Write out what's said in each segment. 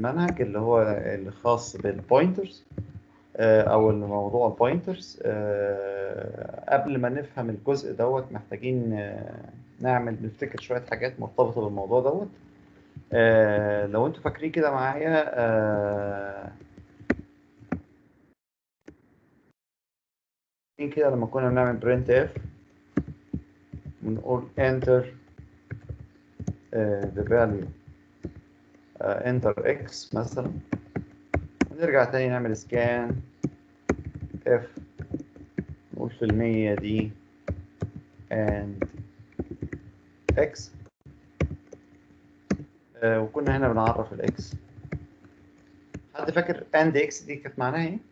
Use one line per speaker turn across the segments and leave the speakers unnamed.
المنهج اللي هو الخاص بالبوينترز او الموضوع البوينترز قبل ما نفهم الجزء دوت محتاجين آه، نعمل نفتكر شويه حاجات مرتبطه بالموضوع دوت آه، لو انتوا فاكرين كده معايا آه، فاكرين كده لما كنا بنعمل برنت اف بنقول enter the value enter x مثلا ونرجع تاني نعمل سكان اف نقول في المية دي and x آه وكنا هنا بنعرف الاكس حد فاكر and x دي كانت معناها ايه؟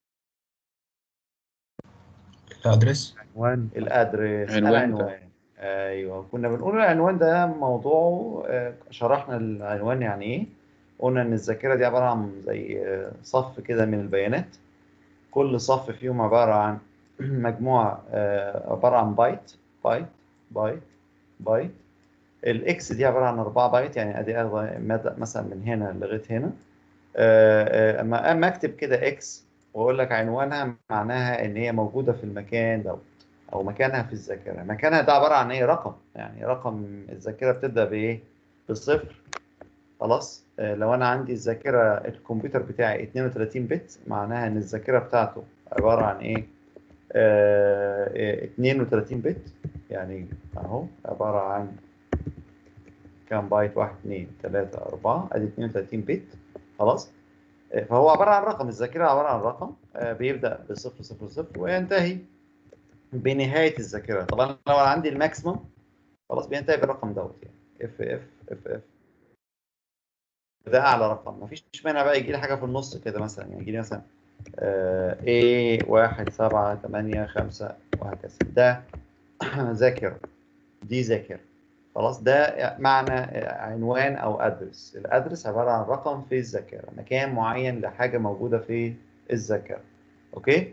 الادرس
عنوان
الادرس
عنوان ده.
العنوان ايوه كنا بنقول العنوان ده موضوعه آه، شرحنا العنوان يعني ايه قلنا ان الذاكره دي عباره عن زي آه، صف كده من البيانات كل صف فيهم عباره عن مجموعه آه، عباره عن بايت بايت بايت بايت الاكس دي عباره عن 4 بايت يعني ادي أخذ مدى مثلا من هنا لغايه هنا آه، آه، اما اما اكتب كده اكس واقول لك عنوانها معناها ان هي موجوده في المكان دوت او مكانها في الذاكره مكانها ده عباره عن ايه رقم يعني رقم الذاكره بتبدا بايه بصفر خلاص آه، لو انا عندي الذاكره الكمبيوتر بتاعي 32 بت معناها ان الذاكره بتاعته عباره عن ايه آه، آه، 32 بت يعني اهو عباره عن كام بايت 1 2 3 4 ادي 32 بت خلاص آه، فهو عباره عن رقم الذاكره عباره عن رقم آه، بيبدا بصفر صفر صفر وينتهي بنهايه الذاكره طبعا لو أنا عندي الماكسيموم خلاص بينتهي بالرقم دوت يعني اف اف اف اف ده اعلى رقم مفيش مانع بقى يجي لي حاجه في النص كده مثلا يعني يجي لي مثلا ايه واحد سبعة تمانية خمسة وهكذا ده ذاكرة دي ذاكرة خلاص ده معنى عنوان او ادرس الادرس عبارة عن رقم في الذاكرة مكان معين لحاجة موجودة في الذاكرة اوكي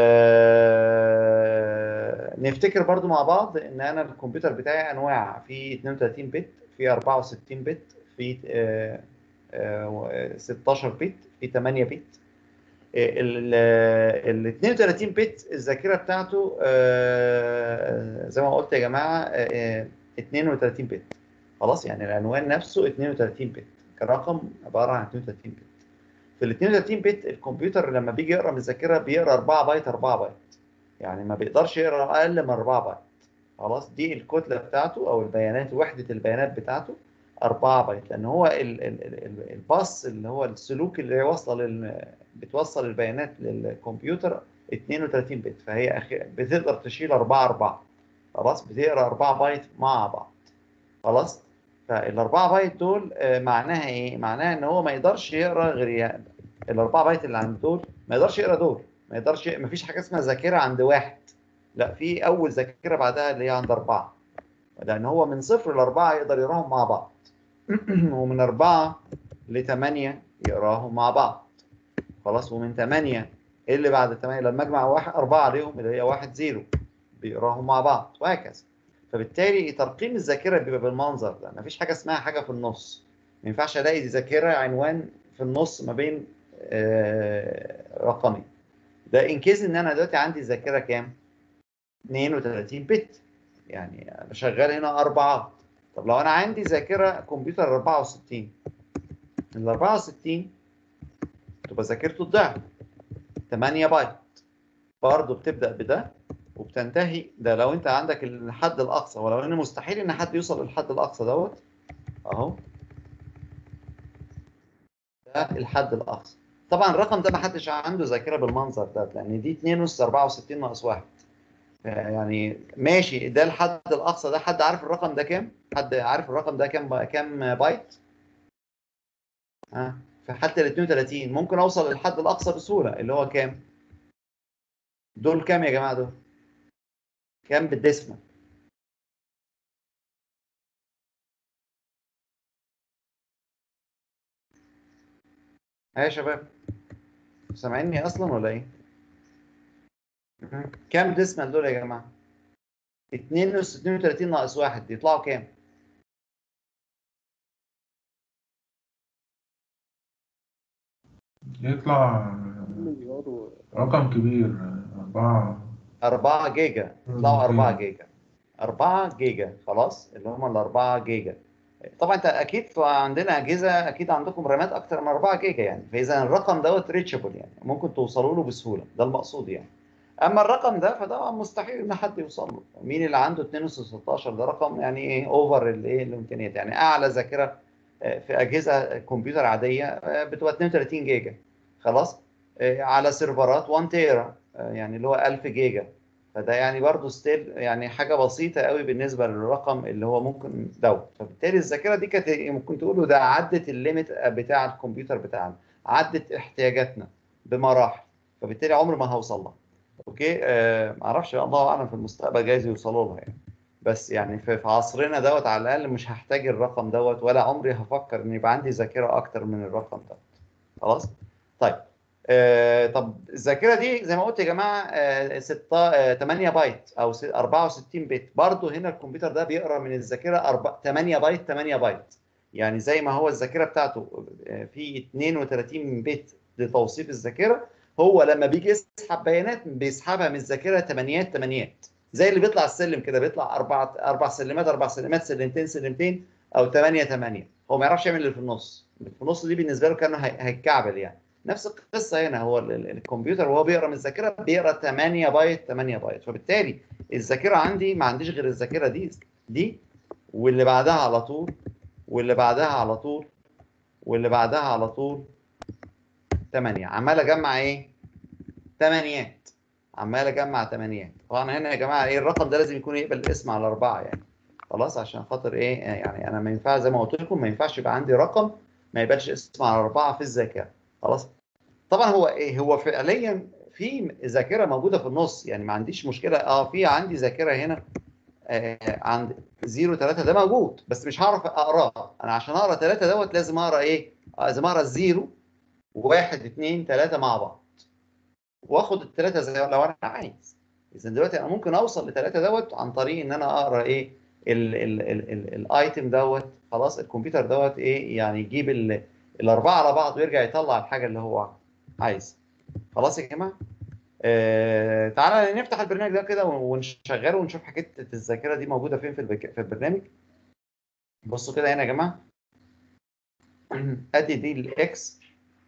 آه نفتكر برضو مع بعض ان انا الكمبيوتر بتاعي انواع في 32 بت في 64 بت في آه آه 16 بت في 8 بت ال ال 32 بت الذاكره بتاعته آه، زي ما قلت يا جماعه آه، 32 بت خلاص يعني العنوان نفسه 32 بت كرقم عباره عن 32 بت في ال 32 بت الكمبيوتر لما بيجي يقرا من الذاكره بيقرا 4 بايت 4 بايت يعني ما بيقدرش يقرا اقل من 4 بايت خلاص دي الكتله بتاعته او البيانات وحده البيانات بتاعته 4 بايت لان هو ال- ال- ال- ال- الباص اللي هو السلوك اللي واصله لل بتوصل البيانات للكمبيوتر 32 بت فهي أخي... بتقدر تشيل 4 4 خلاص بتقرا 4 بايت مع بعض خلاص فال 4 بايت دول آه، معناها ايه؟ معناها ان هو ما يقدرش يقرا غير يعني ال 4 بايت اللي عند دول ما يقدرش يقرا دول ما يقدرش ما فيش حاجه اسمها ذاكره عند واحد لا في اول ذاكره بعدها اللي هي عند اربعه لان هو من صفر لاربعه يقدر يقراهم مع بعض ومن اربعه لثمانيه يقراهم مع بعض خلاص ومن 8 ايه اللي بعد 8 لما اجمع واحد 4 عليهم اللي هي 1 0 بيقراهم مع بعض وهكذا فبالتالي ترقيم الذاكره بيبقى بالمنظر ده مفيش حاجه اسمها حاجه في النص ما ينفعش الاقي ذاكره عنوان في النص ما بين آه، رقمين ده ان كيس ان انا دلوقتي عندي ذاكره كام 32 بت يعني انا شغال هنا اربعات طب لو انا عندي ذاكره كمبيوتر 64 ال 64 تبقى ذاكرته الضعف 8 بايت برضه بتبدا بده وبتنتهي ده لو انت عندك الحد الاقصى ولو ان مستحيل ان حد يوصل للحد الاقصى دوت اهو ده الحد الاقصى طبعا الرقم ده ما حدش عنده ذاكره بالمنظر ده لان دي 2 نص 64 ناقص 1 يعني ماشي ده الحد الاقصى ده حد عارف الرقم ده كام؟ حد عارف الرقم ده كام كام بايت؟ ها في حتى ال 32 ممكن اوصل للحد الاقصى بسهوله اللي هو كام؟ دول كام يا جماعه دول؟ كام بالديسمال؟ ها يا شباب سامعيني اصلا ولا ايه؟ مهم. كام ديسمال دول يا جماعه؟ 2 نص 32 ناقص 1 يطلعوا كام؟
يطلع رقم كبير أربعة
4 جيجا يطلعوا 4 جيجا 4 جيجا خلاص اللي هم ال 4 جيجا طبعا انت اكيد عندنا اجهزه اكيد عندكم رامات اكتر من 4 جيجا يعني فاذا الرقم دوت ريتشابل يعني ممكن توصلوا له بسهوله ده المقصود يعني اما الرقم ده فده مستحيل ان حد يوصل له مين اللي عنده 2 16 ده رقم يعني ايه اوفر الايه الامكانيات يعني اعلى ذاكره آه، في اجهزه كمبيوتر عاديه آه، بتبقى 32 جيجا خلاص آه، على سيرفرات 1 تيرا يعني اللي هو 1000 جيجا فده يعني برضه ستيل يعني حاجه بسيطه قوي بالنسبه للرقم اللي هو ممكن دوت فبالتالي الذاكره دي كانت ممكن تقولوا ده عدت الليميت بتاع الكمبيوتر بتاعنا عدت احتياجاتنا بمراحل فبالتالي عمر ما هوصل لها اوكي آه معرفش الله اعلم في المستقبل جايز يوصلوا لها يعني بس يعني في في عصرنا دوت على الاقل مش هحتاج الرقم دوت ولا عمري هفكر ان يبقى عندي ذاكره اكتر من الرقم دوت خلاص طيب آه طب الذاكره دي زي ما قلت يا جماعه آه 6 آه 8 بايت او س- 64 بت برضه هنا الكمبيوتر ده بيقرا من الذاكره أربع- 8 بايت 8 بايت يعني زي ما هو الذاكره بتاعته آه، في 32 بت لتوصيف الذاكره هو لما بيجي يسحب بيانات بيسحبها من الذاكره تمانيات تمانيات زي اللي بيطلع السلم كده بيطلع اربع اربع سلمات اربع سلمات سلمتين سلمتين او 8 8 هو ما يعرفش يعمل اللي في النص اللي في النص دي بالنسبه له كانه هي- هيتكعبل يعني نفس القصه هنا هو ال- ال- الكمبيوتر وهو بيقرا من الذاكره بيقرا 8 بايت 8 بايت فبالتالي الذاكره عندي ما عنديش غير الذاكره دي دي واللي بعدها على طول واللي بعدها على طول واللي بعدها على طول 8 عمال اجمع ايه؟ تمانيات عمال اجمع تمانيات طبعا هنا يا جماعه ايه الرقم ده لازم يكون يقبل الاسم على اربعه يعني خلاص عشان خاطر ايه يعني انا ما ينفع زي ما قلت لكم ما ينفعش يبقى عندي رقم ما يقبلش اسم على اربعه في الذاكره خلاص طبعا هو ايه هو فعليا في ذاكره موجوده في النص يعني ما عنديش مشكله اه في عندي ذاكره هنا آه عند 0 3 ده موجود بس مش هعرف اقراه انا عشان اقرا 3 دوت لازم اقرا ايه آه، لازم اقرا الزيرو وواحد اثنين ثلاثه مع بعض واخد الثلاثه زي لو انا عايز اذا دلوقتي انا ممكن اوصل لثلاثه دوت عن طريق ان انا اقرا ايه ال- ال- ال- ال- الايتم دوت خلاص الكمبيوتر دوت ايه يعني يجيب ال- الاربعه على بعض ويرجع يطلع الحاجه اللي هو عايز خلاص يا جماعه آه تعالى نفتح البرنامج ده كده ونشغله ونشوف حكايه الذاكره دي موجوده فين في البك... في البرنامج بصوا كده هنا يا جماعه ادي دي الاكس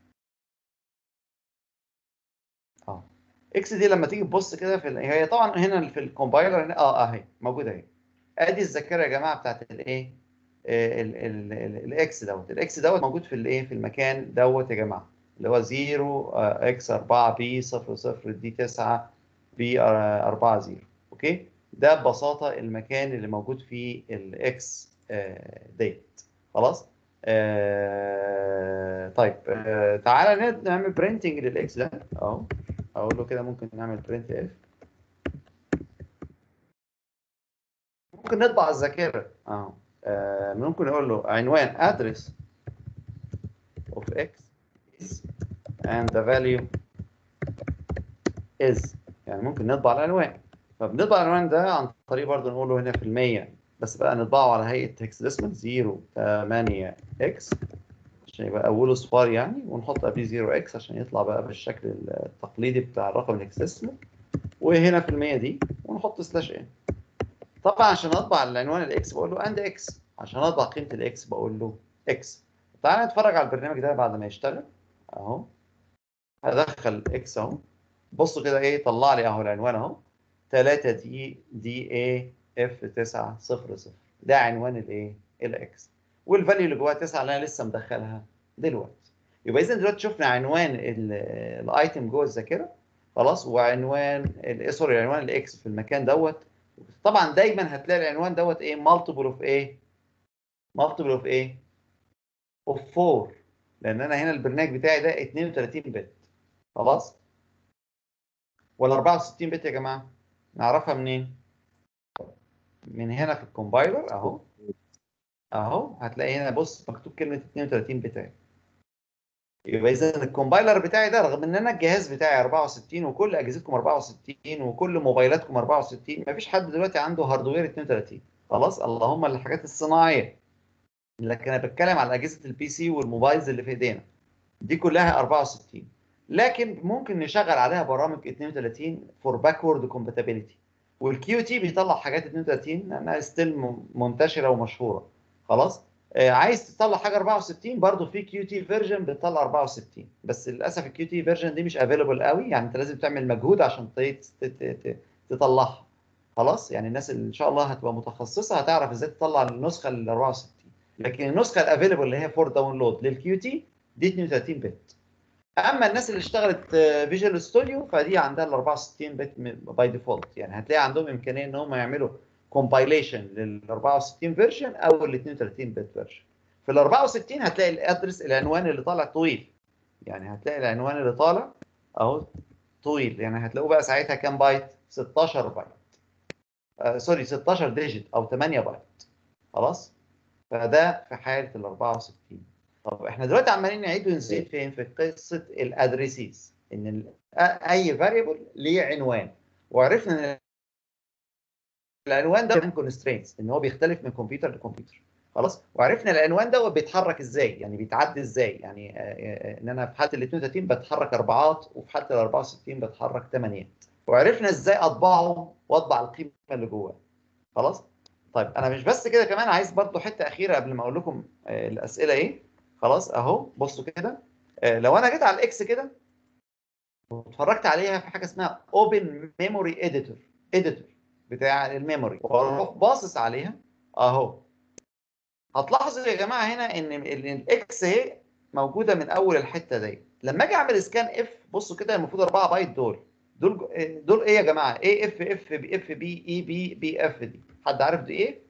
اه اكس دي لما تيجي تبص كده في ال... هي طبعا هنا في الكومبايلر هنا اه اهي موجوده اهي ادي الذاكره يا جماعه بتاعت الايه آه، ال- ال- ال- الاكس دوت الاكس دوت موجود في الايه في المكان دوت يا جماعه اللي هو 0 اكس 4 بي 0 0 دي 9 بي 4 0 اوكي ده ببساطه المكان اللي موجود فيه الاكس ديت خلاص آه طيب آه تعالى ن- نعمل برينتنج للاكس ده اهو اقول له كده ممكن نعمل برنت اف ممكن نطبع الذاكره اهو آه ممكن نقول له عنوان address of x is and the value is يعني ممكن نطبع العنوان فبنطبع العنوان ده عن طريق برضه نقول له هنا في المية بس بقى نطبعه على هيئة هكسديسمال 0 8 x عشان يبقى أوله صفار يعني ونحط قبليه 0 x عشان يطلع بقى بالشكل التقليدي بتاع الرقم الهكسديسمال وهنا في المية دي ونحط سلاش ان طبعا عشان اطبع العنوان الاكس بقول له اند اكس عشان اطبع قيمه الاكس بقول له اكس تعالى نتفرج على البرنامج ده بعد ما يشتغل اهو هدخل اكس اهو بصوا كده ايه طلع لي اهو العنوان اهو 3 دي دي اي اف 9 0 0 ده عنوان الايه الاكس والفاليو اللي جواها 9 اللي انا لسه مدخلها دلوقتي يبقى اذا دلوقتي شفنا عنوان ال- الايتم جوه الذاكره خلاص وعنوان ال- سوري عنوان الاكس في المكان دوت طبعا دايما هتلاقي العنوان دوت ايه مالتيبل اوف ايه مالتيبل اوف ايه اوف 4 لان انا هنا البرنامج بتاعي ده 32 بت خلاص ولا 64 بت يا جماعه نعرفها منين من هنا في الكومبايلر اهو اهو هتلاقي هنا بص مكتوب كلمه 32 بت اهي يبقى اذا الكومبايلر بتاعي ده رغم ان انا الجهاز بتاعي 64 وكل اجهزتكم 64 وكل موبايلاتكم 64 مفيش حد دلوقتي عنده هاردوير 32 خلاص اللهم الحاجات الصناعيه لكن انا بتكلم على اجهزه البي سي والموبايلز اللي في ايدينا دي كلها 64 لكن ممكن نشغل عليها برامج 32 فور باكورد كومباتيبيليتي والكيو تي بيطلع حاجات 32 لانها ستيل منتشره ومشهوره خلاص آه، عايز تطلع حاجه 64 برضو في كيو تي فيرجن بتطلع 64 بس للاسف الكيو تي فيرجن دي مش افيلبل قوي يعني انت لازم تعمل مجهود عشان ت- ت- ت- ت- تطلعها خلاص يعني الناس اللي ان شاء الله هتبقى متخصصه هتعرف ازاي تطلع النسخه ال 64 لكن النسخه الافيلبل اللي هي فور داونلود للكيو تي دي 32 بت اما الناس اللي اشتغلت فيجوال ستوديو فدي عندها ال 64 بت باي ديفولت يعني هتلاقي عندهم امكانيه ان هم يعملوا كومبايليشن لل 64 فيرجن او ال 32 بت فيرجن في ال 64 هتلاقي الادرس العنوان اللي طالع طويل يعني هتلاقي العنوان اللي طالع اهو طويل يعني هتلاقوه بقى ساعتها كام بايت 16 بايت آه سوري 16 ديجيت او 8 بايت خلاص فده في حاله ال 64 طب احنا دلوقتي عمالين نعيد ونزيد فين في قصه الادريسيز ان ال- اي فاريبل ليه عنوان وعرفنا ان العنوان ده من كونسترينتس ان هو بيختلف من كمبيوتر لكمبيوتر خلاص وعرفنا العنوان ده بيتحرك ازاي يعني بيتعدي ازاي يعني آه، آه، ان انا في حاله ال 32 بتحرك اربعات وفي حاله ال 64 بتحرك ثمانيات وعرفنا ازاي اطبعه واطبع القيمه اللي جواه خلاص طيب انا مش بس كده كمان عايز برضو حته اخيره قبل ما اقول لكم آه، الاسئله ايه خلاص اهو بصوا كده آه، لو انا جيت على الاكس كده واتفرجت عليها في حاجه اسمها اوبن ميموري اديتور اديتور بتاع الميموري واروح باصص عليها اهو هتلاحظوا يا جماعه هنا ان ال- الاكس اهي موجوده من اول الحته دي لما اجي اعمل سكان اف بصوا كده المفروض 4 بايت دول دول جو- آه، دول ايه يا جماعه ايه اف اف بي اف بي اي بي بي اف دي حد عارف دي ايه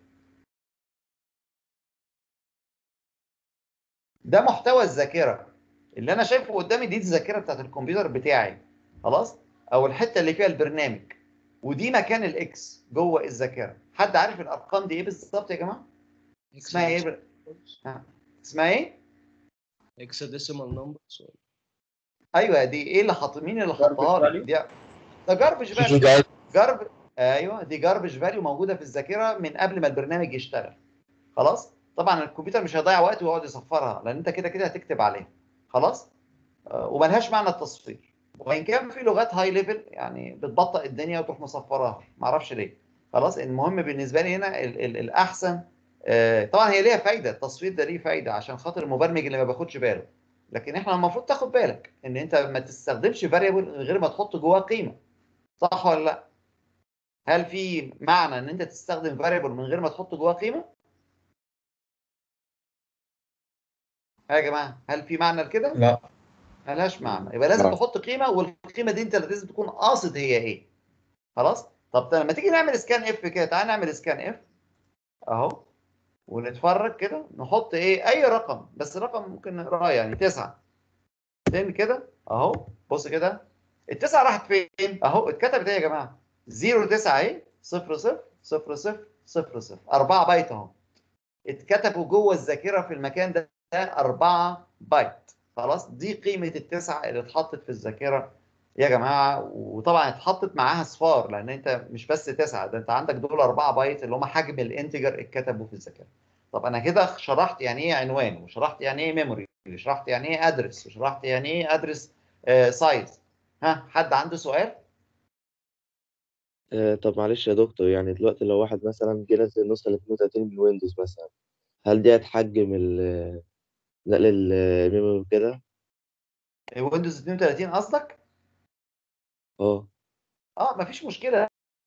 ده محتوى الذاكره اللي انا شايفه قدامي دي الذاكره بتاعت الكمبيوتر بتاعي خلاص او الحته اللي فيها البرنامج ودي مكان الاكس جوه الذاكره حد عارف الارقام دي ايه بالظبط يا جماعه اسمها ايه بر- ها. اسمها ايه
hexadecimal numbers
ايوه دي ايه اللي حاط مين اللي حطها لك
value؟
دي ده جاربج
في
فاليو
جاي
جارب ايوه دي جاربج فاليو موجوده في الذاكره من قبل ما البرنامج يشتغل خلاص طبعا الكمبيوتر مش هيضيع وقت ويقعد يصفرها لان انت كده كده هتكتب عليها خلاص آه، وملهاش معنى التصفير وان كان في لغات هاي ليفل يعني بتبطئ الدنيا وتروح مصفراها معرفش ليه خلاص المهم بالنسبه لي هنا ال ال الاحسن آه، طبعا هي ليها فايده التصفير ده ليه فايده عشان خاطر المبرمج اللي ما بياخدش باله لكن احنا المفروض تاخد بالك ان انت ما تستخدمش فاريبل غير ما تحط جواه قيمه صح ولا لا هل في معنى ان انت تستخدم فاريبل من غير ما تحط جواه قيمه ها يا جماعه هل في معنى لكده
لا
ملهاش معنى يبقى لازم
لا.
تحط قيمه والقيمه دي انت لازم تكون قاصد هي ايه خلاص طب لما تيجي نعمل سكان اف كده تعال نعمل سكان اف اهو ونتفرج كده نحط ايه اي رقم بس رقم ممكن نقراه يعني تسعة فين كده اهو بص كده التسعة راحت فين اهو اتكتبت ايه يا جماعه 0 9 اهي 0 0 0 0 0 0 4 بايت اهو اتكتبوا جوه الذاكره في المكان ده 4 بايت خلاص دي قيمه التسعه اللي اتحطت في الذاكره يا جماعه وطبعا اتحطت معاها صفار لان انت مش بس تسعه ده انت عندك دول 4 بايت اللي هم حجم الانتجر اتكتبوا في الذاكره طب انا كده شرحت يعني ايه عنوان وشرحت يعني ايه ميموري وشرحت يعني ايه ادرس وشرحت يعني ايه ادرس سايز ها حد عنده سؤال
آه، طب معلش يا دكتور يعني دلوقتي لو واحد مثلا جه نزل النسخة ال 32 من ويندوز مثلا هل دي هتحجم ال- نقل الميموري كده؟
ويندوز 32 قصدك
اه
اه مفيش مشكله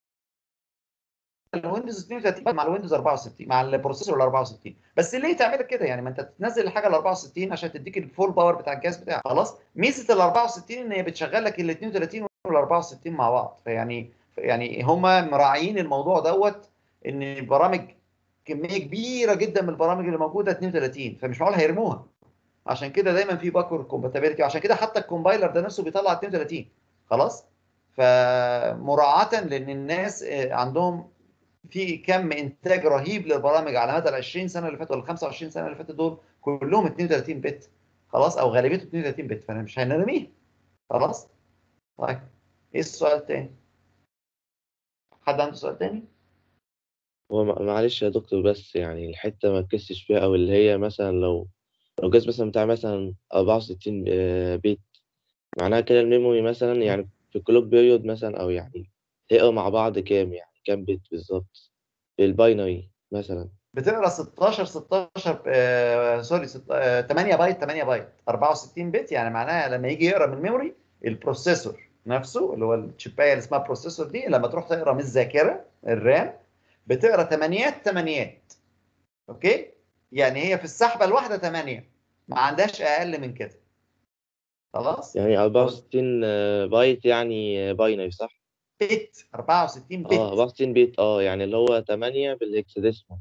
الويندوز 32 مع الويندوز 64 مع البروسيسور ال 64 بس ليه تعمل كده يعني ما انت تنزل الحاجه ال 64 عشان تديك الفول باور بتاع الجهاز بتاعك خلاص ميزه ال 64 ان هي بتشغل لك ال 32 وال 64 مع بعض فيعني يعني هم مراعيين الموضوع دوت ان البرامج كميه كبيره جدا من البرامج اللي موجوده 32 فمش معقول هيرموها عشان كده دايما في باكورد كومباتيبيلتي وعشان كده حتى الكومبايلر ده نفسه بيطلع 32 خلاص فمراعاه لان الناس آه، عندهم في كم انتاج رهيب للبرامج على مدى ال 20 سنه اللي فاتوا ولا 25 سنه اللي فاتوا دول كلهم 32 بت خلاص او غالبيته 32 بت فانا مش هنرميه خلاص طيب ايه السؤال التاني حد عنده سؤال تاني
هو مع- معلش يا دكتور بس يعني الحتة ما تكسش فيها أو اللي هي مثلا لو لو الجهاز مثلا بتاع مثلا 64 آه، بيت معناها كده الميموري مثلا يعني في الكلوك بيريود مثلا او يعني هيقرا مع بعض كام يعني كام بيت بالظبط في الباينري مثلا
بتقرا 16 16 آه سوري ست- آه 8 بايت 8 بايت 64 بت يعني معناها لما يجي يقرا من الميموري البروسيسور نفسه اللي هو الشيبايه اللي اسمها بروسيسور دي لما تروح تقرا من الذاكره الرام بتقرا ثمانيات ثمانيات اوكي يعني هي في السحبه الواحده 8 ما عندهاش اقل من كده خلاص
يعني 64 آه، بايت يعني آه، باينري صح؟
بت 64 بت
اه 64 بيت اه يعني اللي هو 8 بالهكساديسمال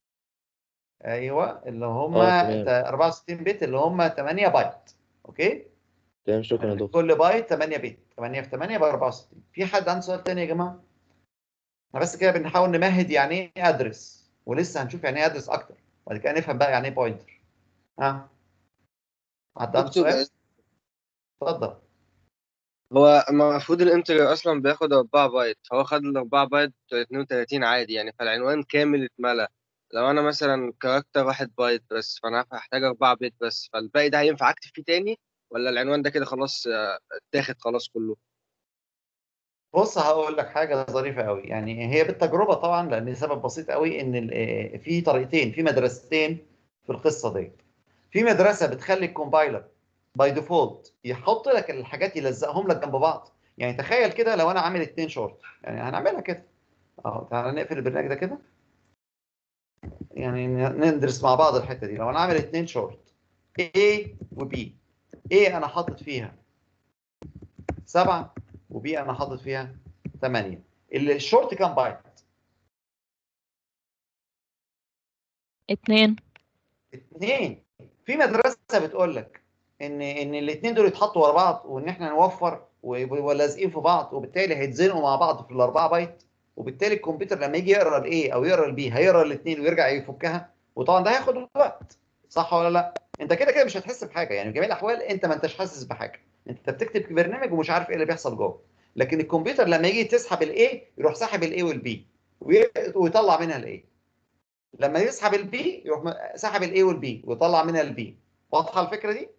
ايوه اللي هم
اه تمام
64 بت اللي هم 8 بايت اوكي
تمام شكرا يا
يعني
دكتور
كل بايت 8 بت 8 في 8 ب 64 في حد عنده سؤال تاني يا جماعه احنا بس كده بنحاول نمهد يعني ايه ادرس ولسه هنشوف يعني ايه ادرس اكتر وبعد كده نفهم بقى يعني ايه بوينتر ها حد عنده
دكتور
سؤال اتفضل
هو المفروض الانتجر اصلا بياخد 4 بايت فهو خد ال 4 بايت بتوع 32 عادي يعني فالعنوان كامل اتملى لو انا مثلا كاركتر واحد بايت بس فانا هحتاج 4 بيت بس فالباقي ده هينفع اكتب فيه تاني ولا العنوان ده كده خلاص آه، اتاخد خلاص كله
بص هقول لك حاجه ظريفه قوي يعني هي بالتجربه طبعا لان سبب بسيط قوي ان ال- آه، في طريقتين في مدرستين في القصه ديت في مدرسه بتخلي الكومبايلر باي ديفولت يحط لك الحاجات يلزقهم لك جنب بعض يعني تخيل كده لو انا عامل اتنين شورت يعني هنعملها كده اهو تعالى نقفل البرنامج ده كده يعني ن- ندرس مع بعض الحته دي لو انا عامل اتنين شورت A و B A انا حاطط فيها سبعة و B انا حاطط فيها ثمانية الشورت كام بايت؟
اتنين
اثنين في مدرسه بتقول لك ان ان الاثنين دول يتحطوا ورا بعض وان احنا نوفر ويبقوا لازقين في بعض وبالتالي هيتزنقوا مع بعض في الاربعه بايت وبالتالي الكمبيوتر لما يجي يقرا الايه او يقرا البي هيقرا الاثنين ويرجع يفكها وطبعا ده هياخد وقت صح ولا لا؟ انت كده كده مش هتحس بحاجه يعني في جميع الاحوال انت ما انتش حاسس بحاجه انت بتكتب برنامج ومش عارف ايه اللي بيحصل جوه لكن الكمبيوتر لما يجي تسحب الايه يروح ساحب الايه والبي ويطلع منها الايه لما يسحب البي يروح م- سحب الاي والبي ويطلع منها البي واضحه الفكره دي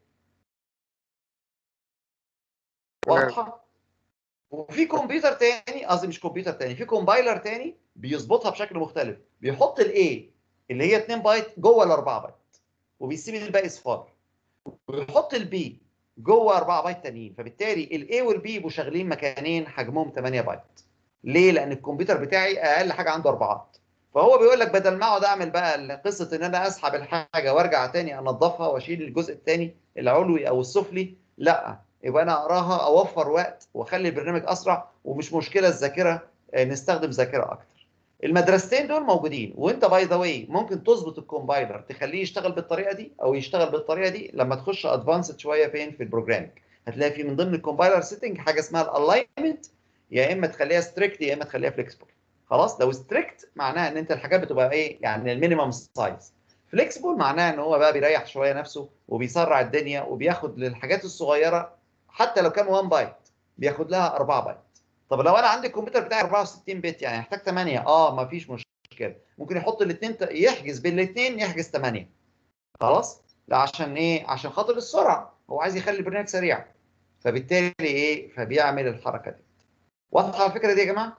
واضحه وفي كمبيوتر تاني قصدي مش كمبيوتر تاني في كومبايلر تاني بيظبطها بشكل مختلف بيحط الاي اللي هي 2 بايت جوه الاربعه بايت وبيسيب الباقي صفار ويحط البي جوه 4 بايت تانيين فبالتالي الاي والبي يبقوا شغالين مكانين حجمهم 8 بايت ليه لان الكمبيوتر بتاعي اقل حاجه عنده اربعات فهو بيقول لك بدل ما اقعد اعمل بقى قصه ان انا اسحب الحاجه وارجع تاني انضفها واشيل الجزء الثاني العلوي او السفلي لا يبقى انا اقراها اوفر وقت واخلي البرنامج اسرع ومش مشكله الذاكره آه، نستخدم ذاكره اكتر المدرستين دول موجودين وانت باي ذا واي ممكن تظبط الكومبايلر تخليه يشتغل بالطريقه دي او يشتغل بالطريقه دي لما تخش ادفانسد شويه فين في البروجرامينج هتلاقي في من ضمن الكومبايلر سيتنج حاجه اسمها الالاينمنت يا اما تخليها ستريكت يا اما تخليها فليكسبل خلاص لو ستريكت معناها ان انت الحاجات بتبقى ايه يعني المينيمم سايز فليكسبل معناها ان هو بقى بيريح شويه نفسه وبيسرع الدنيا وبياخد للحاجات الصغيره حتى لو كان 1 بايت بياخد لها 4 بايت طب لو انا عندي الكمبيوتر بتاعي 64 بت يعني هيحتاج 8 اه ما فيش مشكله ممكن يحط الاثنين يحجز بين الاثنين يحجز 8 خلاص لا عشان ايه عشان خاطر السرعه هو عايز يخلي البرنامج سريع فبالتالي ايه فبيعمل الحركه دي واضحه الفكره دي يا جماعه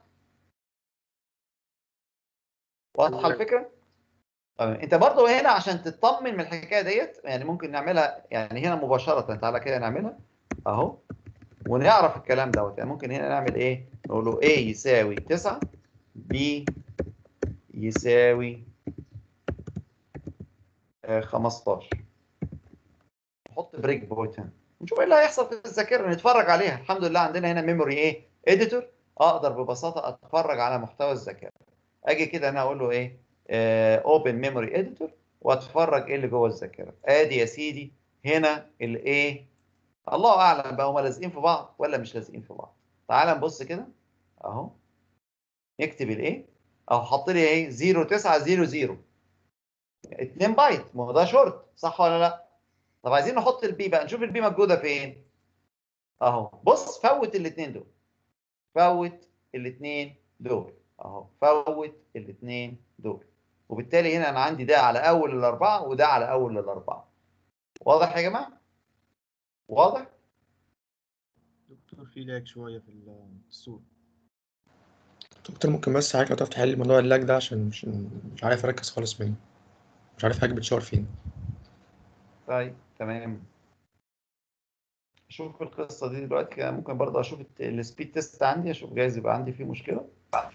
واضحه الفكره طيب انت برضو هنا عشان تطمن من الحكايه ديت يعني ممكن نعملها يعني هنا مباشره تعالى كده نعملها اهو ونعرف الكلام دوت يعني ممكن هنا نعمل ايه نقول له A يساوي 9 B يساوي آه، 15 نحط بريك بوينت هنا نشوف ايه اللي هيحصل في الذاكره نتفرج عليها الحمد لله عندنا هنا ميموري ايه اديتور اقدر ببساطه اتفرج على محتوى الذاكره اجي كده انا اقول له ايه اوبن ميموري اديتور واتفرج ايه اللي جوه الذاكره ادي يا سيدي هنا الايه الله اعلم بقى هما لازقين في بعض ولا مش لازقين في بعض تعال نبص كده اهو نكتب الايه اهو حط لي ايه 0900 2 بايت ما هو ده شورت صح ولا لا طب عايزين نحط البي بقى نشوف البي موجوده فين اهو بص فوت الاثنين دول فوت الاثنين دول اهو فوت الاثنين دول وبالتالي هنا انا عندي ده على اول الاربعه وده على اول الاربعه واضح يا جماعه واضح
دكتور في لاج شوية في الصوت
دكتور ممكن بس حضرتك لو تعرف تحل موضوع اللاج ده عشان مش مش عارف اركز خالص منه مش عارف حاجه بتشاور فين
طيب تمام اشوف القصه دي دلوقتي كده ممكن برضه اشوف الت- السبيد تيست عندي اشوف جايز يبقى عندي فيه مشكله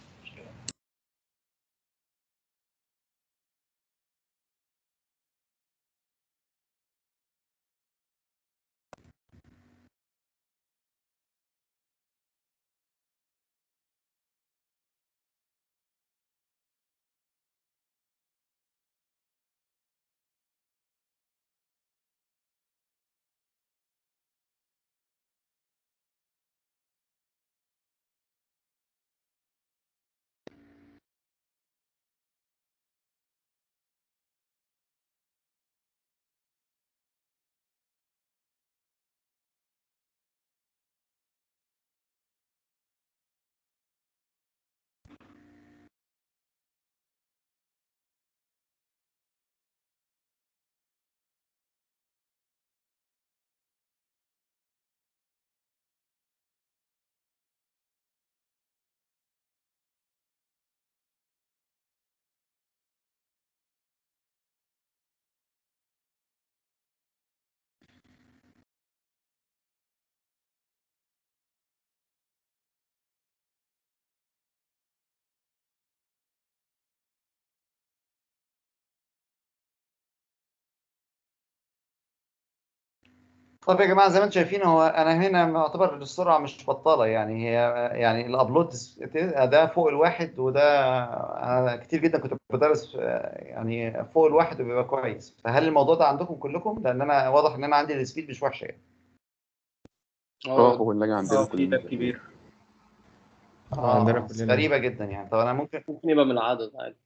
طب يا جماعه زي ما انتم شايفين هو انا هنا معتبر السرعه مش بطاله يعني هي يعني الابلود ده فوق الواحد وده انا كتير جدا كنت بدرس يعني فوق الواحد وبيبقى كويس فهل الموضوع ده عندكم كلكم لان انا واضح ان انا عندي السبيد مش وحشه يعني
اه هو اللاج عندنا
اه في لاج
كلنا
كبير
اه
عندنا
بس
كلنا.
غريبه جدا يعني طب انا ممكن
ممكن يبقى من العدد عادي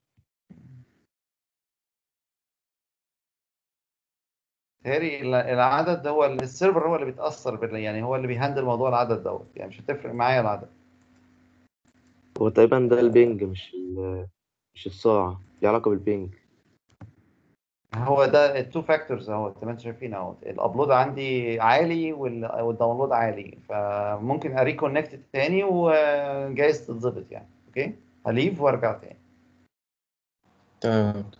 تهيألي ال- العدد هو اللي- السيرفر هو اللي بيتاثر بال يعني هو اللي بيهندل موضوع العدد دوت يعني مش هتفرق معايا العدد
هو تقريبا ده البنج مش ال- مش الساعة ليه علاقة بالبنج
هو ده التو فاكتورز اهو زي ما انتم شايفين اهو الابلود عندي عالي وال- والداونلود عالي فممكن اريكونكت تاني وجايز تتظبط يعني اوكي هليف وارجع تاني
تمام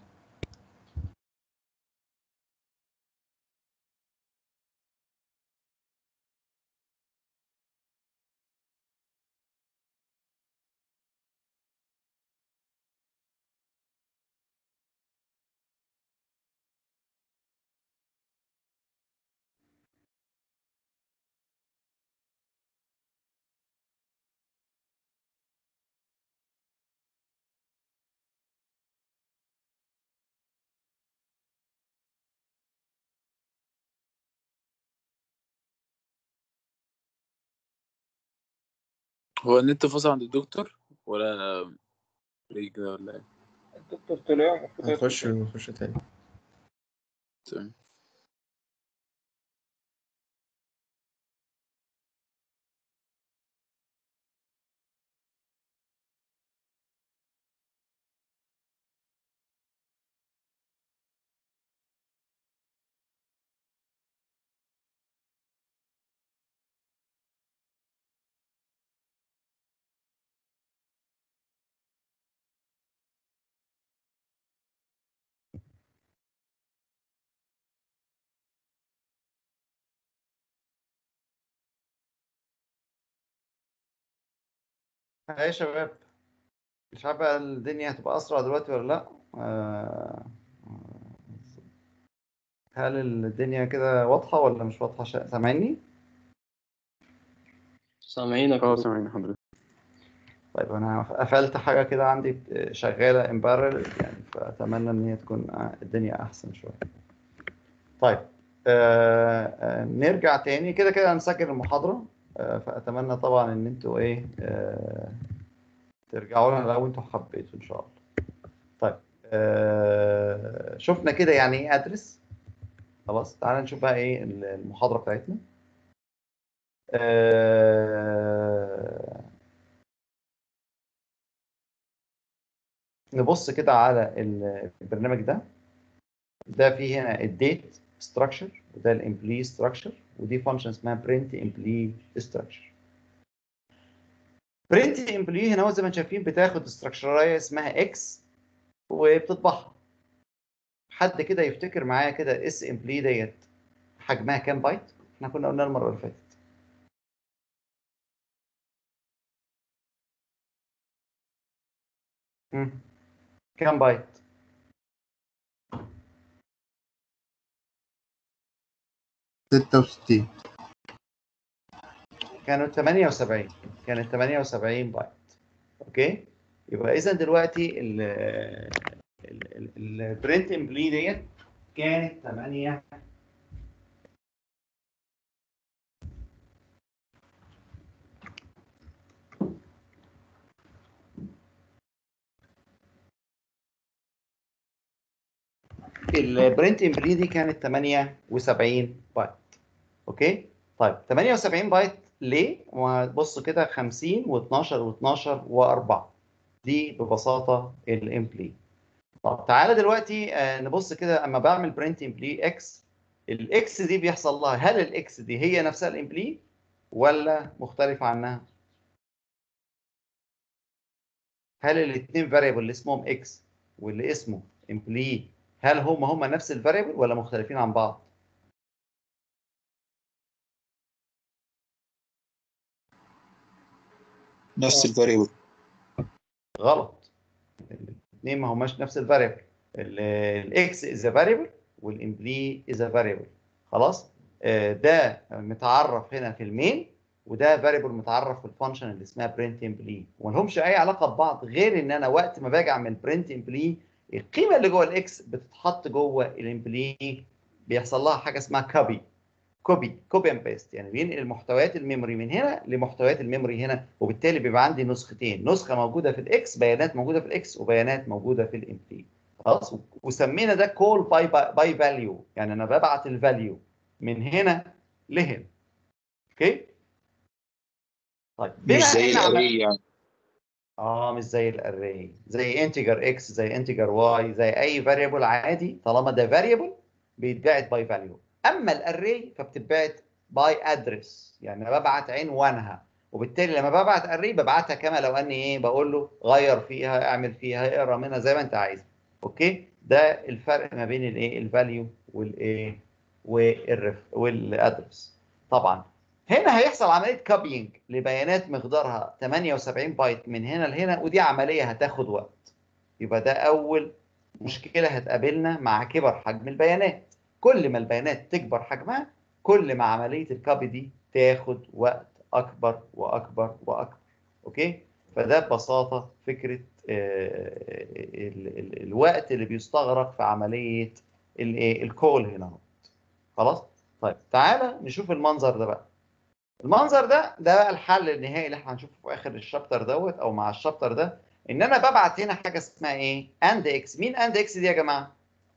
هو النت فصل عند الدكتور ولا ايه كده ولا ايه
الدكتور طلع المفروض
هنخش نخش تاني
تمام
ها يا شباب مش عارف بقى الدنيا هتبقى اسرع دلوقتي ولا لا آه، هل الدنيا كده واضحه ولا مش واضحه شا- سامعني
سامعينك
اه سامعين حضرتك
طيب انا قفلت حاجه كده عندي شغاله ان بارل يعني فاتمنى ان هي تكون الدنيا احسن شويه طيب آه آه نرجع تاني كده كده هنسجل المحاضره آه فاتمنى طبعا ان انتوا ايه آه ترجعوا لنا لو انتوا حبيتوا ان شاء الله طيب آه شفنا كده يعني ايه ادرس خلاص تعالى نشوف بقى ايه المحاضره بتاعتنا آه نبص كده على ال- البرنامج ده ده فيه هنا الديت ستراكشر وده الامبلي ستراكشر ودي فانكشن اسمها برنت امبلي ستراكشر برنت امبلي هنا هو زي ما انتم شايفين بتاخد استراكشرايه اسمها اكس وبتطبعها حد كده يفتكر معايا كده اس امبلي ديت حجمها كام بايت احنا كنا قلنا المره اللي فاتت مم. كام بايت
ستة وستين
كانوا 78 كانت 78 بايت اوكي يبقى اذا دلوقتي ال البرنت امبلي ديت كانت 8 البرنت امبلي دي كانت 78 بايت اوكي طيب 78 بايت ليه؟ بص كده 50 و12 و12 و4 دي ببساطه الامبلي طب تعالى دلوقتي آه، نبص كده اما بعمل برنت امبلي اكس الاكس دي بيحصل لها هل الاكس دي هي نفسها الامبلي ولا مختلفه عنها؟ هل الاثنين فاريبل اللي اسمهم اكس واللي اسمه امبلي هل هم هم نفس الفاريبل ولا مختلفين عن بعض؟
نفس الفاريبل
غلط الاثنين ما هماش نفس الفاريبل الاكس از فاريبل والامبلي از فاريبل خلاص آه، ده متعرف هنا في المين وده فاريبل متعرف في الفانكشن اللي اسمها برنت امبلي وما لهمش اي علاقه ببعض غير ان انا وقت ما باجي اعمل برنت امبلي القيمه اللي جوه الاكس بتتحط جوه الامبلي بيحصل لها حاجه اسمها كوبي كوبي كوبي اند بيست يعني بينقل محتويات الميموري من هنا لمحتويات الميموري هنا وبالتالي بيبقى عندي نسختين نسخه موجوده في الاكس بيانات موجوده في الاكس وبيانات موجوده في الامبلي خلاص وسمينا ده كول باي باي فاليو يعني انا ببعت الفاليو من هنا لهنا اوكي طيب بما
مش زي
إن عمل-
الاري يعني
اه مش زي الاري زي انتجر اكس زي انتجر واي زي اي فاريبل عادي طالما ده فاريبل بيتبعت باي فاليو اما الاري فبتتبعت باي ادرس يعني أنا ببعت عنوانها وبالتالي لما ببعت اري ببعتها كما لو اني ايه بقول له غير فيها اعمل فيها اقرا منها زي ما انت عايز اوكي ده الفرق ما بين الايه الفاليو والايه والرف والادرس طبعا هنا هيحصل عمليه كوبينج لبيانات مقدارها 78 بايت من هنا لهنا ودي عمليه هتاخد وقت يبقى ده اول مشكله هتقابلنا مع كبر حجم البيانات كل ما البيانات تكبر حجمها كل ما عمليه الكوبي دي تاخد وقت اكبر واكبر واكبر اوكي فده ببساطه فكره آه، ال- ال- الوقت اللي بيستغرق في عمليه الايه الكول هنا اهو. خلاص طيب تعالى نشوف المنظر ده بقى المنظر ده ده بقى الحل النهائي اللي احنا هنشوفه في اخر الشابتر دوت او مع الشابتر ده ان انا ببعت هنا حاجه اسمها ايه اند اكس مين اند اكس دي يا جماعه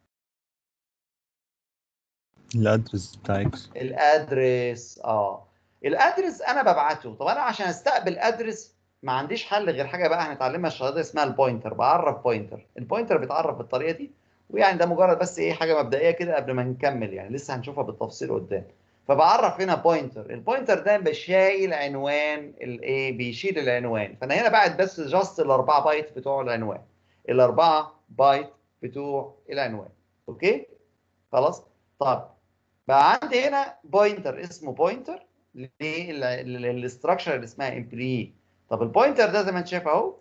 الادرس بتاع اكس
الادرس اه الادرس انا ببعته طب انا عشان استقبل ادرس ما عنديش حل غير حاجه بقى هنتعلمها الشهاده اسمها البوينتر بعرف بوينتر البوينتر بيتعرف بالطريقه دي ويعني ده مجرد بس ايه حاجه مبدئيه كده قبل ما نكمل يعني لسه هنشوفها بالتفصيل قدام فبعرف هنا بوينتر البوينتر ده بشايل عنوان الايه بيشيل العنوان فانا هنا بعت بس جاست الاربعه بايت بتوع العنوان الاربعه بايت بتوع العنوان اوكي خلاص طب بقى عندي هنا بوينتر اسمه بوينتر للاستراكشر اللي اسمها امبلي طب البوينتر ده زي ما انت شايف اهو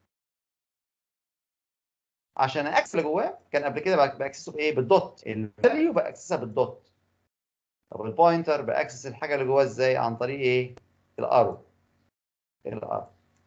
عشان اكسس اللي جواه كان قبل كده بقى- باكسسه بايه بالدوت الفاليو باكسسها بالدوت طب البوينتر باكسس الحاجه اللي جواه ازاي عن طريق ايه الارو الارو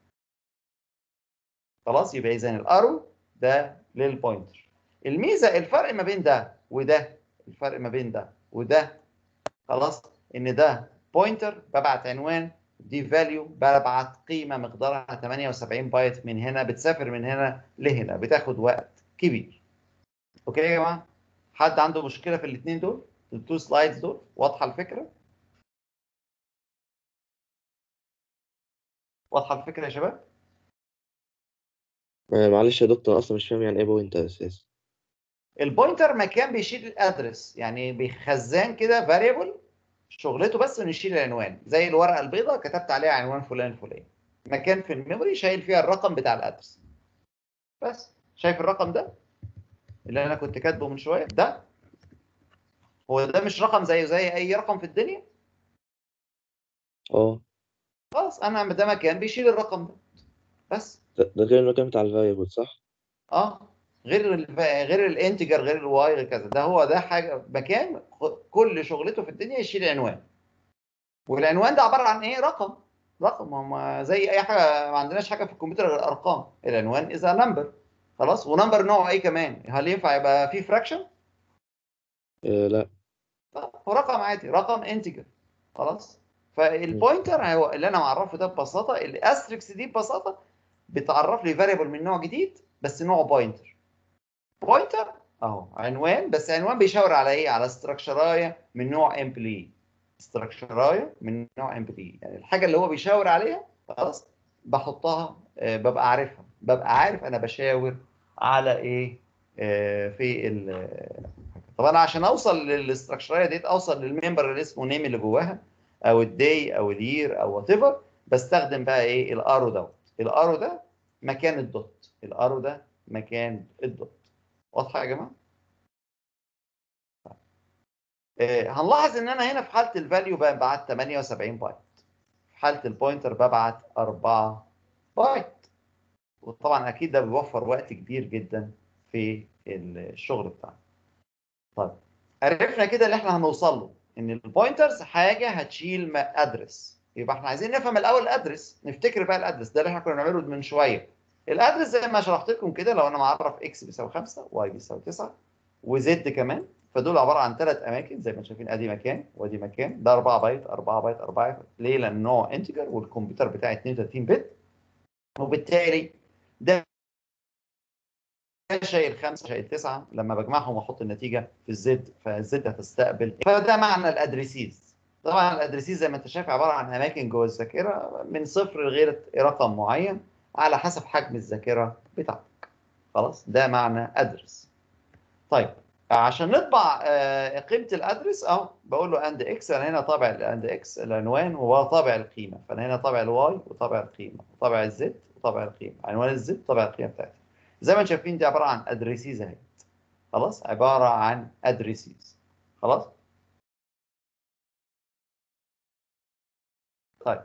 خلاص يبقى اذا الارو ده للبوينتر الميزه الفرق ما بين ده وده الفرق ما بين ده وده خلاص ان ده بوينتر ببعت عنوان دي فاليو ببعت قيمه مقدارها 78 بايت من هنا بتسافر من هنا لهنا بتاخد وقت كبير اوكي يا جماعه حد عنده مشكله في الاثنين دول التو سلايدز دول واضحه الفكره واضحه الفكره يا شباب
آه، معلش يا دكتور اصلا مش فاهم يعني ايه بوينتر اساسا
البوينتر مكان بيشيل الادرس يعني بيخزان كده فاريبل شغلته بس انه يشيل العنوان زي الورقه البيضاء كتبت عليها عنوان فلان الفلاني مكان في الميموري شايل فيها الرقم بتاع الادرس بس شايف الرقم ده اللي انا كنت كاتبه من شويه ده هو ده مش رقم زيه زي اي رقم في الدنيا
اه
خلاص انا ده مكان بيشيل الرقم ده بس
ده ده غير المكان بتاع الفاريبل صح؟
اه غير ال غير الانتجر غير الواي غير كذا ده هو ده حاجه مكان كل شغلته في الدنيا يشيل عنوان والعنوان ده عباره عن ايه رقم رقم هم زي اي حاجه ما عندناش حاجه في الكمبيوتر غير ارقام العنوان اذا نمبر خلاص ونمبر نوعه ايه كمان هل ينفع يبقى فيه فراكشن
آه لا
هو رقم عادي رقم انتجر خلاص فالبوينتر هو اللي انا معرفه ده ببساطه الاستريكس دي ببساطه بتعرف لي فاريبل من نوع جديد بس نوعه بوينتر بوينتر اهو عنوان بس عنوان بيشاور على ايه على استراكشرايه من نوع امبلي استراكشرايه من نوع امبلي يعني الحاجه اللي هو بيشاور عليها خلاص بحطها آه، ببقى عارفها ببقى عارف انا بشاور على ايه آه، في ال طب انا عشان اوصل للاستراكشرايه ديت اوصل للممبر اللي اسمه نيم اللي جواها او الداي او الير او وات ايفر بستخدم بقى ايه الارو دوت الارو ده مكان الدوت الارو ده مكان الدوت واضحه يا جماعه آه، هنلاحظ ان انا هنا في حاله الفاليو ببعت 78 بايت في حاله البوينتر ببعت 4 بايت وطبعا اكيد ده بيوفر وقت كبير جدا في الشغل بتاعنا طيب عرفنا كده اللي احنا هنوصل له ان البوينترز حاجه هتشيل ادرس يبقى احنا عايزين نفهم الاول الادرس نفتكر بقى الادرس ده اللي احنا كنا بنعمله من شويه الادرس زي ما شرحت لكم كده لو انا معرف اكس بيساوي 5 واي بيساوي 9 وزد كمان فدول عباره عن ثلاث اماكن زي ما انتم شايفين ادي مكان وادي مكان ده 4 بايت 4 بايت 4 بايت ليه؟ لان نوع انتجر والكمبيوتر بتاعي 32 بت وبالتالي ده شايل 5 شايل 9 لما بجمعهم واحط النتيجه في الزد فالزد هتستقبل فده معنى الادريسيز طبعا الادريسيز زي ما انت شايف عباره عن اماكن جوه الذاكره من صفر لغايه رقم معين على حسب حجم الذاكره بتاعتك خلاص ده معنى ادرس طيب عشان نطبع آه، قيمه الادرس اهو بقول له اند اكس انا هنا طابع الاند اكس العنوان وهو طابع القيمه فانا هنا طابع الواي وطابع القيمه وطابع الزد وطابع القيمه عنوان الزد طابع القيمه بتاعتي زي ما انتم شايفين دي عباره عن ادريسيز اهي خلاص عباره عن ادريسيز خلاص طيب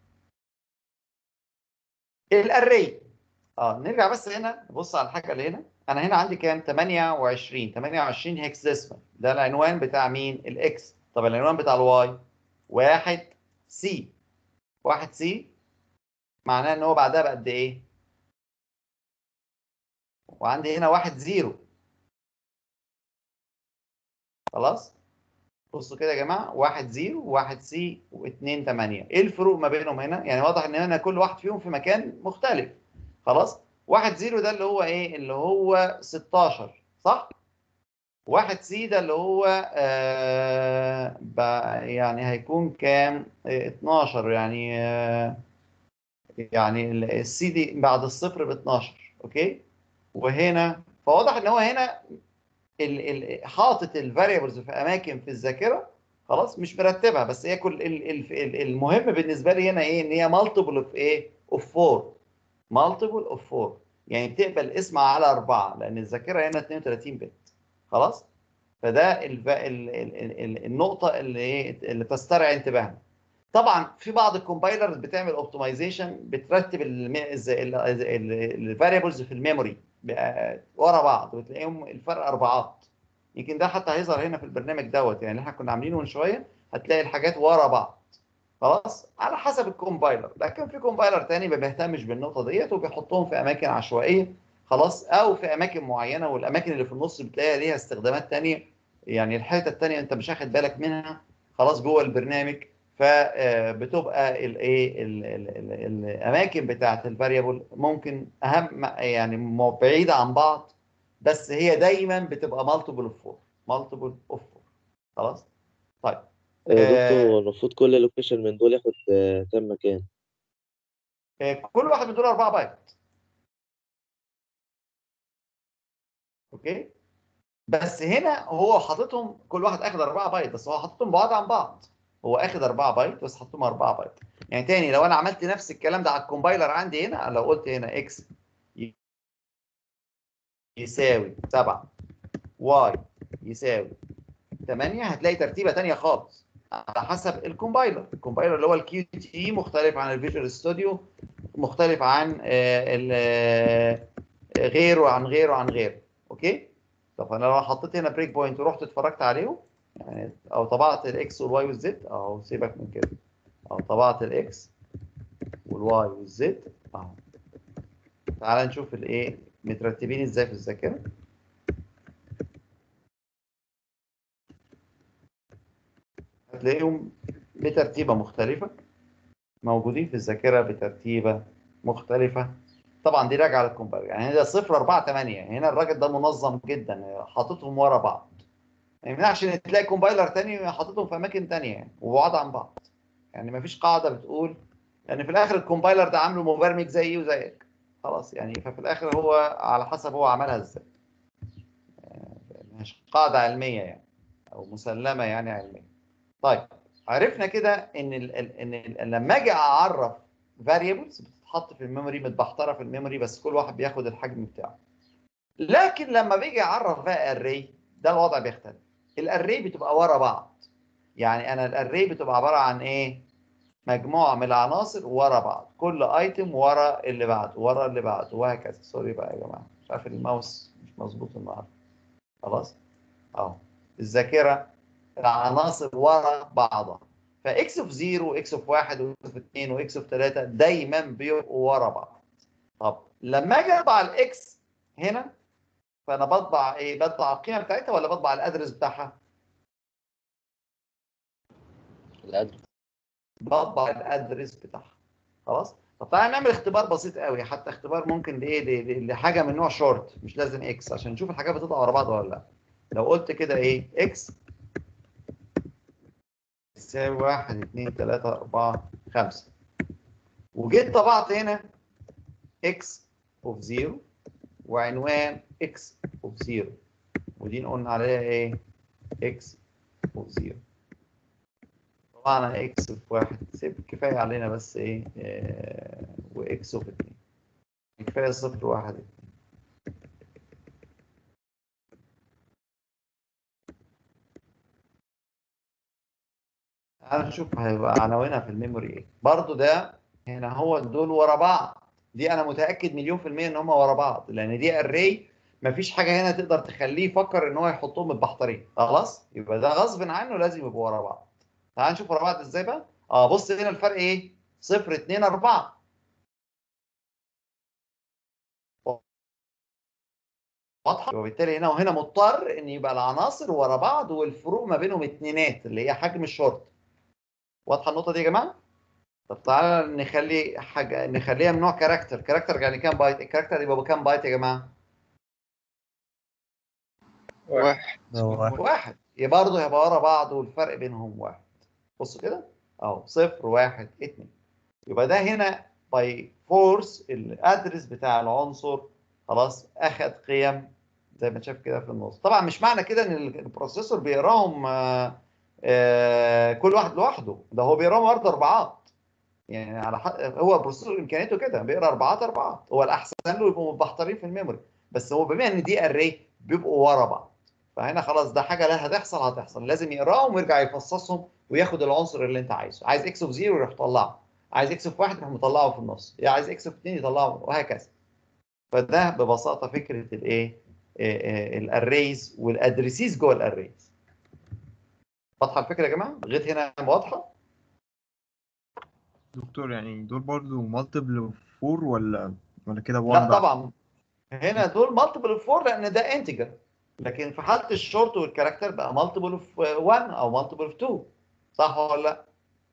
الاري اه نرجع بس هنا نبص على الحاجه اللي هنا انا هنا عندي كام 28 28 هيكس ديسمال ده العنوان بتاع مين الاكس طب العنوان بتاع الواي 1 سي 1 سي معناه ان هو بعدها بقد ايه وعندي هنا 1 0 خلاص بصوا كده يا جماعه 1 0 و1 سي و2 8 ايه الفروق ما بينهم هنا يعني واضح ان هنا كل واحد فيهم في مكان مختلف خلاص 1 0 ده اللي هو ايه اللي هو 16 صح واحد سي ده اللي هو آه ب- يعني هيكون كام آه، 12 يعني آه يعني السي دي بعد الصفر ب 12 اوكي وهنا فواضح ان هو هنا ال ال حاطط الفاريبلز في اماكن في الذاكره خلاص مش مرتبها بس هي كل ال ال ال المهم بالنسبه لي هنا ايه ان هي مالتيبل اوف ايه اوف 4 مالتيبل اوف 4 يعني بتقبل اسم على أربعة لأن الذاكرة هنا 32 بت خلاص فده الف... ال... ال... ال... النقطة اللي ايه اللي تسترعي انتباهنا طبعا في بعض الكومبايلرز بتعمل اوبتمايزيشن بترتب الفاريبلز في الميموري بقى ورا بعض وتلاقيهم الفرق اربعات يمكن ده حتى هيظهر هنا في البرنامج دوت يعني اللي احنا كنا عاملينه من شويه هتلاقي الحاجات ورا بعض خلاص على حسب الكومبايلر لكن في كومبايلر تاني ما بيهتمش بالنقطه ديت وبيحطهم في اماكن عشوائيه خلاص او في اماكن معينه والاماكن اللي في النص بتلاقي ليها استخدامات تانية يعني الحته التانية انت مش واخد بالك منها خلاص جوه البرنامج فبتبقى الايه الاماكن بتاعه الفاريبل ممكن اهم يعني م- بعيده عن بعض بس هي دايما بتبقى مالتيبل اوف 4 مالتيبل اوف 4 خلاص طيب
آه،
آه،
دكتور المفروض كل لوكيشن من دول ياخد آه، كام مكان
آه، كل واحد من دول 4 بايت اوكي بس هنا هو حاططهم كل واحد اخد 4 بايت بس هو حاططهم بعاد عن بعض هو اخد 4 بايت بس حاططهم 4 بايت يعني تاني لو انا عملت نفس الكلام ده على الكومبايلر عندي هنا لو قلت هنا اكس يساوي 7 واي يساوي 8 هتلاقي ترتيبه تانية خالص على حسب الكومبايلر الكومبايلر اللي هو الكيو تي مختلف عن الفيجوال ستوديو مختلف عن آه، ال- آه، غيره عن غيره عن غيره اوكي طب انا لو حطيت هنا بريك بوينت ورحت اتفرجت عليهم يعني او طبعت الاكس والواي والزد اهو سيبك من كده اهو طبعت الاكس والواي والزد اهو تعال نشوف الايه مترتبين ازاي في الذاكره هتلاقيهم بترتيبه مختلفه موجودين في الذاكره بترتيبه مختلفه طبعا دي راجعه للكومبايلر يعني هنا 0 4 8 هنا الراجل ده منظم جدا حاططهم ورا بعض ما يمنعش ان تلاقي كومبايلر تاني حاططهم في اماكن تانية يعني وبعاد عن بعض يعني ما فيش قاعده بتقول لان في الاخر الكومبايلر ده عامله مبرمج زيي وزيك خلاص يعني ففي الاخر هو على حسب هو عملها ازاي يعني مش قاعده علميه يعني او مسلمه يعني علميه طيب عرفنا كده ان ال ال ان ال لما اجي اعرف فاريبلز بتتحط في الميموري متبحتره في الميموري بس كل واحد بياخد الحجم بتاعه لكن لما بيجي اعرف بقى اري ده الوضع بيختلف الاري بتبقى ورا بعض يعني انا الاري بتبقى عباره عن ايه مجموعه من العناصر ورا بعض كل ايتم ورا اللي بعده ورا اللي بعده وهكذا سوري بقى يا جماعه مش عارف الماوس مش مظبوط النهارده خلاص اهو الذاكره العناصر ورا بعضها فاكس اوف 0 واكس اوف 1 واكس اوف 2 واكس اوف 3 دايما بيبقوا ورا بعض طب لما اجي اطبع الاكس هنا فانا بطبع ايه بطبع القيمه بتاعتها ولا بطبع الادرس بتاعها
الادرس
بطبع الادرس بتاعها خلاص طب تعالى نعمل اختبار بسيط قوي حتى اختبار ممكن لايه ل- ل- لحاجه من نوع شورت مش لازم اكس عشان نشوف الحاجات بتطلع ورا بعض ولا لا لو قلت كده ايه اكس يساوي 1 2 3 4 5 وجيت طبعت هنا اكس اوف 0 وعنوان اكس اوف 0 ودي قلنا عليها ايه اكس اوف 0 طبعا اكس اوف 1 سيب كفايه علينا بس ايه آه واكس اوف 2 كفايه صفر واحد اتنين. تعال نشوف هيبقى عناوينها في الميموري ايه برضو ده هنا هو دول ورا بعض دي انا متاكد مليون في الميه ان هم ورا بعض لان دي اري مفيش حاجه هنا تقدر تخليه يفكر ان هو يحطهم متبحترين خلاص يبقى ده غصب عنه لازم يبقوا ورا بعض تعال نشوف ورا بعض ازاي بقى اه بص هنا الفرق ايه 0 2 4 واضحه وبالتالي هنا وهنا مضطر ان يبقى العناصر ورا بعض والفروق ما بينهم اتنينات اللي هي حجم الشورت واضحه النقطه دي يا جماعه طب تعالى نخلي حاجه نخليها من نوع كاركتر كاركتر يعني كام بايت الكاركتر يبقى بكام بايت يا جماعه
واحد
واحد يبقى برضه هيبقى ورا بعض والفرق بينهم واحد بصوا كده اهو صفر واحد اتنين يبقى ده هنا باي فورس الادرس بتاع العنصر خلاص اخد قيم زي ما شاف كده في النص طبعا مش معنى كده ان البروسيسور بيقراهم آه، آه، كل واحد لوحده ده هو بيقراهم برضه اربعات يعني على حق هو البروسيسور امكانياته كده بيقرا اربعات اربعات هو الاحسن له يبقوا متبحترين في الميموري بس هو بما ان دي اري بيبقوا ورا بعض فهنا خلاص ده حاجه لا هتحصل هتحصل لازم يقراهم ويرجع يفصصهم وياخد العنصر اللي انت عايزه عايز اكس اوف 0 يروح طلعه عايز اكس اوف 1 يروح مطلعه في النص يعني عايز اكس اوف 2 يطلعه وهكذا فده ببساطه فكره الايه الاريز والادريسيز جوه الاريز واضحه الفكره يا جماعه لغايه هنا واضحه
دكتور يعني دول برضو مالتيبل اوف 4 ولا ولا كده
لا
1 بقى
طبعا هنا دول مالتيبل اوف 4 لان ده انتجر لكن في حاله الشورت والكاركتر بقى مالتيبل اوف 1 او مالتيبل اوف 2 صح ولا لا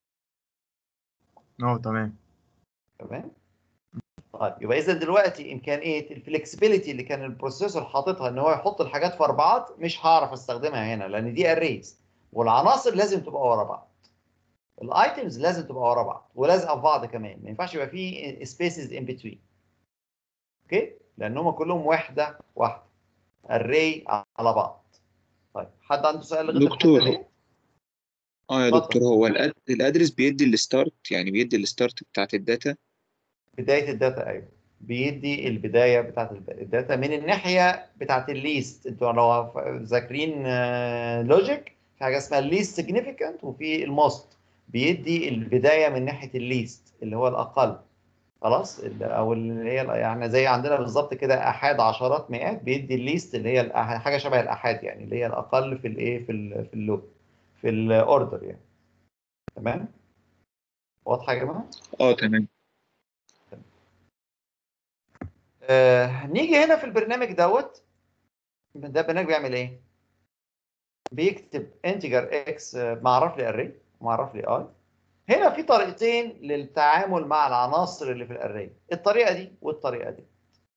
اه تمام
تمام طيب يبقى اذا دلوقتي امكانيه الفلكسبيليتي اللي كان البروسيسور حاططها ان هو يحط الحاجات في اربعات مش هعرف استخدمها هنا لان دي اريز والعناصر لازم تبقى ورا بعض الايتمز لازم تبقى ورا بعض ولازقه في بعض كمان ما ينفعش يبقى في سبيسز ان بتوين اوكي لان هم كلهم وحده واحده اري على بعض طيب حد عنده سؤال لغايه
دكتور،
الحته دي
اه يا
اتفضل.
دكتور هو الأد... الادرس بيدي الستارت يعني بيدي الستارت بتاعت الداتا
بدايه الداتا ايوه بيدي البدايه بتاعت الب- الداتا من الناحيه بتاعت الليست انتوا لو ف- ذاكرين لوجيك في حاجه اسمها الليست سيجنيفيكانت وفي الموست بيدي البدايه من ناحيه الليست اللي هو الاقل خلاص ال- او اللي هي يعني زي عندنا بالظبط كده احاد عشرات مئات بيدي الليست اللي هي الأح- حاجه شبه الاحاد يعني اللي هي الاقل في الايه في ال في اللود في الاوردر يعني تمام واضحه يا جماعه
اه تمام
آه نيجي هنا في البرنامج دوت ده البرنامج بيعمل ايه؟ بيكتب انتجر اكس معرف لي اري ومعرف لي اي هنا في طريقتين للتعامل مع العناصر اللي في الاري الطريقه دي والطريقه دي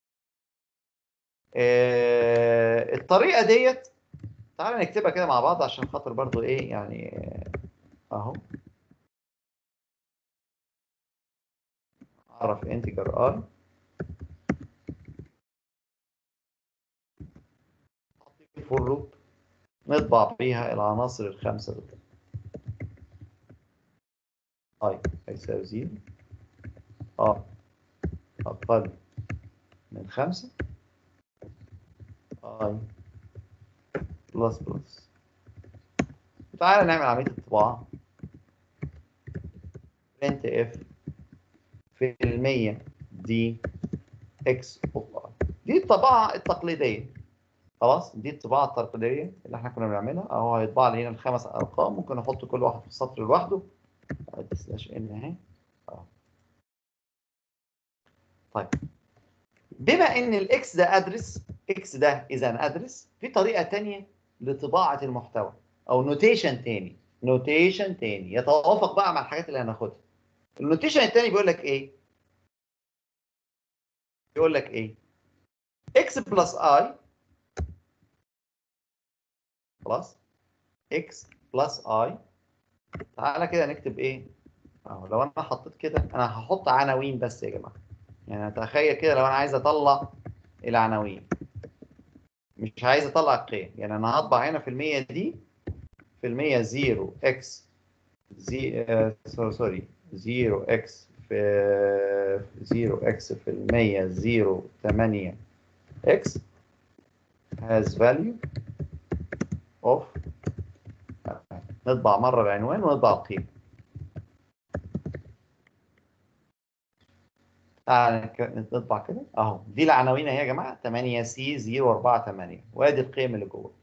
آه الطريقه ديت تعالى نكتبها كده مع بعض عشان خاطر برضو ايه يعني آه، اهو اعرف انتجر اي فور لوب نطبع بيها العناصر الخمسة دول اي هيساوي زيرو ار أقل من خمسة اي بلس بلس تعالى نعمل عملية الطباعة print اف في المية دي اكس اوف اي دي الطباعة التقليدية خلاص دي الطباعه التقليديه اللي احنا كنا بنعملها اهو هيطبع لي هنا الخمس ارقام ممكن احط كل واحد في سطر لوحده ادي سلاش ان اهي أهو. طيب بما ان الاكس ده ادرس اكس ده اذا ادرس في طريقه تانية لطباعه المحتوى او نوتيشن تاني نوتيشن تاني يتوافق بقى مع الحاجات اللي هناخدها النوتيشن التاني بيقول لك ايه بيقول لك ايه اكس بلس اي خلاص x بلس i تعالى كده نكتب ايه اهو لو انا حطيت كده انا هحط عناوين بس يا جماعه يعني تخيل كده لو انا عايز اطلع العناوين مش عايز اطلع القيم يعني انا هطبع هنا في المية دي في المية 0 x زي آه سوري سوري 0 x في 0 x في المية 0 8 x has value اوف نطبع مره العنوان ونطبع القيمه تعالى نك- نطبع كده اهو دي العناوين اهي يا جماعه 8 سي 048 وادي القيم اللي جوه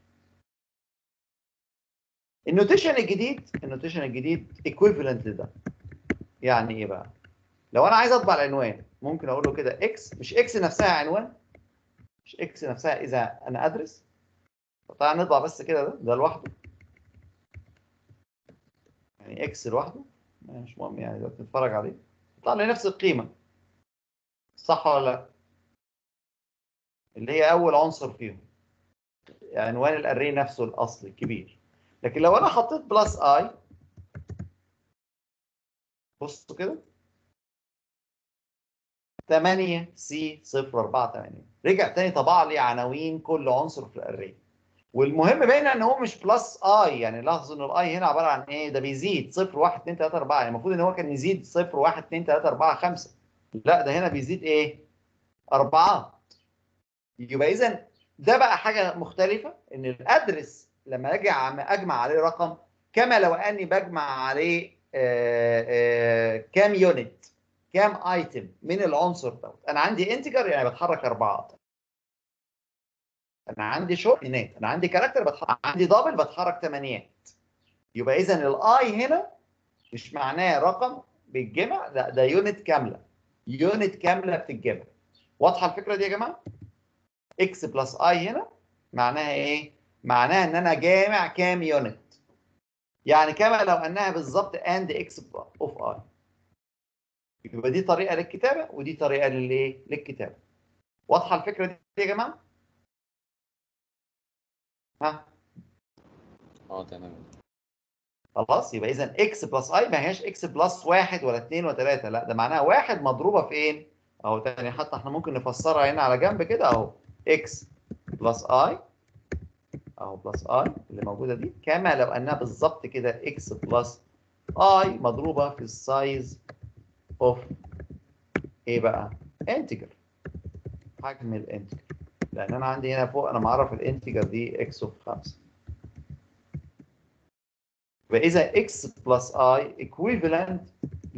النوتيشن الجديد النوتيشن الجديد ايكويفالنت لده يعني ايه بقى لو انا عايز اطبع العنوان ممكن اقول له كده اكس مش اكس نفسها عنوان مش اكس نفسها اذا انا ادرس تعالى نطبع بس كده ده ده لوحده يعني اكس لوحده مش مهم يعني لو بتتفرج عليه يطلع لي نفس القيمه صح ولا لا اللي هي اول عنصر فيهم عنوان الاري نفسه الاصلي الكبير لكن لو انا حطيت بلس اي بصوا كده 8 سي 048 رجع تاني طبع لي عناوين كل عنصر في الاري والمهم باين ان هو مش بلس اي يعني لاحظوا ان الاي هنا عباره عن ايه ده بيزيد 0 1 2 3 4 يعني المفروض ان هو كان يزيد 0 1 2 3 4 5 لا ده هنا بيزيد ايه اربعات يبقى اذا ده بقى حاجه مختلفه ان الادرس لما اجي أعم- اجمع عليه رقم كما لو اني بجمع عليه آه، آه، كام يونت كام ايتم من العنصر دوت انا عندي انتجر يعني بتحرك اربعات انا عندي شورت هناك انا عندي كاركتر بتحرك عندي دبل بتحرك ثمانيات يبقى اذا الاي هنا مش معناه رقم بيتجمع لا ده يونت كامله يونت كامله بتتجمع واضحه الفكره دي يا جماعه اكس بلس اي هنا معناها ايه معناها ان انا جامع كام يونت يعني كما لو انها بالظبط اند اكس اوف اي يبقى دي طريقه للكتابه ودي طريقه للايه للكتابه واضحه الفكره دي يا جماعه ها
اه تمام
خلاص يبقى اذا اكس بلس اي ما هياش اكس بلس واحد ولا اثنين ولا ثلاثه لا ده معناها واحد مضروبه في ايه؟ اهو تاني حتى احنا ممكن نفسرها هنا على جنب كده اهو اكس بلس اي اهو بلس اي اللي موجوده دي كما لو انها بالظبط كده اكس بلس اي مضروبه في السايز اوف ايه بقى؟ انتجر حجم الانتجر لان انا عندي هنا فوق انا معرف الانتجر دي اكس اوف 5 يبقى اذا اكس بلس اي ايكويفالنت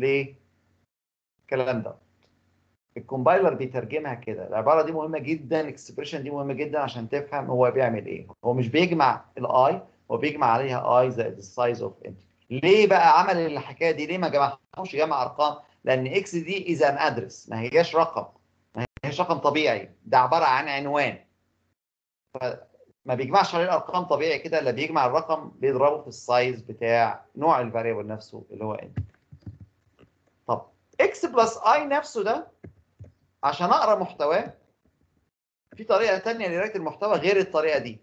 للكلام ده الكومبايلر بيترجمها كده العباره دي مهمه جدا الاكسبريشن دي مهمه جدا عشان تفهم هو بيعمل ايه هو مش بيجمع الاي هو بيجمع عليها اي زائد السايز اوف انتجر ليه بقى عمل الحكايه دي ليه ما جمعهمش جمع ارقام لان اكس دي اذا ان ادرس ما هياش رقم ما هياش رقم طبيعي ده عباره عن عنوان فما بيجمعش عليه الارقام طبيعي كده الا بيجمع الرقم بيضربه في السايز بتاع نوع الفاريبل نفسه اللي هو انت طب اكس بلس اي نفسه ده عشان اقرا محتواه في طريقه ثانيه لقراءه المحتوى غير الطريقه دي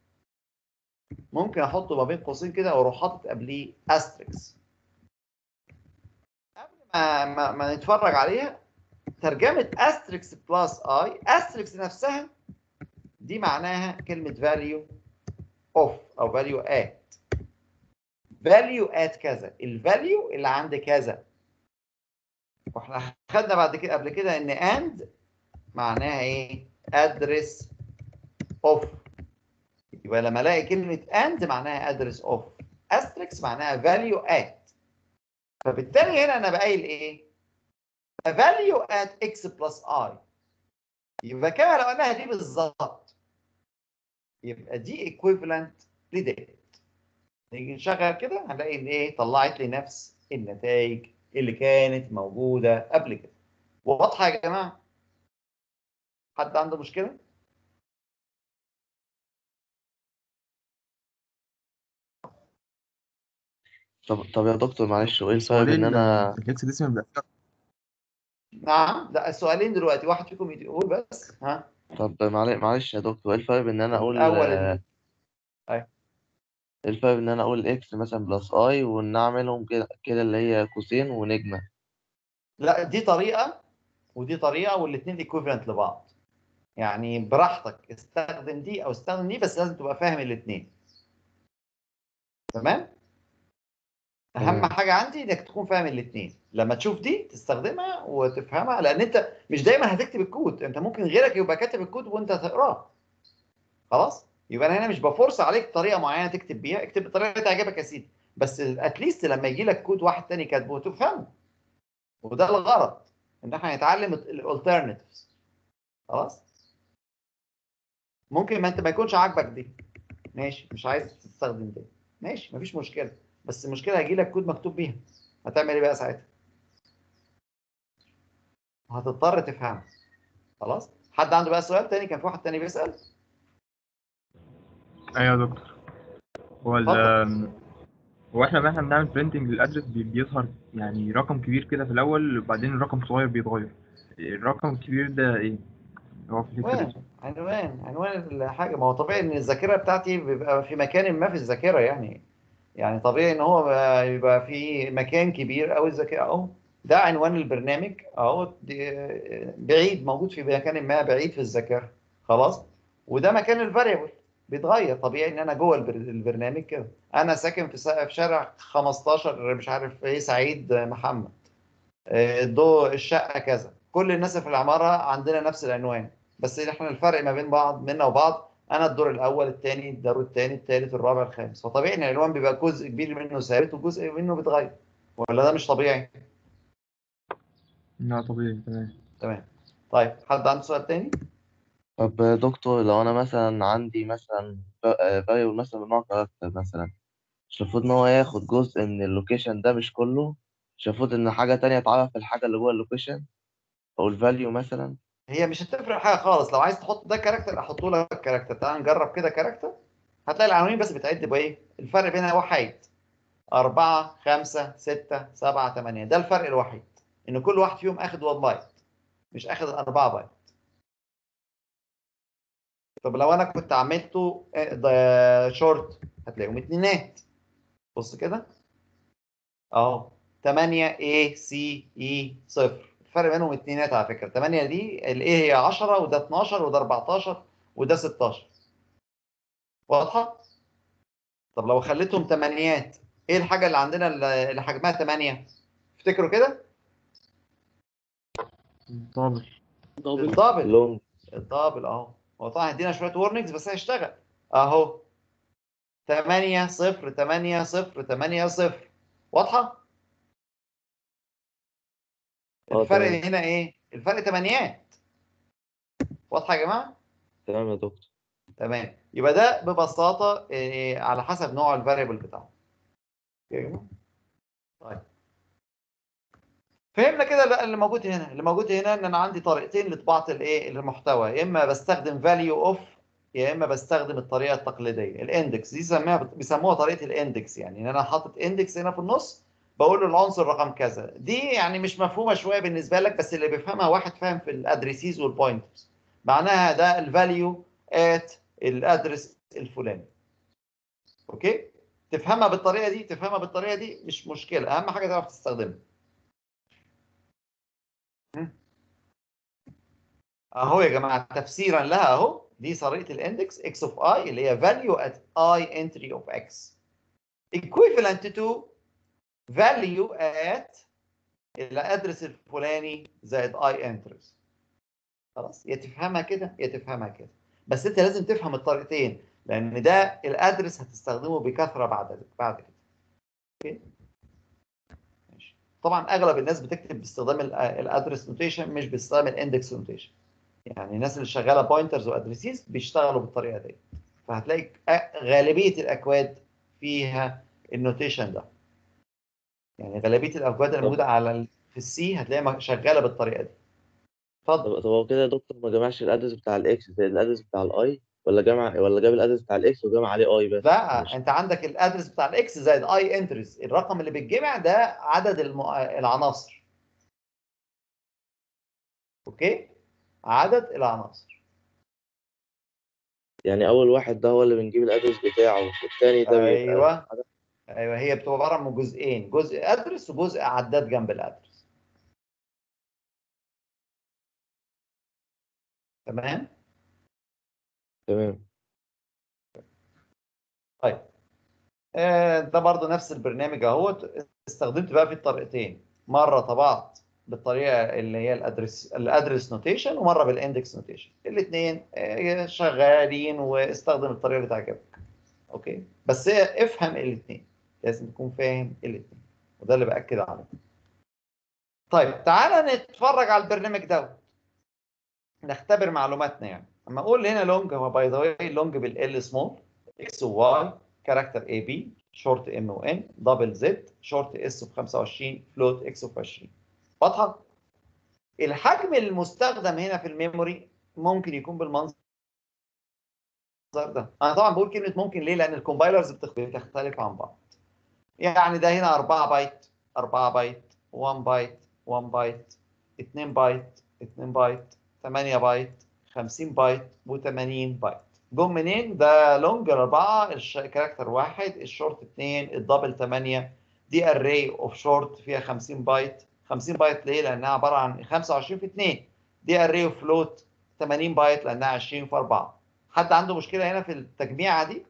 ممكن احطه ما بين قوسين كده واروح حاطط قبليه استريكس قبل ما, ما, ما نتفرج عليها ترجمه استريكس بلس اي استريكس نفسها دي معناها كلمه فاليو اوف او فاليو ات فاليو ات كذا الفاليو اللي عند كذا واحنا خدنا بعد كده قبل كده ان اند معناها ايه ادرس اوف يبقى لما الاقي كلمه اند معناها ادرس اوف استريكس معناها فاليو ات فبالتالي هنا انا بقايل ايه فاليو ات اكس بلس اي يبقى كما لو انها دي بالظبط يبقى دي ايكويفالنت لديت نيجي نشغل كده هنلاقي ان ايه طلعت لي نفس النتائج اللي كانت موجوده قبل كده واضحه يا جماعه حد عنده مشكله
طب طب يا دكتور معلش وايه الفرق
سؤالين
ان انا
في الاكس ديسيمال بيبقى
نعم لا السؤالين دلوقتي واحد فيكم يقول بس ها
طب معل- معلش يا دكتور ايه الفرق ان انا اقول
الاول
آه،
ال- أيوة.
ايه الفرق ان انا اقول اكس مثلا بلس اي وان اعملهم كده كده اللي هي قوسين ونجمة
لا دي طريقه ودي طريقه والاثنين ايكويفالنت لبعض يعني براحتك استخدم دي او استخدم دي بس لازم تبقى فاهم الاثنين تمام اهم
تمام.
حاجه عندي انك تكون فاهم الاثنين لما تشوف دي تستخدمها وتفهمها لان انت مش دايما هتكتب الكود انت ممكن غيرك يبقى كاتب الكود وانت تقراه خلاص يبقى انا هنا مش بفرص عليك طريقه معينه تكتب بيها اكتب بالطريقه اللي تعجبك يا سيدي بس اتليست لما يجي لك كود واحد تاني كاتبه تفهمه وده الغرض ان احنا نتعلم الالترناتيفز خلاص ممكن ما انت ما يكونش عاجبك دي ماشي مش عايز تستخدم دي ماشي مفيش مشكله بس المشكله هيجي لك كود مكتوب بيها هتعمل ايه بقى ساعتها هتضطر تفهمه خلاص حد عنده بقى سؤال تاني كان في واحد تاني بيسأل
ايوه يا دكتور هو ال
اتفضل.
هو احنا لما احنا بنعمل برينتنج للادرس بي- بيظهر يعني رقم كبير كده في الاول وبعدين الرقم صغير بيتغير الرقم الكبير ده ايه هو في
عنوان
الهكساديسمال
عنوان عنوان الحاجه ما هو طبيعي ان الذاكره بتاعتي بيبقى في مكان ما في الذاكره يعني يعني طبيعي ان هو بقى- يبقى في مكان كبير قوي الذاكره اهو ده عنوان البرنامج اهو دي- بعيد موجود في مكان ما بعيد في الذاكره خلاص وده مكان الفاريبل بيتغير طبيعي ان انا جوه البر- البرنامج كده انا ساكن في سا- في شارع 15 مش عارف ايه سعيد محمد آه، الضوء الشقه كذا كل الناس في العماره عندنا نفس العنوان بس احنا الفرق ما بين بعض منا وبعض انا الدور الاول الثاني الدور الثاني الثالث الرابع الخامس فطبيعي ان العنوان بيبقى جزء كبير منه ثابت وجزء منه بيتغير ولا ده مش طبيعي
لا طبيعي تمام
تمام طيب حد عنده سؤال تاني
طب يا دكتور لو انا مثلا عندي مثلا فاريبل مثلا من نوع كاركتر مثلا مش المفروض ان هو ياخد جزء من اللوكيشن ده مش كله مش المفروض ان حاجة تانية تعرف الحاجة اللي جوه اللوكيشن او الفاليو مثلا
هي مش هتفرق حاجه خالص لو عايز تحط ده كاركتر احطه لك كاركتر تعال نجرب كده كاركتر هتلاقي العناوين بس بتعد بايه الفرق بينها وحيد أربعة خمسة ستة سبعة ثمانية ده الفرق الوحيد إن كل واحد فيهم أخد 1 بايت مش أخد 4 بايت طب لو أنا كنت عملته شورت هتلاقيهم اتنينات بص كده أهو 8 A C E صفر الفرق بينهم اتنينات على فكرة 8 دي ال A هي 10 وده 12 وده 14 وده 16 واضحه طب لو خليتهم تمانيات ايه الحاجه اللي عندنا اللي اللي حجمها 8 افتكروا كده
طابل
الدبل
لونج
الدبل اهو هو طبعا هيدينا شويه وورنينجز بس هيشتغل اهو 8 0 8 0 8 0 واضحه
اه
الفرق
تمام
هنا ايه الفرق تمانيات واضحه يا جماعه
تمام يا دكتور
تمام يبقى ده ببساطه إيه على حسب نوع الفاريبل بتاعه يا جماعه طيب فهمنا كده لا اللي موجود هنا اللي موجود هنا ان انا عندي طريقتين لطباعه الايه المحتوى يا اما بستخدم فاليو اوف يا اما بستخدم الطريقه التقليديه الاندكس دي سميها بيسموها طريقه الاندكس يعني ان انا حاطط اندكس هنا في النص بقول له العنصر رقم كذا دي يعني مش مفهومه شويه بالنسبه لك بس اللي بيفهمها واحد فاهم في الادريسيز والبوينترز معناها ده الفاليو ات الادرس الفلاني اوكي تفهمها بالطريقه دي تفهمها بالطريقه دي مش مشكله اهم حاجه تعرف تستخدمها اهو يا جماعه تفسيرا لها اهو دي طريقه الاندكس x of i اللي هي value at i entry of x equivalent to value at الادرس الفلاني زائد i entries خلاص يا تفهمها كده يا تفهمها كده بس انت لازم تفهم الطريقتين لان ده الادرس هتستخدمه بكثره بعد بعد كده اوكي ماشي طبعا اغلب الناس بتكتب باستخدام الادرس نوتيشن مش باستخدام الاندكس نوتيشن يعني الناس اللي شغاله بوينترز وادريسيز بيشتغلوا بالطريقه دي فهتلاقي غالبيه الاكواد فيها النوتيشن ده يعني غالبيه الاكواد اللي موجوده على ال- في السي هتلاقيها شغاله بالطريقه دي اتفضل
طب طب هو كده يا دكتور ما جمعش الادرس بتاع الاكس زي الادرس بتاع الاي ولا جمع ولا جاب الادرس بتاع الاكس وجمع عليه اي بس
لا انت عندك الادرس بتاع الاكس زائد اي انترز الرقم اللي بيتجمع ده عدد الم... العناصر اوكي عدد العناصر
يعني اول واحد ده هو اللي بنجيب الادرس بتاعه والتاني ده بيبقى
ايوه ايوه هي بتبقى عباره عن جزئين جزء ادرس وجزء عداد جنب الادرس تمام
تمام
طيب آه، ده برضو نفس البرنامج اهوت استخدمت بقى في الطريقتين مره طبعت بالطريقه اللي هي الادرس الادرس نوتيشن ومره بالاندكس نوتيشن الاثنين شغالين واستخدم الطريقه اللي تعجبك اوكي بس افهم الاثنين لازم تكون فاهم الاثنين وده اللي باكد عليه طيب تعالى نتفرج على البرنامج دوت نختبر معلوماتنا يعني اما اقول هنا لونج هو باي ذا واي لونج بالال سمول اكس وواي كاركتر اي بي شورت ام و ان دبل زد شورت اس ب 25 فلوت اكس ب 20 واضحه؟ الحجم المستخدم هنا في الميموري ممكن يكون بالمنظر ده انا طبعا بقول كلمه ممكن ليه؟ لان الكومبايلرز بتختلف عن بعض يعني ده هنا 4 بايت 4 بايت 1 بايت 1 بايت 2 بايت 2 بايت 8 بايت 50 بايت و80 بايت جم منين؟ ده لونج 4 الكاركتر 1 الشورت 2 الدبل 8 دي اري اوف شورت فيها 50 بايت 50 بايت ليه؟ لانها عباره عن 25 في 2 دي اري اوف فلوت 80 بايت لانها 20 في 4 حد عنده مشكله هنا في التجميعه دي؟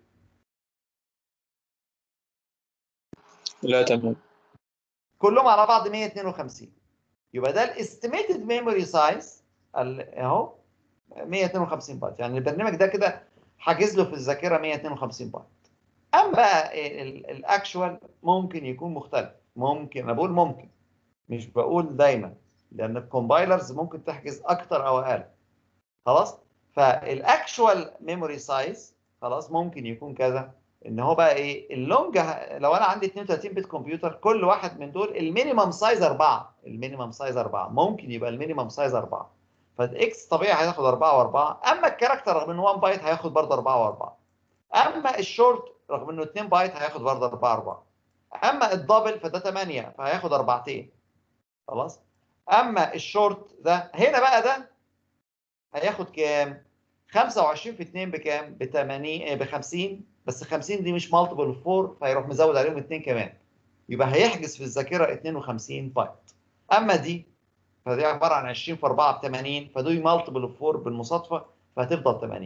لا تمام
كلهم على بعض 152 يبقى ده الاستيميتد ميموري سايز اهو 152 بايت يعني البرنامج ده كده حاجز له في الذاكره 152 بايت اما بقى الاكشوال ممكن يكون مختلف ممكن انا بقول ممكن مش بقول دايما لان الكومبايلرز ممكن تحجز اكتر او اقل خلاص فالاكشوال ميموري سايز خلاص ممكن يكون كذا ان هو بقى ايه اللونج لو انا عندي 32 بت كمبيوتر كل واحد من دول المينيمم سايز 4 المينيمم سايز 4 ممكن يبقى المينيمم سايز 4 فالاكس طبيعي هياخد 4 و4 اما الكاركتر رغم ان 1 بايت هياخد برضه 4 و4 اما الشورت رغم انه 2 بايت هياخد برضه 4 4 اما الدبل فده 8 فهياخد اربعتين خلاص اما الشورت ده هنا بقى ده هياخد كام 25 في 2 بكام ب 80 ب 50 بس 50 دي مش مالتيبل اوف 4 فهيروح مزود عليهم 2 كمان يبقى هيحجز في الذاكره 52 بايت اما دي فدي عباره عن 20 في 4 ب 80 فدول مالتيبل اوف 4 بالمصادفه فهتفضل 80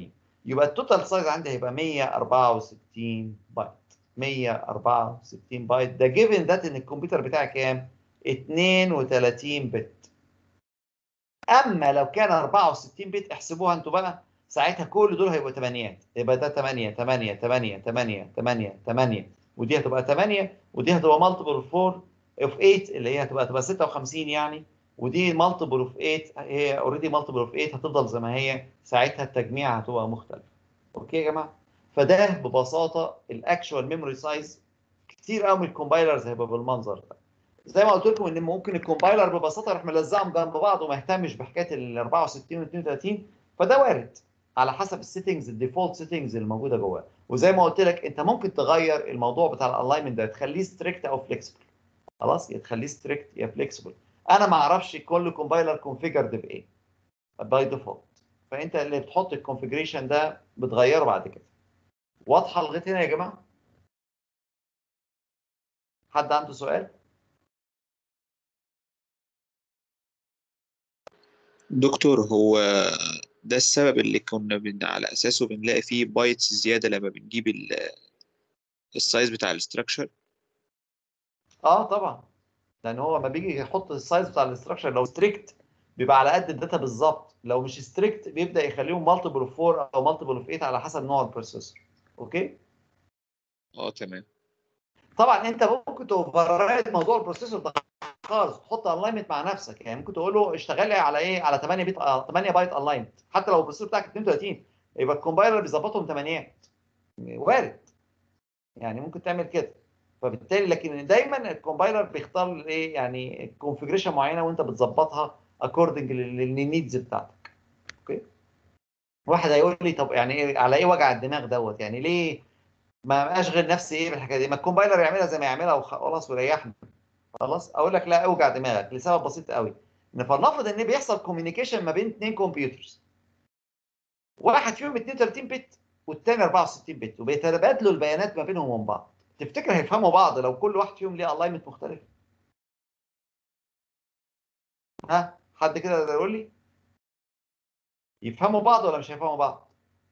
يبقى التوتال سايز عندي هيبقى 164 بايت 164 بايت ده جيفن ذات ان الكمبيوتر بتاعي كام 32 بت اما لو كان 64 بت احسبوها انتوا بقى ساعتها كل دول هيبقوا تمانيات يبقى ده 8 8 8 8 8 8 ودي هتبقى 8 ودي هتبقى مالتيبل 4 اوف 8 اللي هي هتبقى هتبقى 56 يعني ودي مالتيبل اوف 8 هي اوريدي مالتيبل اوف 8 هتفضل زي ما هي ساعتها التجميع هتبقى مختلف اوكي يا جماعه فده ببساطه الاكشوال ميموري سايز كتير قوي من الكومبايلرز هيبقى بالمنظر ده زي ما قلت لكم ان ممكن الكومبايلر ببساطه يروح ملزقهم جنب بعض وما يهتمش بحكايه ال 64 و 32 فده وارد على حسب السيتنجز الديفولت سيتنجز اللي موجوده جواه وزي ما قلت لك انت ممكن تغير الموضوع بتاع الالاينمنت ده تخليه ستريكت او فليكسبل خلاص يا تخليه ستريكت يا فليكسبل انا ما اعرفش كل كومبايلر كونفيجرد بايه باي ديفولت فانت اللي بتحط الكونفيجريشن ده بتغيره بعد كده واضحه لغايه هنا يا جماعه حد عنده سؤال
دكتور هو ده السبب اللي كنا بن على أساسه بنلاقي فيه بايتس زيادة لما بنجيب ال- السايز بتاع الاستراكشر
اه طبعا لان هو لما بيجي يحط السايز بتاع الاستراكشر لو ستريكت بيبقى على قد الداتا بالظبط لو مش ستريكت بيبدا يخليهم مالتيبل اوف 4 او مالتيبل اوف 8 على حسب نوع البروسيسور اوكي
اه تمام
طبعا انت ممكن توفر موضوع البروسيسور ده خالص تحط الاينمنت مع نفسك يعني ممكن تقول له اشتغل لي على ايه على 8 بيت 8 بايت الاينمنت حتى لو البروسيسور بتاعك 32 يبقى الكومبايلر بيظبطهم 8 وارد يعني ممكن تعمل كده فبالتالي لكن دايما الكومبايلر بيختار ايه يعني كونفجريشن معينه وانت بتظبطها اكوردنج للنيدز بتاعتك اوكي واحد هيقول لي طب يعني ايه على ايه وجع الدماغ دوت يعني ليه ما اشغل نفسي ايه بالحكايه دي ما الكومبايلر يعملها زي ما يعملها وخلاص ويريحني خلاص اقول لك لا اوجع دماغك لسبب بسيط قوي ان فلنفرض ان بيحصل كوميونيكيشن ما بين اثنين كمبيوترز واحد فيهم 32 بت والثاني 64 بت وبيتبادلوا البيانات ما بينهم وبين بعض تفتكر هيفهموا بعض لو كل واحد فيهم ليه الاينمنت مختلف ها حد كده يقدر يقول لي يفهموا بعض ولا مش هيفهموا بعض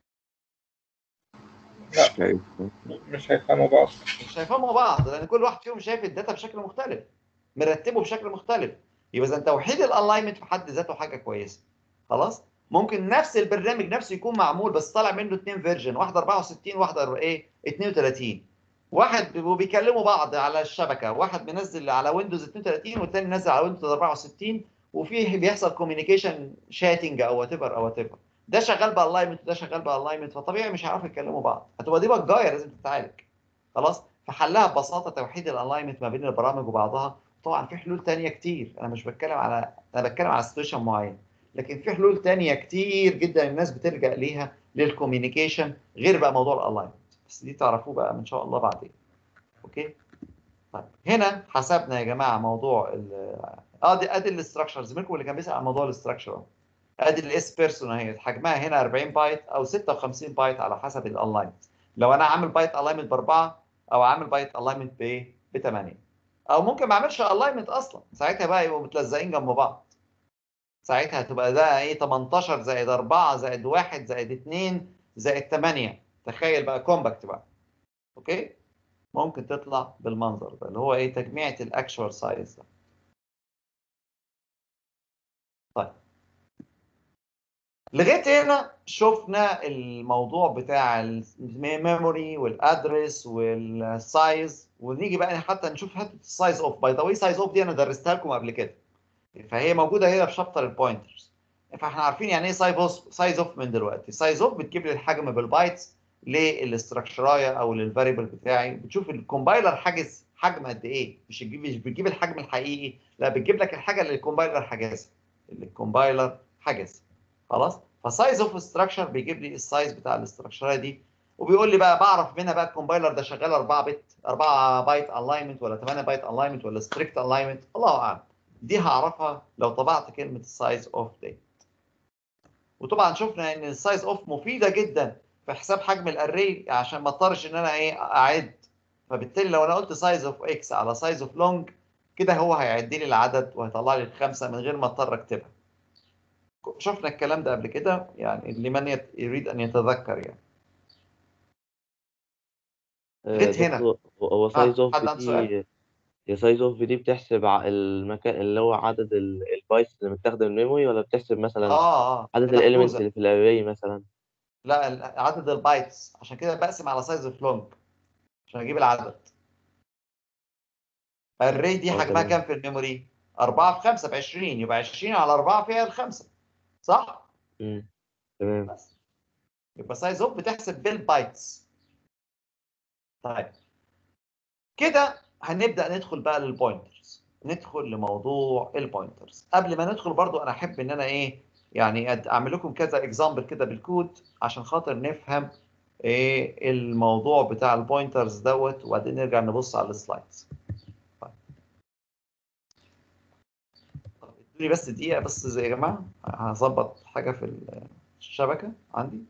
مش هيفهموا بعض
مش هيفهموا بعض لان كل واحد فيهم شايف الداتا بشكل مختلف مرتبه بشكل مختلف يبقى اذا توحيد الالاينمنت في حد ذاته حاجه كويسه خلاص ممكن نفس البرنامج نفسه يكون معمول بس طالع منه اثنين فيرجن واحد 64 واحد ايه 32 واحد وبيكلموا بعض على الشبكه واحد منزل على ويندوز 32 والثاني منزل على ويندوز 64 وفيه بيحصل كوميونيكيشن شاتنج او وات ايفر او وات ايفر ده شغال بالاينمنت وده شغال بالاينمنت فطبيعي مش هيعرفوا يتكلموا بعض هتبقى دي بجايه لازم تتعالج خلاص فحلها ببساطه توحيد الالاينمنت ما بين البرامج وبعضها طبعا في حلول تانية كتير انا مش بتكلم على انا بتكلم على سيتويشن معين لكن في حلول تانية كتير جدا الناس بتلجأ ليها للكوميونيكيشن غير بقى موضوع الالاينمنت بس دي تعرفوه بقى ان شاء الله بعدين اوكي طيب هنا حسبنا يا جماعه موضوع ال اه دي ادي الاستراكشر زميلكم اللي كان بيسال عن موضوع الاستراكشر ادي الاس بيرسون اهي حجمها هنا 40 بايت او 56 بايت على حسب الالاينمنت لو انا عامل بايت الاينمنت باربعه او عامل بايت الاينمنت بايه؟ ب 8 او ممكن ما اعملش الاينمنت اصلا ساعتها بقى يبقوا متلزقين جنب بعض ساعتها هتبقى ده ايه 18 زائد 4 زائد 1 زائد 2 زائد 8 تخيل بقى كومباكت بقى اوكي ممكن تطلع بالمنظر ده اللي هو ايه تجميعة الاكشوال سايز ده طيب لغايه هنا شفنا الموضوع بتاع الميموري والادرس والسايز ونيجي بقى حتى نشوف حته السايز اوف باي ذا واي سايز اوف دي انا درستها لكم قبل كده فهي موجوده هنا في شابتر البوينترز فاحنا عارفين يعني ايه سايز اوف سايز اوف من دلوقتي سايز اوف بتجيب لي الحجم بالبايتس للاستراكشرايه او للفاريبل بتاعي بتشوف الكومبايلر حاجز حجم قد ايه مش بتجيب مش بتجيب الحجم الحقيقي لا بتجيب لك الحاجه اللي الكومبايلر حجزها اللي الكومبايلر حجزها خلاص فسايز اوف ستراكشر بيجيب لي السايز بتاع الاستراكشرايه دي وبيقول لي بقى بعرف منها بقى الكومبايلر ده شغال 4 بت 4 بايت الاينمنت ولا 8 بايت الاينمنت ولا ستريكت الاينمنت الله اعلم دي هعرفها لو طبعت كلمه السايز اوف دي وطبعا شفنا ان السايز اوف مفيده جدا في حساب حجم الاري عشان ما اضطرش ان انا ايه اعد فبالتالي لو انا قلت سايز اوف اكس على سايز اوف لونج كده هو هيعد لي العدد وهيطلع لي الخمسه من غير ما اضطر اكتبها شفنا الكلام ده قبل كده يعني لمن يت- يريد ان يتذكر يعني
آه،
جيت هنا.
دكتور هو- هو سايز اوف
حد عنده سؤال؟
دي هي سايز اوف دي بتحسب ع- المكان اللي هو عدد ال- البايتس اللي متاخده من الميموري ولا بتحسب مثلا
اه اه
عدد
دي
الاليمنتس
محجوزه
اللي في الاري مثلا
لا ال- عدد البايتس عشان كده بقسم على سايز فلونج عشان اجيب العدد الري دي
اه
حجمها
تمام
كام في الميموري 4 في 5 ب 20 يبقى 20 على 4 فيها الخمسه صح
امم تمام
بس يبقى سايز اوف بتحسب بالبايتس طيب كده هنبدا ندخل بقى للبوينترز ندخل لموضوع البوينترز قبل ما ندخل برضو انا احب ان انا ايه يعني أد- اعمل لكم كذا اكزامبل كده بالكود عشان خاطر نفهم ايه الموضوع بتاع البوينترز دوت وبعدين نرجع نبص على السلايدز طيب طب ادوني بس دقيقه بس زي يا جماعه هظبط حاجه في الشبكه عندي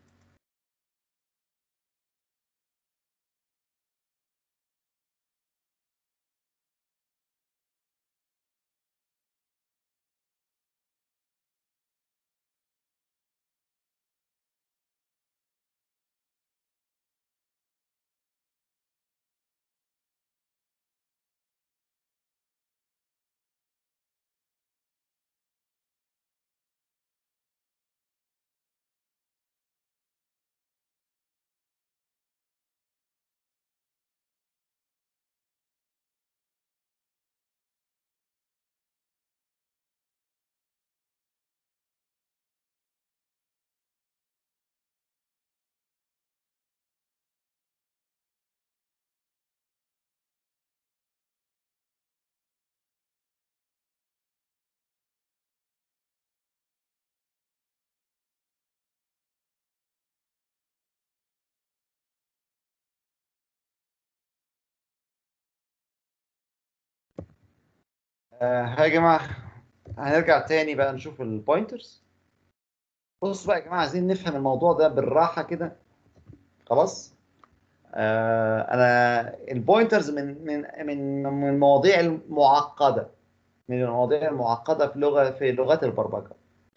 آه، ها يا جماعه هنرجع تاني بقى نشوف البوينترز بصوا بقى يا جماعه عايزين نفهم الموضوع ده بالراحه كده خلاص آه انا البوينترز من من من من المواضيع المعقده من المواضيع المعقده في لغه في لغات البرمجه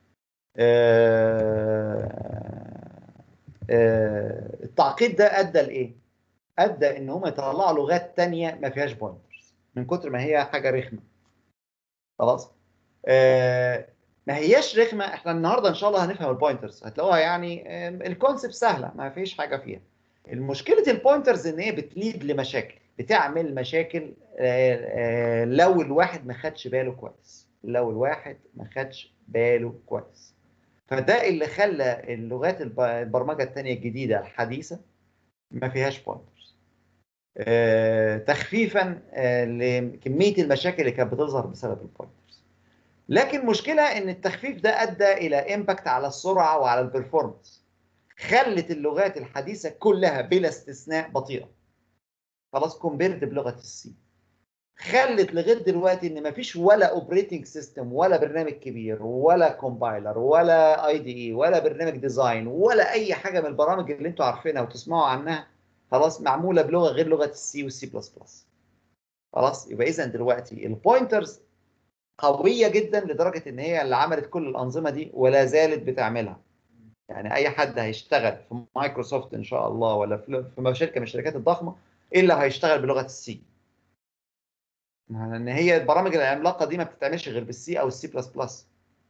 آه آه التعقيد ده ادى لايه ادى ان هم يطلعوا لغات تانية ما فيهاش بوينترز من كتر ما هي حاجه رخمه خلاص آه ما هياش رخمه احنا النهارده ان شاء الله هنفهم البوينترز هتلاقوها يعني آه الكونسبت سهله ما فيش حاجه فيها المشكله البوينترز ان هي بتليد لمشاكل بتعمل مشاكل آه آه لو الواحد ما خدش باله كويس لو الواحد ما خدش باله كويس فده اللي خلى اللغات الب- البرمجه الثانيه الجديده الحديثه ما فيهاش بوينترز آه تخفيفا آه لكميه المشاكل اللي كانت بتظهر بسبب البوينترز لكن مشكله ان التخفيف ده ادى الى امباكت على السرعه وعلى البرفورمانس خلت اللغات الحديثه كلها بلا استثناء بطيئه خلاص كومبيرد بلغه السي خلت لغايه دلوقتي ان مفيش ولا اوبريتنج سيستم ولا برنامج كبير ولا كومبايلر ولا اي دي اي ولا برنامج ديزاين ولا اي حاجه من البرامج اللي انتوا عارفينها وتسمعوا عنها خلاص معموله بلغه غير لغه السي والسي بلس بلس خلاص يبقى اذا دلوقتي البوينترز قويه جدا لدرجه ان هي اللي عملت كل الانظمه دي ولا زالت بتعملها يعني اي حد هيشتغل في مايكروسوفت ان شاء الله ولا في في شركه من الشركات الضخمه الا هيشتغل بلغه السي ان هي البرامج العملاقه دي ما بتتعملش غير بالسي او السي بلس بلس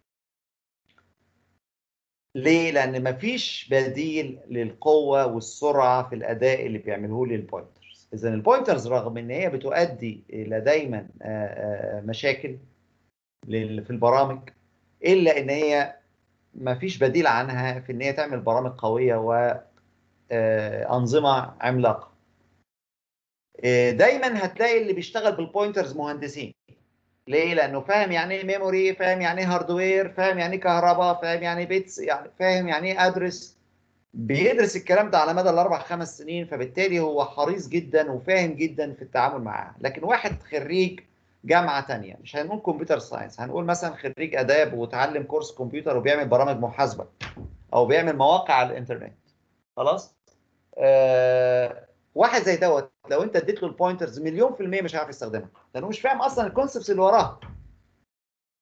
ليه؟ لان مفيش بديل للقوه والسرعه في الاداء اللي بيعملوه لي البوينترز اذا البوينترز رغم ان هي بتؤدي الى دايما آه، آه، مشاكل لل- في البرامج الا ان هي مفيش بديل عنها في ان هي تعمل برامج قويه وانظمه عملاقه آه، دايما هتلاقي اللي بيشتغل بالبوينترز مهندسين ليه؟ لانه فاهم يعني ايه ميموري، فاهم يعني ايه هاردوير، فاهم يعني ايه كهرباء، فاهم يعني ايه بيتس، يعني فاهم يعني ايه ادرس. بيدرس الكلام ده على مدى الاربع خمس سنين فبالتالي هو حريص جدا وفاهم جدا في التعامل معاه، لكن واحد خريج جامعه تانية مش هنقول كمبيوتر ساينس، هنقول مثلا خريج اداب وتعلم كورس كمبيوتر وبيعمل برامج محاسبه او بيعمل مواقع على الانترنت. خلاص؟ آه واحد زي دوت لو انت اديت له البوينترز مليون في المية مش هيعرف يستخدمها لانه مش فاهم اصلا الكونسبتس اللي وراها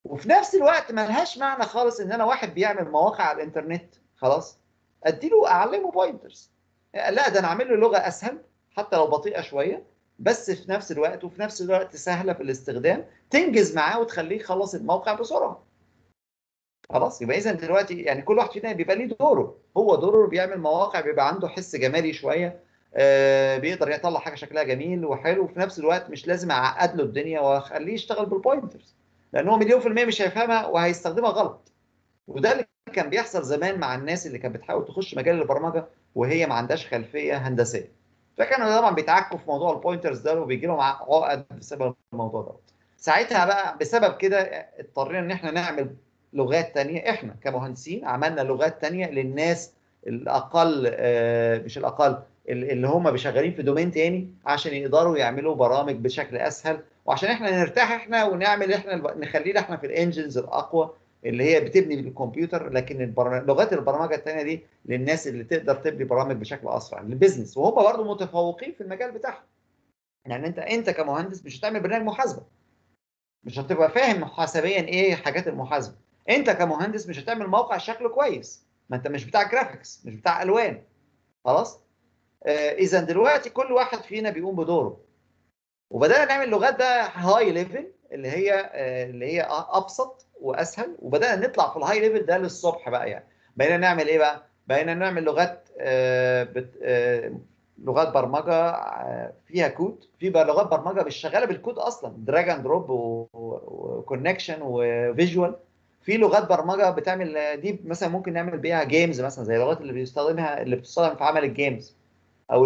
وفي نفس الوقت ما لهاش معنى خالص ان انا واحد بيعمل مواقع على الانترنت خلاص اديله اعلمه بوينترز لا ده انا اعمل له لغه اسهل حتى لو بطيئه شويه بس في نفس الوقت وفي نفس الوقت سهله في الاستخدام تنجز معاه وتخليه يخلص الموقع بسرعه خلاص يبقى اذا دلوقتي يعني كل واحد فينا بيبقى ليه دوره هو دوره بيعمل مواقع بيبقى عنده حس جمالي شويه آه بيقدر يطلع حاجه شكلها جميل وحلو وفي نفس الوقت مش لازم اعقد له الدنيا واخليه يشتغل بالبوينترز لان هو مليون في الميه مش هيفهمها وهيستخدمها غلط وده اللي كان بيحصل زمان مع الناس اللي كانت بتحاول تخش مجال البرمجه وهي ما عندهاش خلفيه هندسيه فكانوا طبعا بيتعكوا في موضوع البوينترز ده وبيجي لهم عقد بسبب الموضوع ده ساعتها بقى بسبب كده اضطرينا ان احنا نعمل لغات تانية احنا كمهندسين عملنا لغات تانية للناس الاقل آه مش الاقل اللي هم شغالين في دومين تاني عشان يقدروا يعملوا برامج بشكل اسهل وعشان احنا نرتاح احنا ونعمل احنا نخلينا احنا في الانجنز الاقوى اللي هي بتبني بالكمبيوتر لكن البرم... لغات البرمجه الثانيه دي للناس اللي تقدر تبني برامج بشكل اسرع للبيزنس وهم برضه متفوقين في المجال بتاعهم يعني انت انت كمهندس مش هتعمل برنامج محاسبه مش هتبقى فاهم محاسبيا ايه حاجات المحاسبه انت كمهندس مش هتعمل موقع شكله كويس ما انت مش بتاع جرافيكس مش بتاع الوان خلاص آه اذا دلوقتي كل واحد فينا بيقوم بدوره وبدانا نعمل لغات بقى هاي ليفل اللي هي آه اللي هي ابسط واسهل وبدانا نطلع في الهاي ليفل ده للصبح بقى يعني بقينا نعمل ايه بقى بقينا نعمل لغات آه بت آه لغات برمجه آه فيها كود في بقى لغات برمجه مش شغاله بالكود اصلا دراج اند دروب وكونكشن وفيجوال في لغات برمجه بتعمل دي مثلا ممكن نعمل بيها جيمز مثلا زي اللغات اللي بيستخدمها اللي بتستخدم في عمل الجيمز او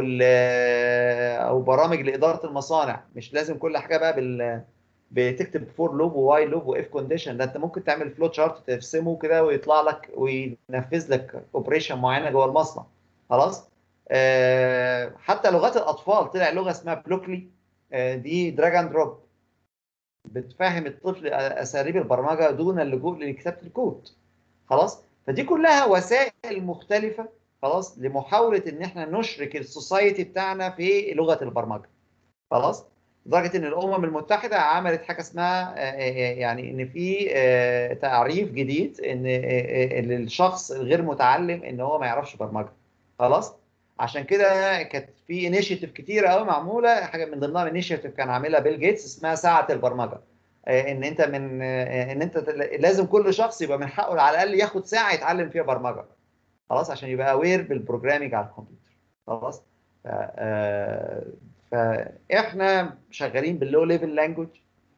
او برامج لاداره المصانع مش لازم كل حاجه بقى بال بتكتب فور لوب وواي لوب واف كونديشن ده انت ممكن تعمل فلو شارت ترسمه كده ويطلع لك وينفذ لك اوبريشن معينه جوه المصنع خلاص آه حتى لغات الاطفال طلع لغه اسمها بلوكلي آه دي دراج اند دروب بتفهم الطفل اساليب البرمجه دون اللجوء لكتابه الكود خلاص فدي كلها وسائل مختلفه خلاص لمحاوله ان احنا نشرك السوسايتي بتاعنا في لغه البرمجه خلاص لدرجه ان الامم المتحده عملت حاجه اسمها يعني ان في تعريف جديد ان الشخص الغير متعلم ان هو ما يعرفش برمجه خلاص عشان كده كانت في انيشيتيف كتيره قوي معموله حاجه من ضمنها انيشيتيف كان عاملها بيل جيتس اسمها ساعه البرمجه ان انت من ان انت لازم كل شخص يبقى من حقه على الاقل ياخد ساعه يتعلم فيها برمجه خلاص عشان يبقى اوير بالبروجرامينج على الكمبيوتر خلاص فاحنا شغالين باللو ليفل لانجوج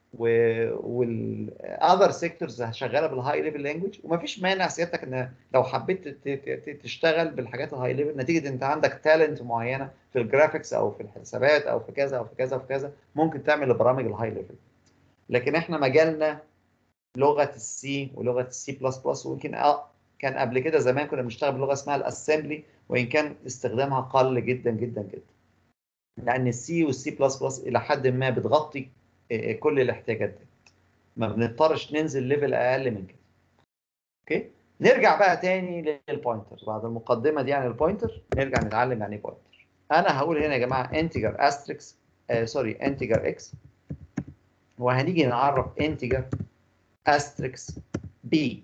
والاذر سيكتورز شغاله بالهاي ليفل لانجوج ومفيش مانع سيادتك ان لو حبيت تشتغل بالحاجات الهاي ليفل نتيجه انت عندك تالنت معينه في الجرافيكس او في الحسابات او في كذا او في كذا او في كذا ممكن تعمل البرامج الهاي ليفل لكن احنا مجالنا لغه السي ولغه السي بلس بلس ويمكن كان قبل كده زمان كنا بنشتغل بلغه اسمها الاسمبلي وان كان استخدامها قل جدا جدا جدا لان السي والسي بلس بلس الى حد ما بتغطي كل الاحتياجات دي ما بنضطرش ننزل ليفل اقل من كده اوكي نرجع بقى تاني للبوينتر بعد المقدمه دي عن البوينتر نرجع نتعلم يعني ايه بوينتر انا هقول هنا يا جماعه انتجر استريكس آه سوري انتجر اكس وهنيجي نعرف انتجر استريكس بي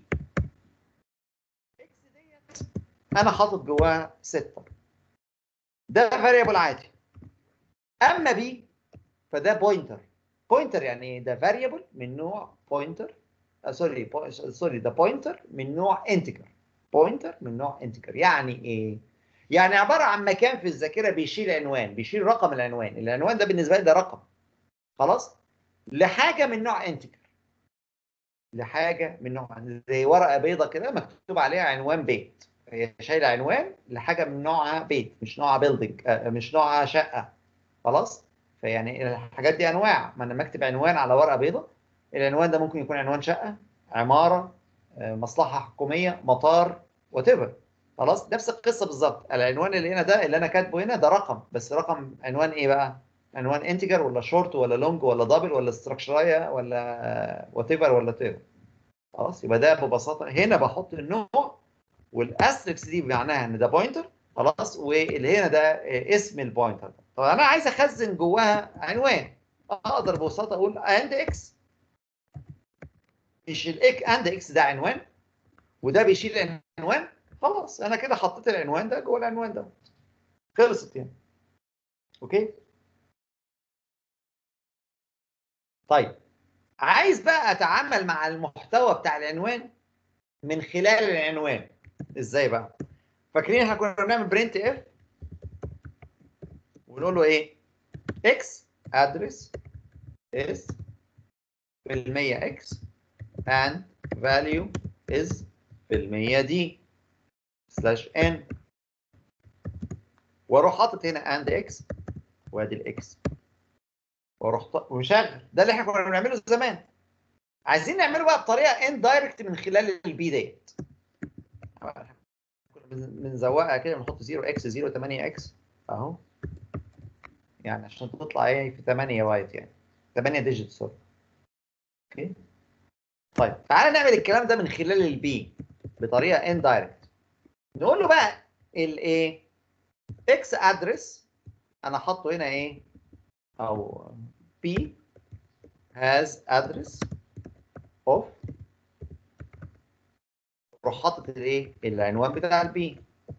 انا حاطط جواها 6 ده فاريبل عادي اما بي فده بوينتر بوينتر يعني ايه ده فاريبل من نوع بوينتر سوري سوري ده بوينتر من نوع انتجر بوينتر من نوع انتجر يعني ايه يعني عباره عن مكان في الذاكره بيشيل عنوان بيشيل رقم العنوان العنوان ده بالنسبه لي ده رقم خلاص لحاجه من نوع انتجر لحاجه من نوع زي ورقه بيضه كده مكتوب عليها عنوان بيت هي شايله عنوان لحاجه من نوعها بيت مش نوعها بيلدينج مش نوعها شقه خلاص فيعني الحاجات دي انواع ما انا مكتب عنوان على ورقه بيضاء العنوان ده ممكن يكون عنوان شقه عماره مصلحه حكوميه مطار وات خلاص نفس القصه بالظبط العنوان اللي هنا ده اللي انا كاتبه هنا ده رقم بس رقم عنوان ايه بقى عنوان انتجر ولا شورت ولا لونج ولا دبل ولا استراكشرايه ولا وات ولا تيفر خلاص يبقى ده ببساطه هنا بحط النوع والاستركس دي معناها ان ده بوينتر خلاص واللي هنا ده اسم البوينتر طب انا عايز اخزن جواها عنوان اقدر ببساطه اقول اند اكس مش الاك اند اكس ده عنوان وده بيشيل العنوان خلاص انا كده حطيت العنوان ده جوه العنوان ده خلصت يعني اوكي طيب عايز بقى اتعامل مع المحتوى بتاع العنوان من خلال العنوان ازاي بقى فاكرين احنا كنا بنعمل برنت اف ونقول له ايه اكس ادرس is في المية x and value is في المية دي slash n واروح حاطط هنا and x وادي الاكس واروح ط- ومشغل ده اللي احنا كنا بنعمله زمان عايزين نعمله بقى بطريقه اندايركت من خلال البي ديت كنا بن- بنزوقها كده بنحط 0 x 0 8 x اهو يعني عشان تطلع ايه في 8 بايت يعني 8 ديجيت سوري اوكي طيب تعالى نعمل الكلام ده من خلال البي بطريقه اندايركت نقول له بقى الايه اكس ادرس انا حاطه هنا ايه او p has address of روح حاطط الايه العنوان بتاع البي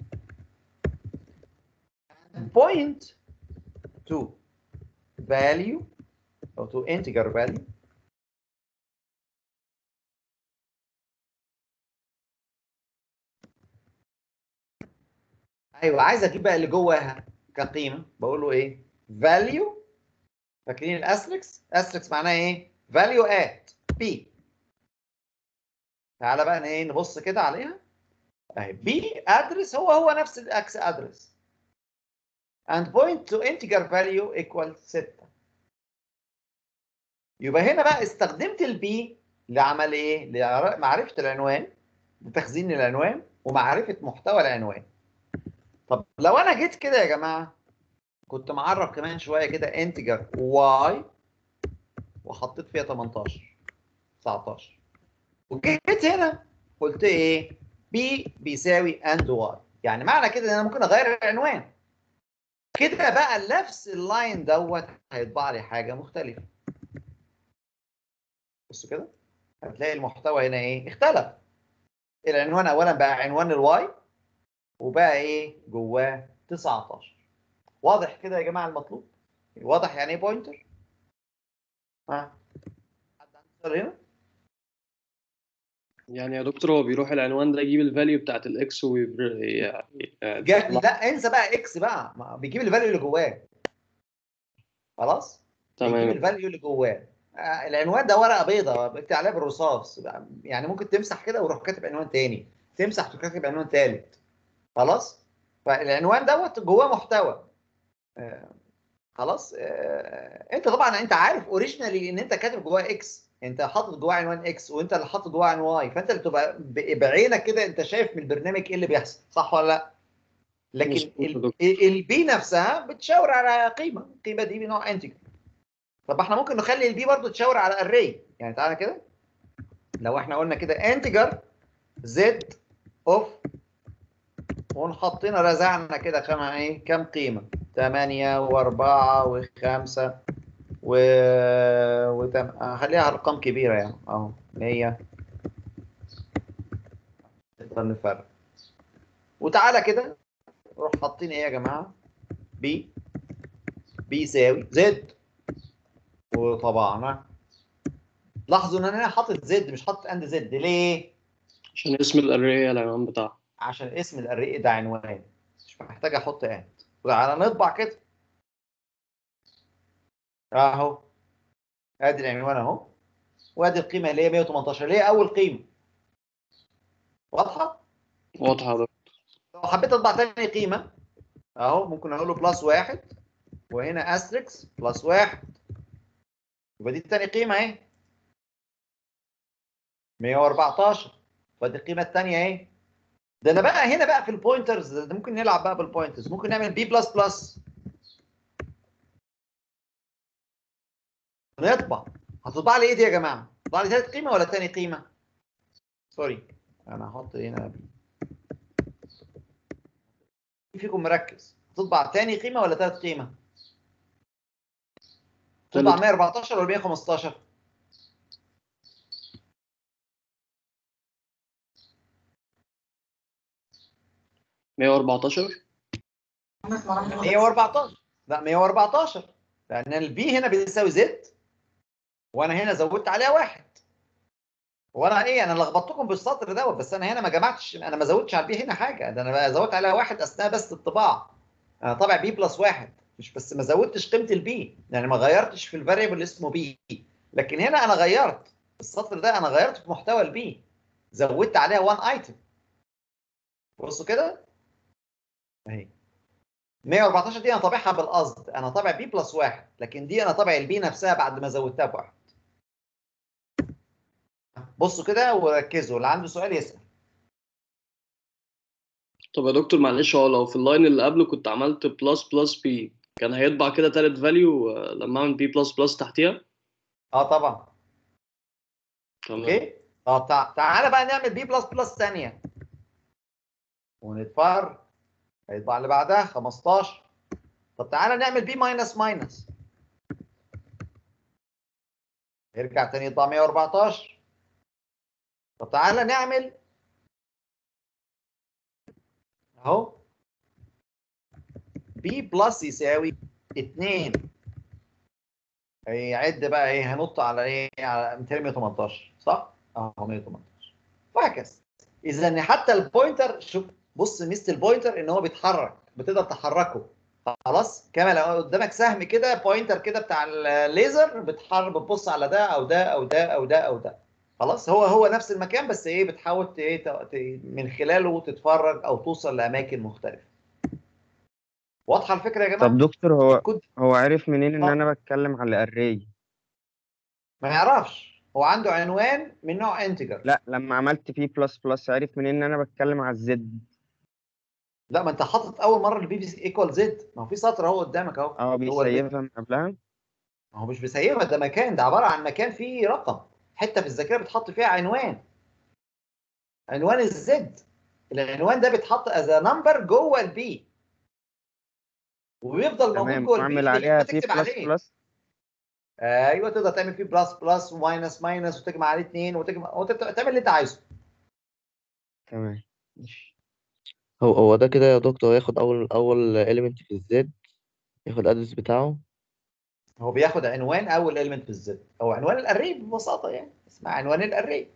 point to value او to integer value ايوه عايز اجيب بقى اللي جواها كقيمه بقول له ايه value فاكرين الاستريكس استريكس معناها ايه value at p تعالى بقى ايه نبص كده عليها اهي b address هو هو نفس الاكس address and point to integer value equal 6 يبقى هنا بقى استخدمت البي لعمل ايه لمعرفه العنوان لتخزين العنوان ومعرفه محتوى العنوان طب لو انا جيت كده يا جماعه كنت معرف كمان شويه كده انتجر y وحطيت فيها 18 19 وجيت هنا قلت ايه b بيساوي and y يعني معنى كده ان انا ممكن اغير العنوان كده بقى نفس اللاين دوت هيطبع لي حاجه مختلفه بص كده هتلاقي المحتوى هنا ايه اختلف العنوان اولا بقى عنوان الواي وبقى ايه جواه 19 واضح كده يا جماعه المطلوب واضح يعني ايه بوينتر ها حد عنده سؤال هنا
يعني يا دكتور هو بيروح العنوان ده يجيب الفاليو بتاعت الاكس ويبر يعني
جا... لا انسى بقى اكس بقى ما بيجيب الفاليو اللي جواه خلاص بيجيب
تمام
الفاليو اللي جواه آه، العنوان ده ورقه بيضاء بكتب عليها بالرصاص يعني ممكن تمسح كده وروح كاتب عنوان تاني تمسح تروح كاتب عنوان تالت خلاص فالعنوان دوت جواه محتوى آه، خلاص آه، انت طبعا انت عارف اوريجينالي ان انت كاتب جواه اكس انت حاطط جواه عنوان اكس وانت اللي حاطط جواه عنوان واي فانت اللي بتبقى ب- بعينك كده انت شايف من البرنامج ايه اللي بيحصل صح ولا لا لكن
مظبوط يا
ال-
دكتور.
البي نفسها بتشاور على قيمه القيمه دي بنوع انتجر طب احنا ممكن نخلي البي برضو تشاور على اري يعني تعالى كده لو احنا قلنا كده انتجر زد اوف ونحطينا رزعنا كده كم ايه كام قيمه 8 و4 و5 و وتم... هخليها ارقام كبيره يعني اهو 100 نقدر نفرق وتعالى كده نروح حاطين ايه يا جماعه بي بيساوي زد وطبعنا لاحظوا ان انا حاطط زد مش حاطط اند زد ليه؟
عشان اسم الاري العنوان بتاعها
عشان اسم الاري ده عنوان مش محتاج احط اند تعالى نطبع كده اهو ادي العنوان اهو وادي القيمه اللي هي 118 اللي هي اول قيمه واضحه؟
واضحه يا دكتور
لو حبيت اطبع تاني قيمه اهو ممكن اقول له بلس واحد وهنا استريكس بلس واحد يبقى دي تاني قيمه اهي 114 فدي القيمه الثانيه اهي ده انا بقى هنا بقى في البوينترز ده ممكن نلعب بقى بالبوينترز ممكن نعمل بي بلس بلس نطبع هتطبع لي ايه دي يا جماعه؟ هتطبع لي ثالث قيمه ولا تاني قيمه؟ سوري انا هحط هنا بي مين فيكم مركز؟ تطبع تاني قيمه ولا ثالث قيمه؟ تطبع
تالت.
114 ولا 115؟
114
114 لا 114 لان البي هنا بيساوي زد وانا هنا زودت عليها واحد وانا ايه انا لخبطتكم بالسطر دوت بس انا هنا ما جمعتش انا ما زودتش على البي هنا حاجه ده انا بقى زودت عليها واحد اثناء بس الطباعه انا طابع بي بلس واحد مش بس ما زودتش قيمه البي يعني ما غيرتش في الفاريبل اللي اسمه بي لكن هنا انا غيرت السطر ده انا غيرت في محتوى البي زودت عليها 1 ايتم بصوا كده اهي 114 دي انا طابعها بالقصد انا طابع بي بلس واحد لكن دي انا طابع البي نفسها بعد ما زودتها بواحد بصوا كده وركزوا اللي عنده سؤال يسأل
طب يا دكتور معلش هو لو في اللاين اللي قبله كنت عملت بلس بلس بي كان هيطبع كده تالت فاليو لما اعمل بي بلس بلس تحتيها
اه طبعا
تمام
اوكي اه تع... تعالى بقى نعمل بي بلس بلس ثانيه ونتفرج هيطبع اللي بعدها 15 طب تعالى نعمل بي ماينس ماينس يرجع تاني يطبع 114 طب تعالى نعمل اهو بي بلس يساوي 2 هيعد بقى ايه هنط على ايه على 218 صح؟ اه 118 وهكذا اذا حتى البوينتر شوف بص ميزه البوينتر ان هو بيتحرك بتقدر تحركه خلاص كما لو قدامك سهم كده بوينتر كده بتاع الليزر بتحرك بتبص على ده او ده او ده او ده او ده خلاص هو هو نفس المكان بس ايه بتحاول ت- ايه ت- ت- من خلاله تتفرج او توصل لاماكن مختلفه واضحه الفكره يا جماعه
طب دكتور هو
الكود
هو عارف منين ان
آه.
انا بتكلم على الاري
ما يعرفش هو عنده عنوان من نوع انتجر
لا لما عملت بي بلس بلس عارف منين ان انا بتكلم على الزد
لا ما انت حاطط اول مره البي في ايكوال زد ما هو في سطر اهو قدامك اهو
اه
هو البي-
بيسيبها من قبلها
ما هو مش بيسيبها ده مكان ده عباره عن مكان فيه رقم حته في الذاكره بتحط فيها عنوان عنوان الزد العنوان ده بيتحط از نمبر جوه البي وبيفضل موجود
تمام
جوه البي
واعمل
لغاية
عليها
ما
بي
تكتب
بلس
عليه
بلس
ايوه تقدر تعمل فيه بلس بلس وماينس ماينس وتجمع عليه اثنين وتجمع وتعمل اللي انت عايزه
تمام
هو هو ده كده يا دكتور ياخد أول أول إيليمنت في الزد ياخد الأدرس بتاعه
هو بياخد عنوان اول element في الزد او عنوان الاري ببساطه يعني اسمها عنوان الاري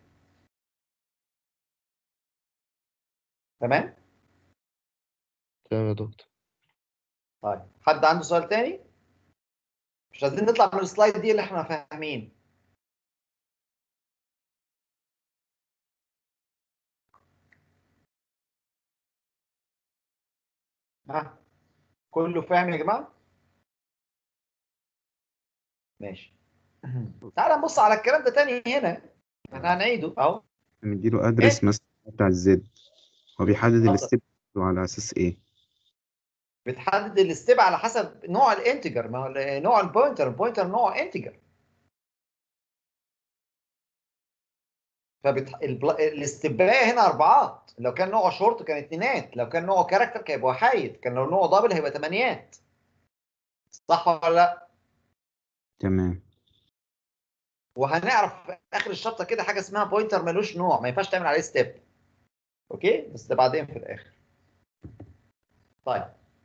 تمام
تمام يا دكتور
طيب حد عنده سؤال تاني مش عايزين نطلع من السلايد دي اللي احنا فاهمين ها كله فاهم يا جماعه ماشي تعال نبص على الكلام ده تاني هنا احنا هنعيده اهو
مديله ادرس مثلا بتاع الزد هو بيحدد
اتفضل.
الستيب على اساس ايه
بتحدد الاستيب على حسب نوع الانتجر ما هو ال- نوع البوينتر البوينتر نوع انتجر فبتح... البل... الاستباية هنا اربعات لو كان نوعه شورت كان اتنينات لو كان نوعه كاركتر كان يبقى وحايد كان لو نوعه دبل هيبقى تمانيات صح ولا لا
تمام
وهنعرف في اخر الشابتر كده حاجه اسمها بوينتر ملوش نوع ما ينفعش تعمل عليه ستيب اوكي بس ده بعدين في الاخر طيب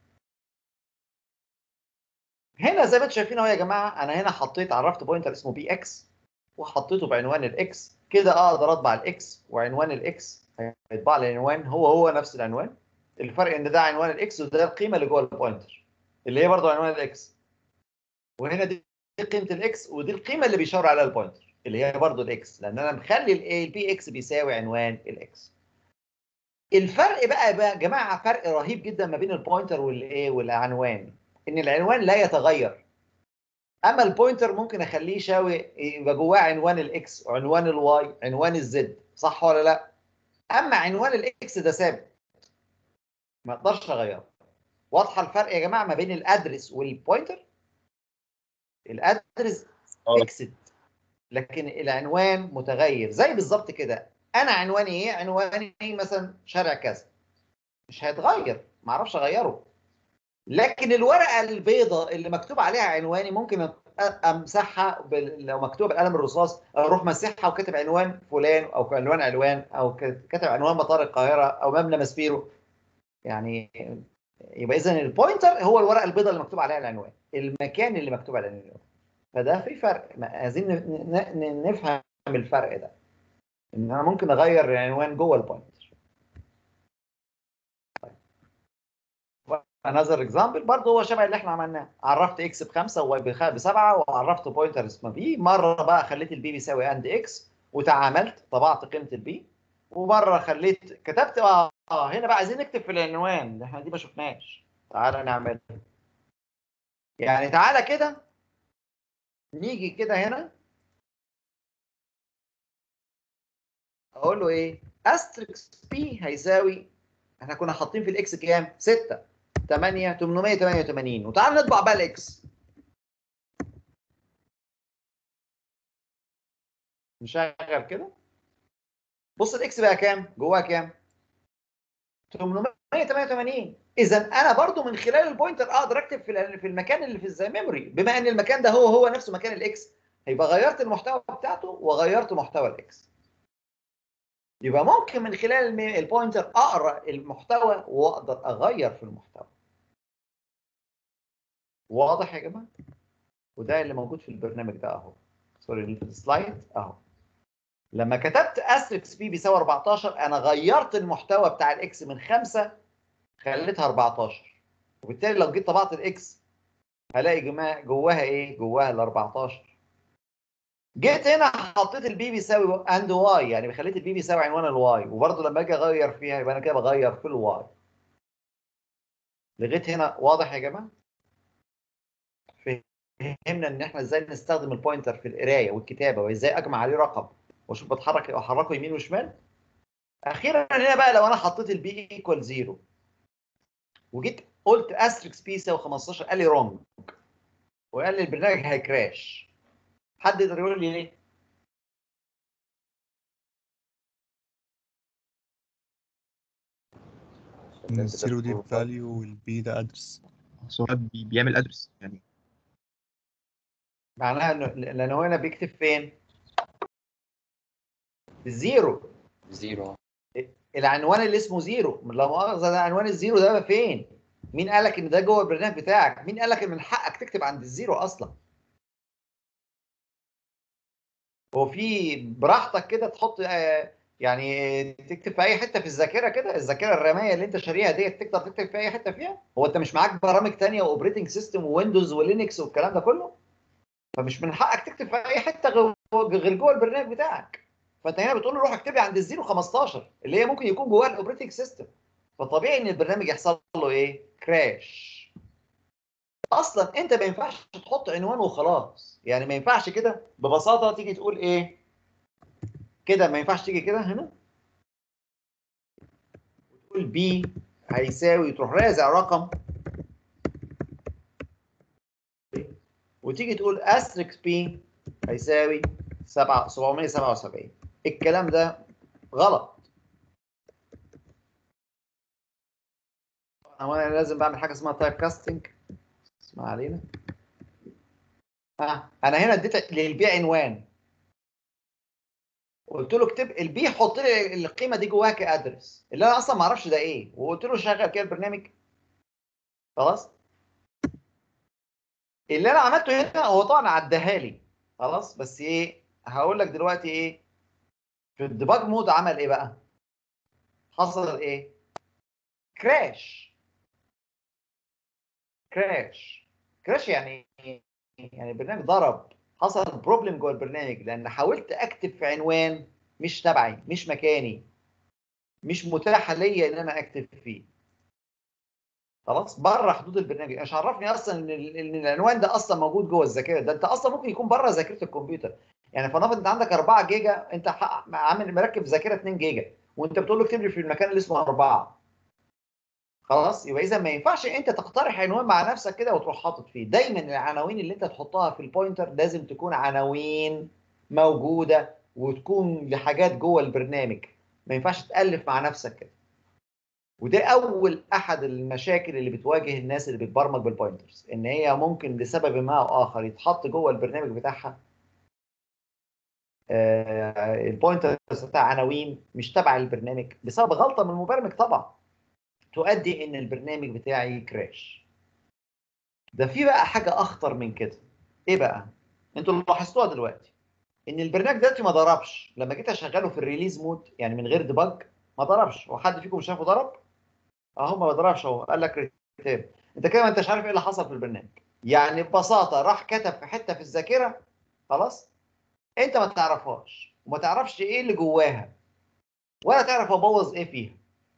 هنا زي ما انتم شايفين اهو يا جماعه انا هنا حطيت عرفت بوينتر اسمه بي اكس وحطيته بعنوان الاكس كده اقدر اطبع الاكس وعنوان الاكس هيطبع لي العنوان هو هو نفس العنوان الفرق ان ده عنوان الاكس وده القيمه اللي جوه البوينتر اللي هي برضه عنوان الاكس وهنا دي دي قيمه الاكس ودي القيمه اللي بيشاور عليها البوينتر اللي هي برضه الاكس لان انا مخلي الاي البي اكس بيساوي عنوان الاكس الفرق بقى بقى يا جماعه فرق رهيب جدا ما بين البوينتر والايه والعنوان ان العنوان لا يتغير اما البوينتر ممكن اخليه يشاوي يبقى جواه عنوان الاكس عنوان الواي عنوان الزد صح ولا لا اما عنوان الاكس ده ثابت ما اقدرش اغيره واضحه الفرق يا جماعه ما بين الادرس والبوينتر الادرس فيكسد لكن العنوان متغير زي بالظبط كده انا عنواني ايه عنواني مثلا شارع كذا مش هيتغير ما اعرفش اغيره لكن الورقه البيضاء اللي مكتوب عليها عنواني ممكن أ- امسحها بال... لو مكتوب بالقلم الرصاص اروح مسحها وكاتب عنوان فلان او عنوان علوان او ك- كاتب عنوان مطار القاهره او مبنى ماسبيرو يعني يبقى اذا البوينتر هو الورقه البيضاء اللي مكتوب عليها العنوان المكان اللي مكتوب عليه العنوان فده في فرق ما- عايزين ن- ن- ن- نفهم الفرق ده ان انا ممكن اغير العنوان جوه البوينتر انذر اكزامبل برضه هو شبه اللي احنا عملناه عرفت اكس بخمسه وواي بخ- بسبعه وعرفت بوينتر اسمه بي مره بقى خليت البي بيساوي اند اكس وتعاملت طبعت قيمه البي ومره خليت كتبت اه آه، هنا بقى عايزين نكتب في العنوان احنا دي ما شفناش تعالى نعمل يعني تعالى كده نيجي كده هنا اقول له ايه استريكس بي هيساوي احنا كنا حاطين في الاكس كام 6 8 888 وتعال نطبع بقى الاكس نشغل كده بص الاكس بقى كام جواها كام 888 اذا انا برضو من خلال البوينتر اقدر اكتب في ال- في المكان اللي في الزي ميموري بما ان المكان ده هو هو نفسه مكان الاكس هيبقى غيرت المحتوى بتاعته وغيرت محتوى الاكس يبقى ممكن من خلال الم- البوينتر اقرا المحتوى واقدر اغير في المحتوى واضح يا جماعه وده اللي موجود في البرنامج ده اهو سوري اللي في السلايد اهو لما كتبت استريكس بي بيساوي 14 انا غيرت المحتوى بتاع الاكس من 5 خليتها 14 وبالتالي لو جيت طبعت الاكس هلاقي جما- جواها ايه جواها ال 14 جيت هنا حطيت البي بيساوي اند واي يعني خليت البي بيساوي عنوان الواي وبرضه لما اجي اغير فيها يبقى انا كده بغير في الواي لغايه هنا واضح يا جماعه فهمنا ان احنا ازاي نستخدم البوينتر في القرايه والكتابه وازاي اجمع عليه رقم واشوف بتحرك احركه يمين وشمال اخيرا هنا بقى لو انا حطيت البي ايكوال زيرو وجيت قلت استريكس بي يساوي 15 قال لي رونج وقال لي البرنامج هيكراش حد يقدر يقول لي ليه؟
إن الزيرو دي فاليو والبي ده ادرس
هو بي- بيعمل ادرس يعني
معناها انه لان هو هنا بيكتب فين؟ الزيرو
زيرو
العنوان اللي اسمه زيرو لو مؤاخذه ده عنوان الزيرو ده بقى فين؟ مين قال لك ان ده جوه البرنامج بتاعك؟ مين قال لك ان من حقك تكتب عند الزيرو اصلا؟ هو في براحتك كده تحط آه، يعني تكتب في اي حته في الذاكره كده الذاكره الراميه اللي انت شاريها ديت تقدر تكتب في اي حته فيها هو انت مش معاك برامج تانية واوبريتنج سيستم وويندوز ولينكس والكلام ده كله فمش من حقك تكتب في اي حته غير غير جوه البرنامج بتاعك فانت هنا بتقول له روح اكتب لي عند الزيرو 15 اللي هي ممكن يكون جواها الاوبريتنج سيستم فطبيعي ان البرنامج يحصل له ايه كراش اصلا انت ما ينفعش تحط عنوان وخلاص يعني ما ينفعش كده ببساطه تيجي تقول ايه كده ما ينفعش تيجي كده هنا وتقول بي هيساوي تروح رازع رقم وتيجي تقول استريكس بي هيساوي 7 777 الكلام ده غلط هو انا لازم بعمل حاجه اسمها تايب كاستنج اسمع علينا ها انا هنا اديت للبي عنوان قلت له اكتب البي حط لي القيمه دي جواها كادرس اللي انا اصلا ما اعرفش ده ايه وقلت له شغل كده البرنامج خلاص اللي انا عملته هنا هو طبعا عداها لي خلاص بس ايه هقول لك دلوقتي ايه في الديباج مود عمل ايه بقى حصل ايه كراش كراش كراش يعني إيه؟ يعني البرنامج ضرب حصل بروبلم جوه البرنامج لان حاولت اكتب في عنوان مش تبعي مش مكاني مش متاحه ليا ان انا اكتب فيه خلاص بره حدود البرنامج مش عرفني اصلا ان ال- ان العنوان ده اصلا موجود جوه الذاكره ده انت اصلا ممكن يكون بره ذاكره الكمبيوتر يعني فلنفرض انت عندك 4 جيجا انت ح- عامل مركب ذاكره 2 جيجا وانت بتقول له اكتب لي في المكان اللي اسمه 4 خلاص يبقى اذا ما ينفعش انت تقترح عنوان مع نفسك كده وتروح حاطط فيه دايما العناوين اللي انت تحطها في البوينتر لازم تكون عناوين موجوده وتكون لحاجات جوه البرنامج ما ينفعش تالف مع نفسك كده وده اول احد المشاكل اللي بتواجه الناس اللي بتبرمج بالبوينترز ان هي ممكن لسبب ما او اخر يتحط جوه البرنامج بتاعها آه، البوينترز بتاع عناوين مش تبع البرنامج بسبب غلطه من المبرمج طبعا تؤدي ان البرنامج بتاعي كراش ده في بقى حاجه اخطر من كده ايه بقى انتوا لاحظتوها دلوقتي ان البرنامج دلوقتي ما ضربش لما جيت اشغله في الريليز مود يعني من غير ديباج ما ضربش هو حد فيكم شافه ضرب اهو ما ضربش اهو قال لك ريتيرن انت كده ما انتش عارف ايه اللي حصل في البرنامج يعني ببساطه راح كتب في حته في الذاكره خلاص انت ما تعرفهاش وما تعرفش ايه اللي جواها ولا تعرف ابوظ ايه فيها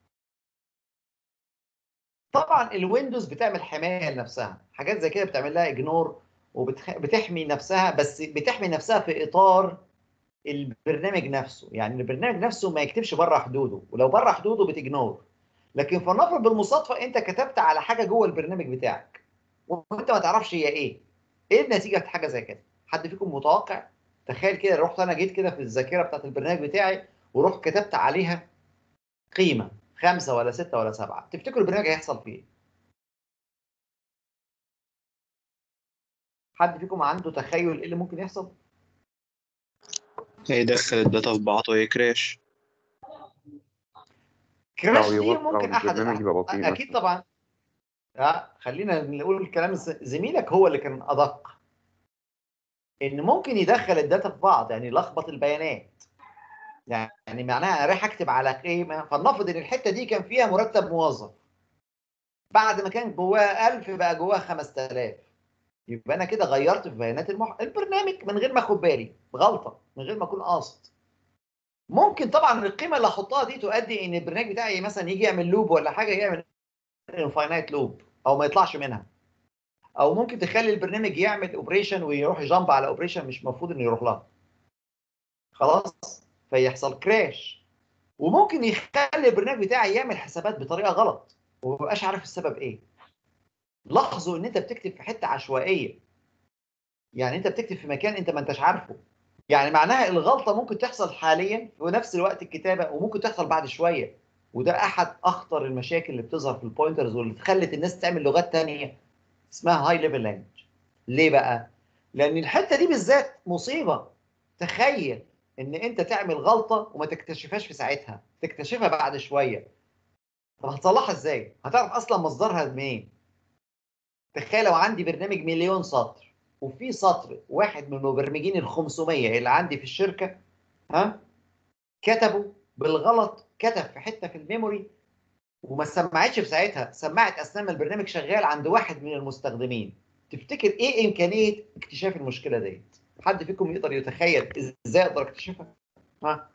طبعا الويندوز بتعمل حمايه لنفسها حاجات زي كده بتعمل لها اجنور وبتحمي نفسها بس بتحمي نفسها في اطار البرنامج نفسه يعني البرنامج نفسه ما يكتبش بره حدوده ولو بره حدوده بتجنور لكن فلنفرض بالمصادفه انت كتبت على حاجه جوه البرنامج بتاعك وانت ما تعرفش هي ايه ايه النتيجه في حاجه زي كده حد فيكم متوقع تخيل كده رحت انا جيت كده في الذاكره بتاعت البرنامج بتاعي ورحت كتبت عليها قيمه خمسه ولا سته ولا سبعه تفتكروا البرنامج هيحصل فيه ايه؟ حد فيكم عنده تخيل ايه اللي ممكن يحصل؟
هيدخل الداتا في بعض ويكراش
كراش
أو
دي
يبط- أو
ممكن احد
البرنامج يبقى بطيء
اكيد طبعا لا خلينا نقول الكلام ز- زميلك هو اللي كان ادق ان ممكن يدخل الداتا في بعض يعني يلخبط البيانات يعني معناها انا رايح اكتب على قيمه فلنفرض ان الحته دي كان فيها مرتب موظف بعد ما كان جواها 1000 بقى جواها 5000 يبقى انا كده غيرت في بيانات المح... البرنامج من غير ما اخد بالي غلطه من غير ما اكون قاصد ممكن طبعا القيمه اللي احطها دي تؤدي ان البرنامج بتاعي مثلا يجي يعمل لوب ولا حاجه يعمل انفاينايت لوب او ما يطلعش منها او ممكن تخلي البرنامج يعمل اوبريشن ويروح يجامب على اوبريشن مش المفروض انه يروح لها خلاص فيحصل كراش وممكن يخلي البرنامج بتاعي يعمل حسابات بطريقه غلط وما بقاش عارف السبب ايه لاحظوا ان انت بتكتب في حته عشوائيه يعني انت بتكتب في مكان انت ما انتش عارفه يعني معناها الغلطه ممكن تحصل حاليا ونفس الوقت الكتابه وممكن تحصل بعد شويه وده احد اخطر المشاكل اللي بتظهر في البوينترز واللي خلت الناس تعمل لغات تانية اسمها هاي ليفل لانجوج ليه بقى لان الحته دي بالذات مصيبه تخيل ان انت تعمل غلطه وما تكتشفهاش في ساعتها تكتشفها بعد شويه طب هتصلحها ازاي هتعرف اصلا مصدرها منين تخيل لو عندي برنامج مليون سطر وفي سطر واحد من المبرمجين ال 500 اللي عندي في الشركه ها كتبوا بالغلط كتب في حته في الميموري وما سمعتش في ساعتها سمعت اثناء ما البرنامج شغال عند واحد من المستخدمين تفتكر ايه امكانيه اكتشاف المشكله ديت حد فيكم يقدر يتخيل ازاي اقدر اكتشفها ها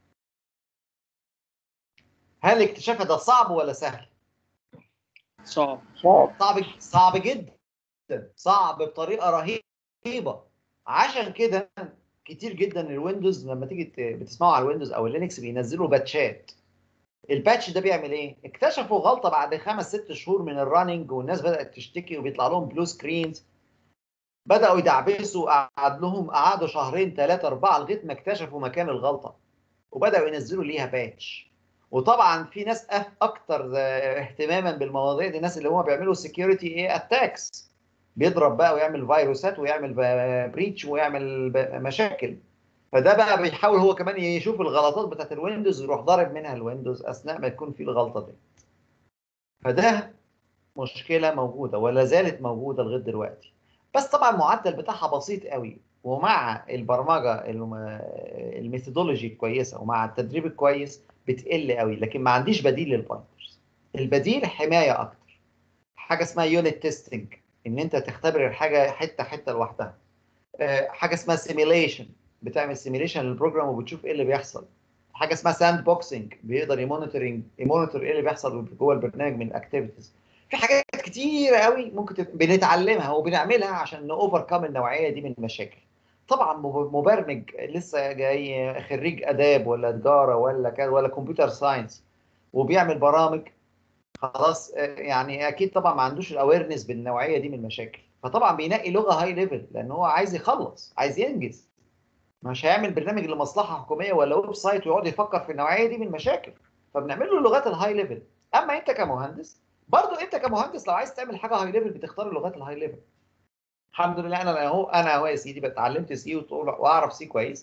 هل اكتشافها ده صعب ولا سهل
صعب
صعب صعب جدا صعب بطريقه رهيبه عشان كده كتير جدا الويندوز لما تيجي ت- بتسمعوا على الويندوز او اللينكس بينزلوا باتشات الباتش ده بيعمل ايه؟ اكتشفوا غلطه بعد خمس ست شهور من الرننج والناس بدات تشتكي وبيطلع لهم بلو سكرينز بداوا يدعبسوا قعد لهم قعدوا شهرين ثلاثه اربعه لغايه ما اكتشفوا مكان الغلطه وبداوا ينزلوا ليها باتش وطبعا في ناس أف- اكتر آه، اهتماما بالمواضيع دي الناس اللي هم بيعملوا سكيورتي ايه اتاكس بيضرب بقى ويعمل فيروسات ويعمل بريتش ويعمل ب- مشاكل فده بقى بيحاول هو كمان يشوف الغلطات بتاعت الويندوز ويروح ضارب منها الويندوز اثناء ما يكون في الغلطه دي فده مشكله موجوده ولا زالت موجوده لغايه دلوقتي بس طبعا المعدل بتاعها بسيط قوي ومع البرمجه الم- الميثودولوجي الكويسه ومع التدريب الكويس بتقل قوي لكن ما عنديش بديل للبوينترز البديل حمايه اكتر حاجه اسمها يونت تيستنج ان انت تختبر الحاجه حته حته لوحدها آه، حاجه اسمها سيميليشن بتعمل سيميليشن للبروجرام وبتشوف ايه اللي بيحصل حاجه اسمها ساند بوكسنج بيقدر يمونيتورنج يمونيتور ايه اللي بيحصل جوه البرنامج من الاكتيفيتيز في حاجات كتيره قوي ممكن تت... بنتعلمها وبنعملها عشان نوفركم النوعيه دي من المشاكل طبعا مب- مبرمج لسه جاي خريج اداب ولا تجاره ولا كذا ولا كمبيوتر ساينس وبيعمل برامج خلاص آه، يعني اكيد طبعا ما عندوش الاويرنس بالنوعيه دي من المشاكل فطبعا بينقي لغه هاي ليفل لان هو عايز يخلص عايز ينجز مش هيعمل برنامج لمصلحه حكوميه ولا ويب سايت ويقعد يفكر في النوعيه دي من المشاكل فبنعمل له اللغات الهاي ليفل اما انت كمهندس برضو انت كمهندس لو عايز تعمل حاجه هاي ليفل بتختار اللغات الهاي ليفل الحمد لله انا اهو انا اهو يا سيدي اتعلمت سي واعرف سي كويس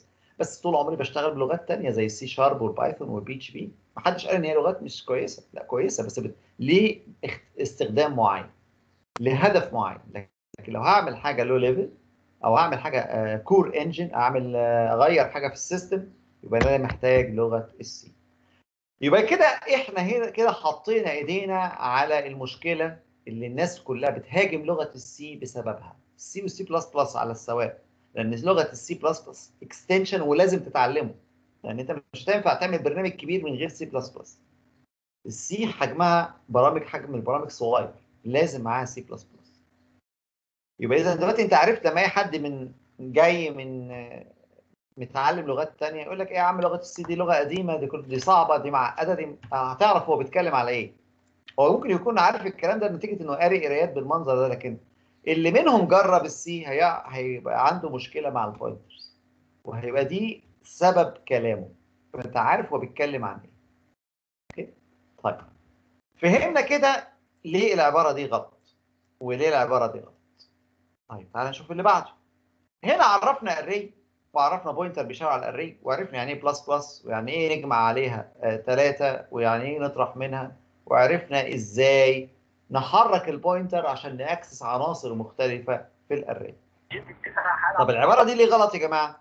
بس طول عمري بشتغل بلغات تانية زي السي شارب والبايثون والبي اتش بي محدش قال ان هي لغات مش كويسه لا كويسه بس بت... ليه اخت- استخدام معين لهدف معين لكن لو هعمل حاجه لو ليفل او هعمل حاجه كور انجن اعمل آه، اغير حاجه في السيستم يبقى انا محتاج لغه السي يبقى كده احنا هنا كده حطينا ايدينا على المشكله اللي الناس كلها بتهاجم لغه السي بسببها السي والسي بلس بلس على السواء لان لغه السي بلس بلس اكستنشن ولازم تتعلمه لان انت مش هتنفع تعمل برنامج كبير من غير سي بلس بلس السي حجمها برامج حجم البرامج صغير لازم معاها سي بلس بلس يبقى اذا دلوقتي انت عرفت لما اي حد من جاي من آه، متعلم لغات تانية يقول لك ايه يا عم لغه السي دي لغه قديمه دي كل- دي صعبه دي معقده دي آه، هتعرف هو بيتكلم على ايه هو ممكن يكون عارف الكلام ده نتيجه انه قاري قرايات بالمنظر ده لكن اللي منهم جرب السي هي... هيبقى عنده مشكله مع البوينترز وهيبقى دي سبب كلامه فانت عارف هو بيتكلم عن ايه اوكي طيب فهمنا كده ليه العباره دي غلط وليه العباره دي غلط طيب تعالى نشوف اللي بعده هنا عرفنا الري وعرفنا بوينتر بيشاور على الاري وعرفنا يعني ايه بلس بلس ويعني ايه نجمع عليها ثلاثة ويعني ايه نطرح منها وعرفنا ازاي نحرك البوينتر عشان ناكسس عناصر مختلفة في الاري طب العبارة دي ليه غلط يا جماعة؟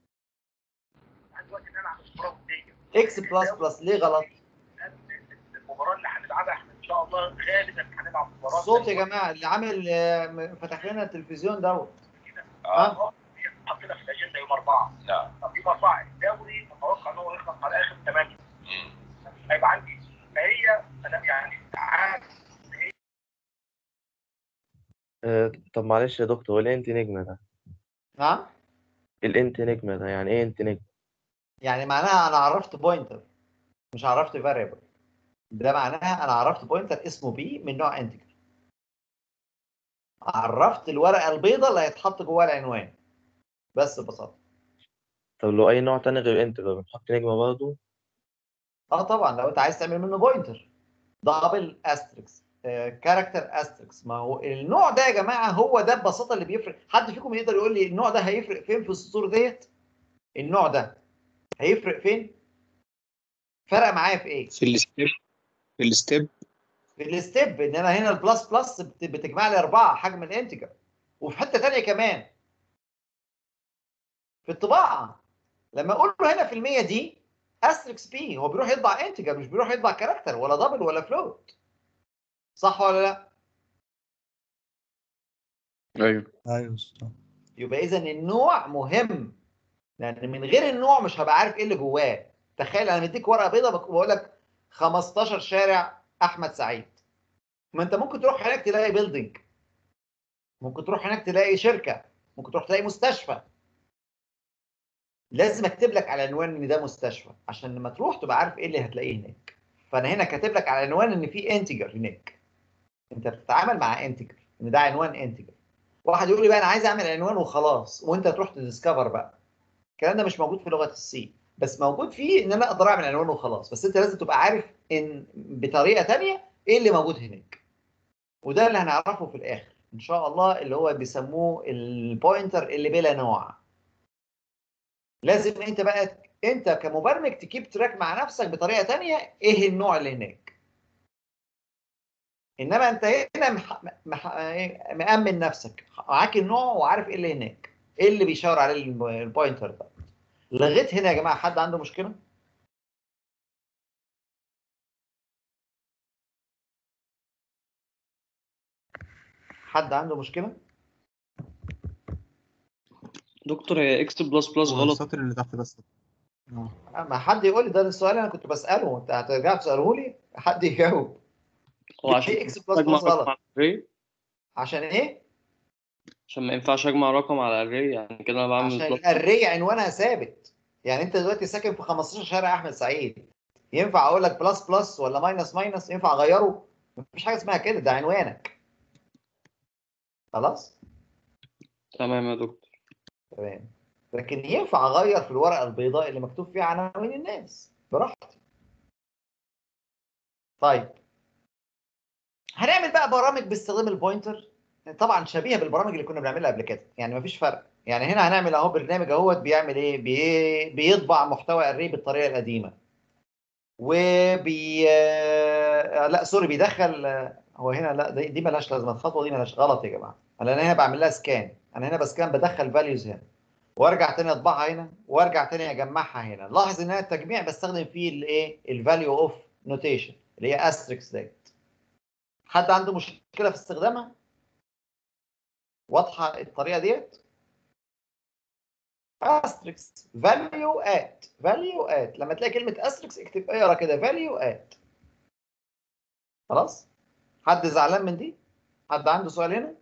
اكس بلس بلس ليه غلط؟
المباراه اللي هنلعبها احنا ان شاء الله غالبا هنلعب مباراه
الصوت يا جماعة اللي عامل آه، فتح لنا التلفزيون دوت
اه حطينا في الاجنده يوم اربعه لا طب يوم اربعه الدوري متوقع ان هو يخلص على اخر ثمانيه هيبقى عندي فهي انا يعني عارف
آه، طب معلش يا دكتور هو ايه انت نجمة ده؟
نعم
الانت نجمة ده يعني ايه انت نجمة؟
يعني معناها انا عرفت بوينتر مش عرفت فاريبل ده معناها انا عرفت بوينتر اسمه بي من نوع انتجر عرفت الورقه البيضاء اللي هيتحط جواها العنوان بس ببساطه
طب لو اي نوع تاني غير انت بقى بنحط نجمة برضه؟
اه طبعا لو انت عايز تعمل منه بوينتر دبل استريكس كاركتر استريكس ما هو النوع ده يا جماعه هو ده ببساطه اللي بيفرق حد فيكم يقدر يقول لي النوع ده هيفرق فين في السطور ديت النوع ده هيفرق فين فرق معايا في ايه
في الستيب في الستيب
في الستيب ان انا هنا البلس بلس بت- بتجمع لي اربعه حجم الانتجر وفي حته ثانيه كمان في الطباعه لما اقول له هنا في المية دي استريكس بي هو بيروح يطبع انتجر مش بيروح يطبع كاركتر ولا دبل ولا فلوت صح ولا لا؟
ايوه
ايوه صح
يبقى اذا النوع مهم لان من غير النوع مش هبقى عارف ايه اللي جواه تخيل انا مديك ورقه بيضاء بك- بقول لك 15 شارع احمد سعيد ما انت ممكن تروح هناك تلاقي بيلدينج ممكن تروح هناك تلاقي شركه ممكن تروح تلاقي مستشفى لازم اكتب لك على عنوان ان ده مستشفى عشان لما تروح تبقى عارف ايه اللي هتلاقيه هناك فانا هنا كاتب لك على عنوان ان في انتجر هناك انت بتتعامل مع انتجر ان ده عنوان انتجر واحد يقول لي بقى انا عايز اعمل عنوان وخلاص وانت تروح تديسكفر بقى الكلام ده مش موجود في لغه السي بس موجود فيه ان انا اقدر اعمل عنوان وخلاص بس انت لازم تبقى عارف ان بطريقه تانية ايه اللي موجود هناك وده اللي هنعرفه في الاخر ان شاء الله اللي هو بيسموه البوينتر اللي بلا نوع لازم انت بقى انت كمبرمج تكيب تراك مع نفسك بطريقه تانية ايه النوع اللي هناك انما انت هنا مح... مح... إيه؟ مأمن نفسك معاك النوع وعارف ايه اللي هناك ايه اللي بيشاور عليه الب- البوينتر ده لغايه هنا يا جماعه حد عنده مشكله حد عنده مشكله
دكتور هي اكس بلس بلس
هو
غلط
السطر اللي تحت بس اه
ما حد يقول لي ده السؤال اللي انا كنت بساله انت هترجع تساله لي حد يجاوب
هو عشان
ليه اكس بلس
اجمع
بلس
رقم
غلط
على الاري
عشان ايه
عشان ما ينفعش اجمع رقم على الاري يعني كده انا بعمل
عشان
بلس
الاري عنوانها ثابت يعني انت دلوقتي ساكن في 15 شارع احمد سعيد ينفع اقول لك بلس بلس ولا ماينس ماينس ينفع اغيره مفيش حاجه اسمها كده ده عنوانك خلاص
تمام يا دكتور
تمام لكن ينفع اغير في الورقه البيضاء اللي مكتوب فيها عناوين الناس براحتي طيب هنعمل بقى برامج باستخدام البوينتر طبعا شبيهه بالبرامج اللي كنا بنعملها قبل كده يعني مفيش فرق يعني هنا هنعمل اهو برنامج اهوت بيعمل ايه بي... بيطبع محتوى الري بالطريقه القديمه وبي آه، لا سوري بيدخل آه، هو هنا لا دي, دي ملهاش لازمه الخطوه دي ملهاش غلط يا جماعه انا هنا بعمل لها سكان انا هنا بسكان بدخل فاليوز هنا وارجع تاني اطبعها هنا وارجع تاني اجمعها هنا لاحظ ان انا التجميع بستخدم فيه الايه الفاليو اوف نوتيشن اللي هي استريكس ديت حد عنده مشكله في استخدامها واضحه الطريقه ديت استريكس فاليو ات فاليو ات لما تلاقي كلمه استريكس اكتب اقرا كده فاليو ات خلاص حد زعلان من دي حد عنده سؤال هنا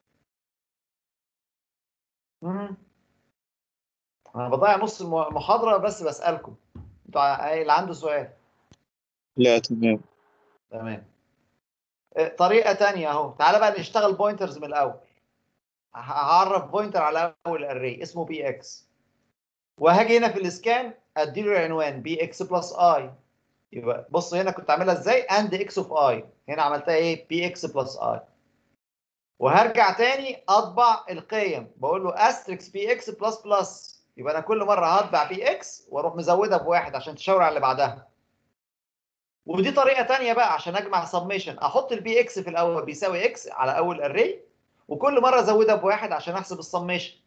مم. انا بضيع نص المحاضره بس بسالكم انتوا ع- اللي عنده سؤال
لا تمام
تمام آه، طريقه تانية اهو تعالى بقى نشتغل بوينترز من الاول ه- هعرف بوينتر على اول اري اسمه بي اكس وهاجي هنا في الاسكان اديله العنوان بي اكس بلس اي يبقى بص هنا كنت عاملها ازاي اند اكس اوف اي هنا عملتها ايه بي اكس بلس اي وهرجع تاني اطبع القيم بقول له استريكس بي اكس بلس بلس يبقى انا كل مره هطبع بي اكس واروح مزودها بواحد عشان تشاور على اللي بعدها ودي طريقه تانية بقى عشان اجمع سميشن احط البي اكس في الاول بيساوي اكس على اول اري وكل مره ازودها بواحد عشان احسب السميشن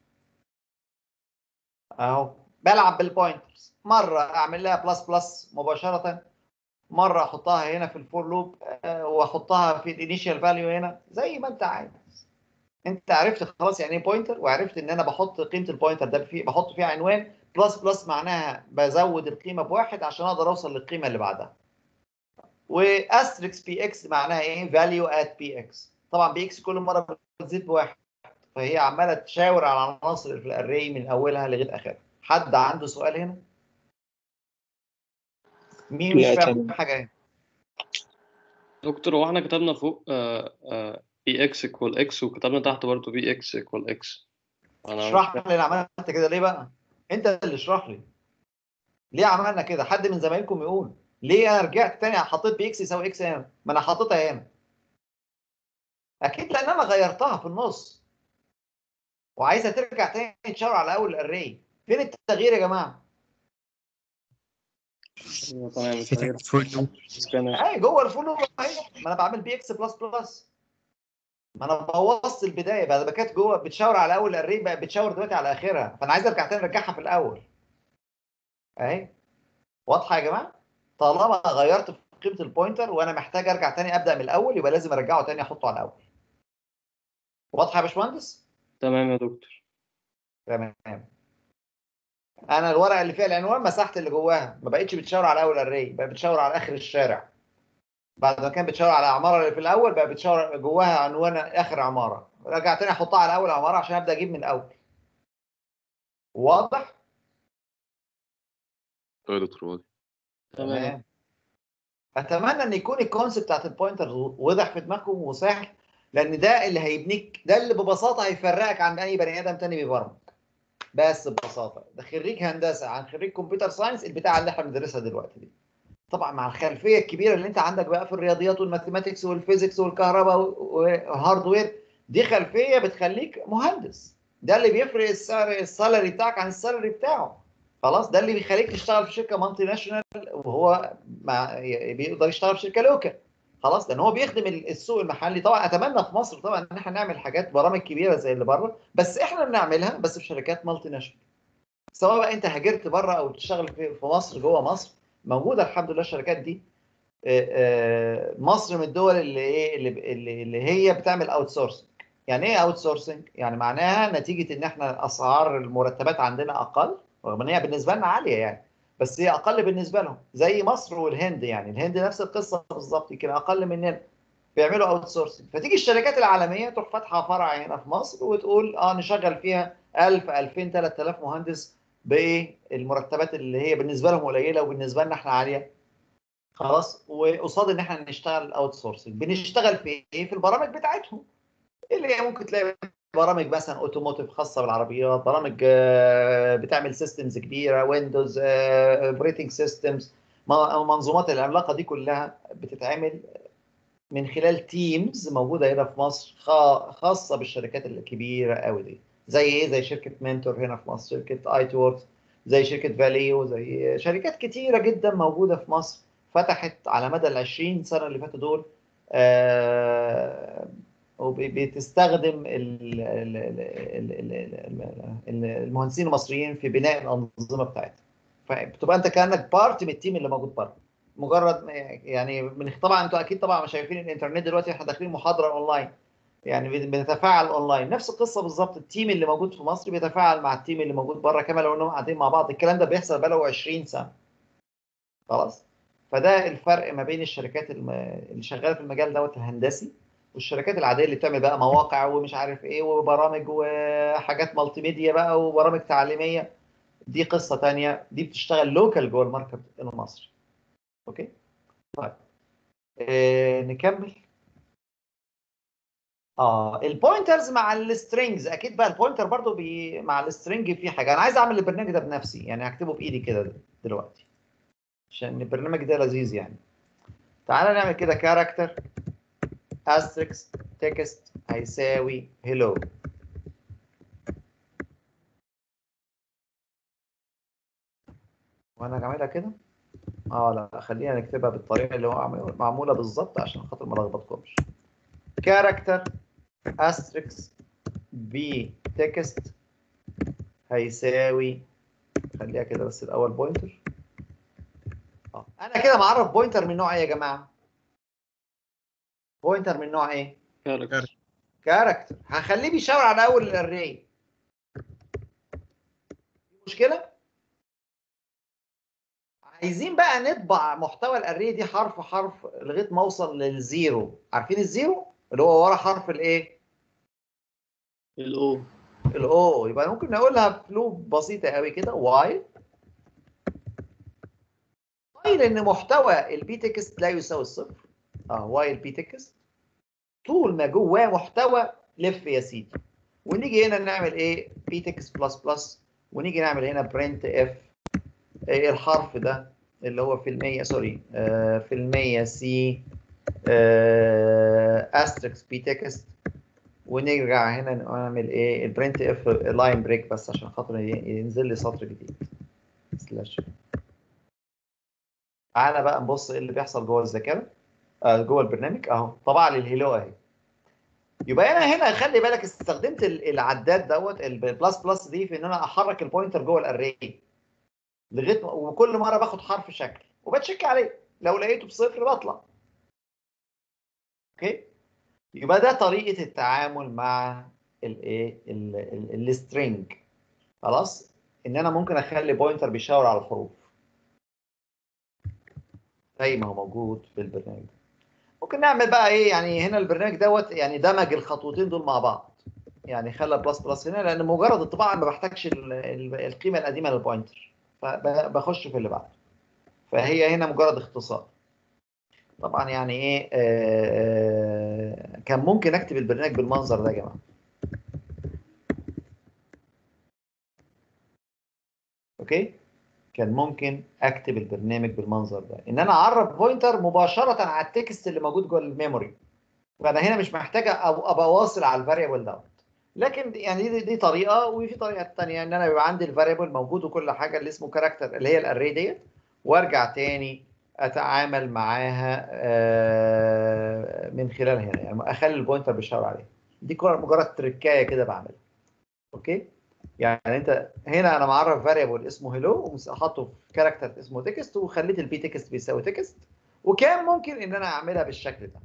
اهو بلعب بالبوينترز مره اعمل لها بلس بلس مباشره مره احطها هنا في الفور لوب واحطها في الانيشال فاليو هنا زي ما انت عايز انت عرفت خلاص يعني ايه بوينتر وعرفت ان انا بحط قيمه البوينتر ده فيه بحط فيه عنوان بلس بلس معناها بزود القيمه بواحد عشان اقدر اوصل للقيمه اللي بعدها واستريكس بي اكس معناها ايه فاليو ات بي اكس طبعا بي اكس كل مره بتزيد بواحد فهي عماله تشاور على العناصر اللي في الاري من اولها لغايه اخرها حد عنده سؤال هنا مين مش
لا
فاهم
تمام
حاجه هنا
دكتور هو احنا كتبنا فوق بي اكس ايكوال اكس وكتبنا تحت برضه بي اكس ايكوال اكس انا مش
اشرح
فاهم
لي انا عملت كده ليه بقى انت اللي اشرح لي ليه عملنا كده حد من زمايلكم يقول ليه انا رجعت تاني حطيت بي اكس يساوي اكس هنا ما انا حاططها هنا اكيد لان انا غيرتها في النص وعايزه ترجع تاني تشاور على اول الاري فين التغيير يا جماعه
أيوة تمام
في
التغيير
فول لوب
سكان
اهي جوه الفول لوب اهي ما انا بعمل بي اكس بلس بلس ما انا بوظت البدايه بقى ده كانت جوه بتشاور على اول الاري بقى بتشاور دلوقتي على اخرها فانا عايز ارجع تاني ارجعها في الاول اهي واضحه يا جماعه طالما غيرت في قيمه البوينتر وانا محتاج ارجع تاني ابدا من الاول يبقى لازم ارجعه تاني احطه على الاول واضحه يا باشمهندس
تمام يا دكتور
تمام انا الورقه اللي فيها العنوان مسحت اللي جواها ما بقتش بتشاور على اول الري بقى بتشاور على اخر الشارع بعد ما كان بتشاور على العماره اللي في الاول بقى بتشاور جواها عنوان اخر عماره رجع تاني احطها على اول عماره عشان ابدا اجيب من الاول واضح
اه يا دكتور واضح
تمام اتمنى ان يكون الكونسيبت بتاعت البوينتر واضح في دماغكم وسهل لان ده اللي هيبنيك ده اللي ببساطه هيفرقك عن اي بني ادم تاني بيبرمج بس ببساطه ده خريج هندسه عن خريج كمبيوتر ساينس البتاع اللي احنا بندرسها دلوقتي دي طبعا مع الخلفيه الكبيره اللي انت عندك بقى في الرياضيات والماثيماتكس والفيزيكس والكهرباء والهاردوير دي خلفيه بتخليك مهندس ده اللي بيفرق السعر السالري بتاعك عن السالري بتاعه خلاص ده اللي بيخليك تشتغل في شركه مالتي ناشونال وهو مع بيقدر يشتغل في شركه لوكال خلاص لان هو بيخدم السوق المحلي طبعا اتمنى في مصر طبعا ان احنا نعمل حاجات برامج كبيره زي اللي بره بس احنا بنعملها بس في شركات مالتي ناشونال سواء بقى انت هاجرت بره او بتشتغل في في مصر جوه مصر موجوده الحمد لله الشركات دي آه، آه، مصر من الدول اللي ايه اللي, اللي, اللي هي بتعمل اوت سورسنج يعني ايه اوت سورسنج يعني معناها نتيجه ان احنا اسعار المرتبات عندنا اقل رغم ان هي بالنسبه لنا عاليه يعني بس هي اقل بالنسبه لهم زي مصر والهند يعني الهند نفس القصه بالظبط يمكن اقل مننا بيعملوا اوت سورسنج فتيجي الشركات العالميه تروح فاتحه فرع هنا في مصر وتقول اه نشغل فيها 1000 2000 3000 مهندس بايه المرتبات اللي هي بالنسبه لهم قليله وبالنسبه لنا احنا عاليه خلاص وقصاد ان احنا نشتغل اوت سورسنج بنشتغل في ايه في البرامج بتاعتهم اللي هي ممكن تلاقي برامج مثلا اوتوموتيف خاصه بالعربيات برامج آه، بتعمل سيستمز كبيره ويندوز اوبريتنج سيستمز المنظومات العملاقه دي كلها بتتعمل من خلال تيمز موجوده هنا في مصر خا- خاصه بالشركات الكبيره قوي دي زي ايه زي شركه منتور هنا في مصر شركه اي توركس زي شركه فاليو زي شركات كتيره جدا موجوده في مصر فتحت على مدى ال 20 سنه اللي فاتوا دول آه، وبتستخدم ال- ال- ال- ال- ال- ال- المهندسين المصريين في بناء الانظمه بتاعتها فبتبقى انت كانك بارت من التيم اللي موجود بره مجرد ما- يعني من طبعا انتوا اكيد طبعا شايفين الانترنت دلوقتي احنا داخلين محاضره اونلاين يعني بن- بنتفاعل اونلاين نفس القصه بالظبط التيم اللي موجود في مصر بيتفاعل مع التيم اللي موجود بره كما لو انهم قاعدين مع بعض الكلام ده بيحصل بقاله 20 سنه خلاص فده الفرق ما بين الشركات الم- اللي شغاله في المجال دوت الهندسي والشركات العاديه اللي بتعمل بقى مواقع ومش عارف ايه وبرامج وحاجات مالتي ميديا بقى وبرامج تعليميه دي قصه تانية دي بتشتغل لوكال جوه الماركت المصري اوكي طيب آه نكمل اه البوينترز مع السترينجز اكيد بقى البوينتر برضو بي مع السترينج في حاجه انا عايز اعمل البرنامج ده بنفسي يعني هكتبه بايدي كده دلوقتي عشان البرنامج ده لذيذ يعني تعالى نعمل كده كاركتر استريكس تكست هيساوي هيلو وانا هعملها كده اه لا خلينا نكتبها بالطريقه اللي هو عامل- معموله بالظبط عشان خاطر ما لخبطكمش كاركتر استريكس بي تكست هيساوي خليها كده بس الاول بوينتر اه انا كده معرف بوينتر من نوع ايه يا جماعه بوينتر من نوع ايه
كاركتر
كاركتر هخليه بيشاور على اول الاري مشكله عايزين بقى نطبع محتوى الاري دي حرف حرف لغايه ما اوصل للزيرو عارفين الزيرو اللي هو ورا حرف الايه
الاو
الاو يبقى ممكن نقولها بلوب بسيطه قوي كده واي واي لان محتوى البي تكست لا يساوي الصفر اه واي البي تكست طول ما جواه محتوى لف يا سيدي ونيجي هنا نعمل ايه بي تكست بلس بلس ونيجي نعمل هنا برنت اف إيه الحرف ده اللي هو في المية سوري آه في المية سي استريكس بي تكست ونرجع هنا نعمل ايه البرنت اف لاين بريك بس عشان خاطر ي- ينزل لي سطر جديد سلاش تعالى بقى نبص ايه اللي بيحصل جوه الذاكره آه جوه البرنامج اهو طبع لي الهيلو اهي يبقى انا هنا خلي بالك استخدمت ال- العداد دوت البلس بلس دي في ان انا احرك البوينتر جوه الاري لغايه ما- وكل مره باخد حرف شكل وبتشيك عليه لو لقيته بصفر بطلع اوكي يبقى ده طريقه التعامل مع الايه السترينج خلاص ان انا ممكن اخلي بوينتر بيشاور على الحروف زي ما هو موجود في البرنامج ده ممكن نعمل بقى ايه يعني هنا البرنامج دوت يعني دمج الخطوتين دول مع بعض يعني خلى بلس بلس هنا لان مجرد الطباعه ما بحتاجش ال- ال- القيمه القديمه للبوينتر فبخش في اللي بعده فهي هنا مجرد اختصار طبعا يعني ايه آه كان ممكن اكتب البرنامج بالمنظر ده يا جماعه اوكي كان ممكن اكتب البرنامج بالمنظر ده ان انا اعرف بوينتر مباشره على التكست اللي موجود جوه الميموري فانا هنا مش محتاج أب- ابقى واصل على الفاريبل دوت لكن دي- يعني دي, دي طريقه وفي طريقه ثانيه ان انا يبقى عندي الفاريبل موجود وكل حاجه اللي اسمه كاركتر اللي هي الاري ديت وارجع تاني اتعامل معاها آه، من خلال هنا يعني اخلي البوينتر بيشاور عليها دي كل- مجرد تركايه كده بعملها اوكي يعني انت هنا انا معرف فاريبل اسمه هيلو وحاطه في كاركتر اسمه تكست وخليت البي تكست بيساوي تكست وكان ممكن ان انا اعملها بالشكل ده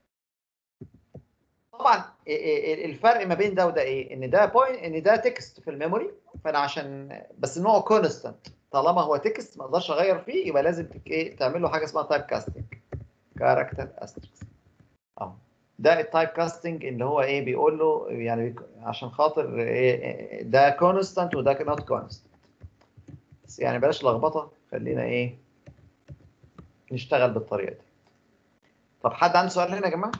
طبعا ال- ال- الفرق ما بين ده وده ايه ان ده بوينت ان ده تكست في الميموري فانا عشان بس نوعه كونستانت طالما هو تكست ما اقدرش اغير فيه يبقى لازم تك- ايه تعمل له حاجه اسمها تايب كاستنج كاركتر استريكس اهو ده التايب كاستنج اللي هو ايه بيقول له يعني بيك- عشان خاطر إيه إيه ده كونستانت وده نوت كونستانت بس يعني بلاش لخبطه خلينا ايه نشتغل بالطريقه دي طب حد عنده سؤال هنا يا جماعه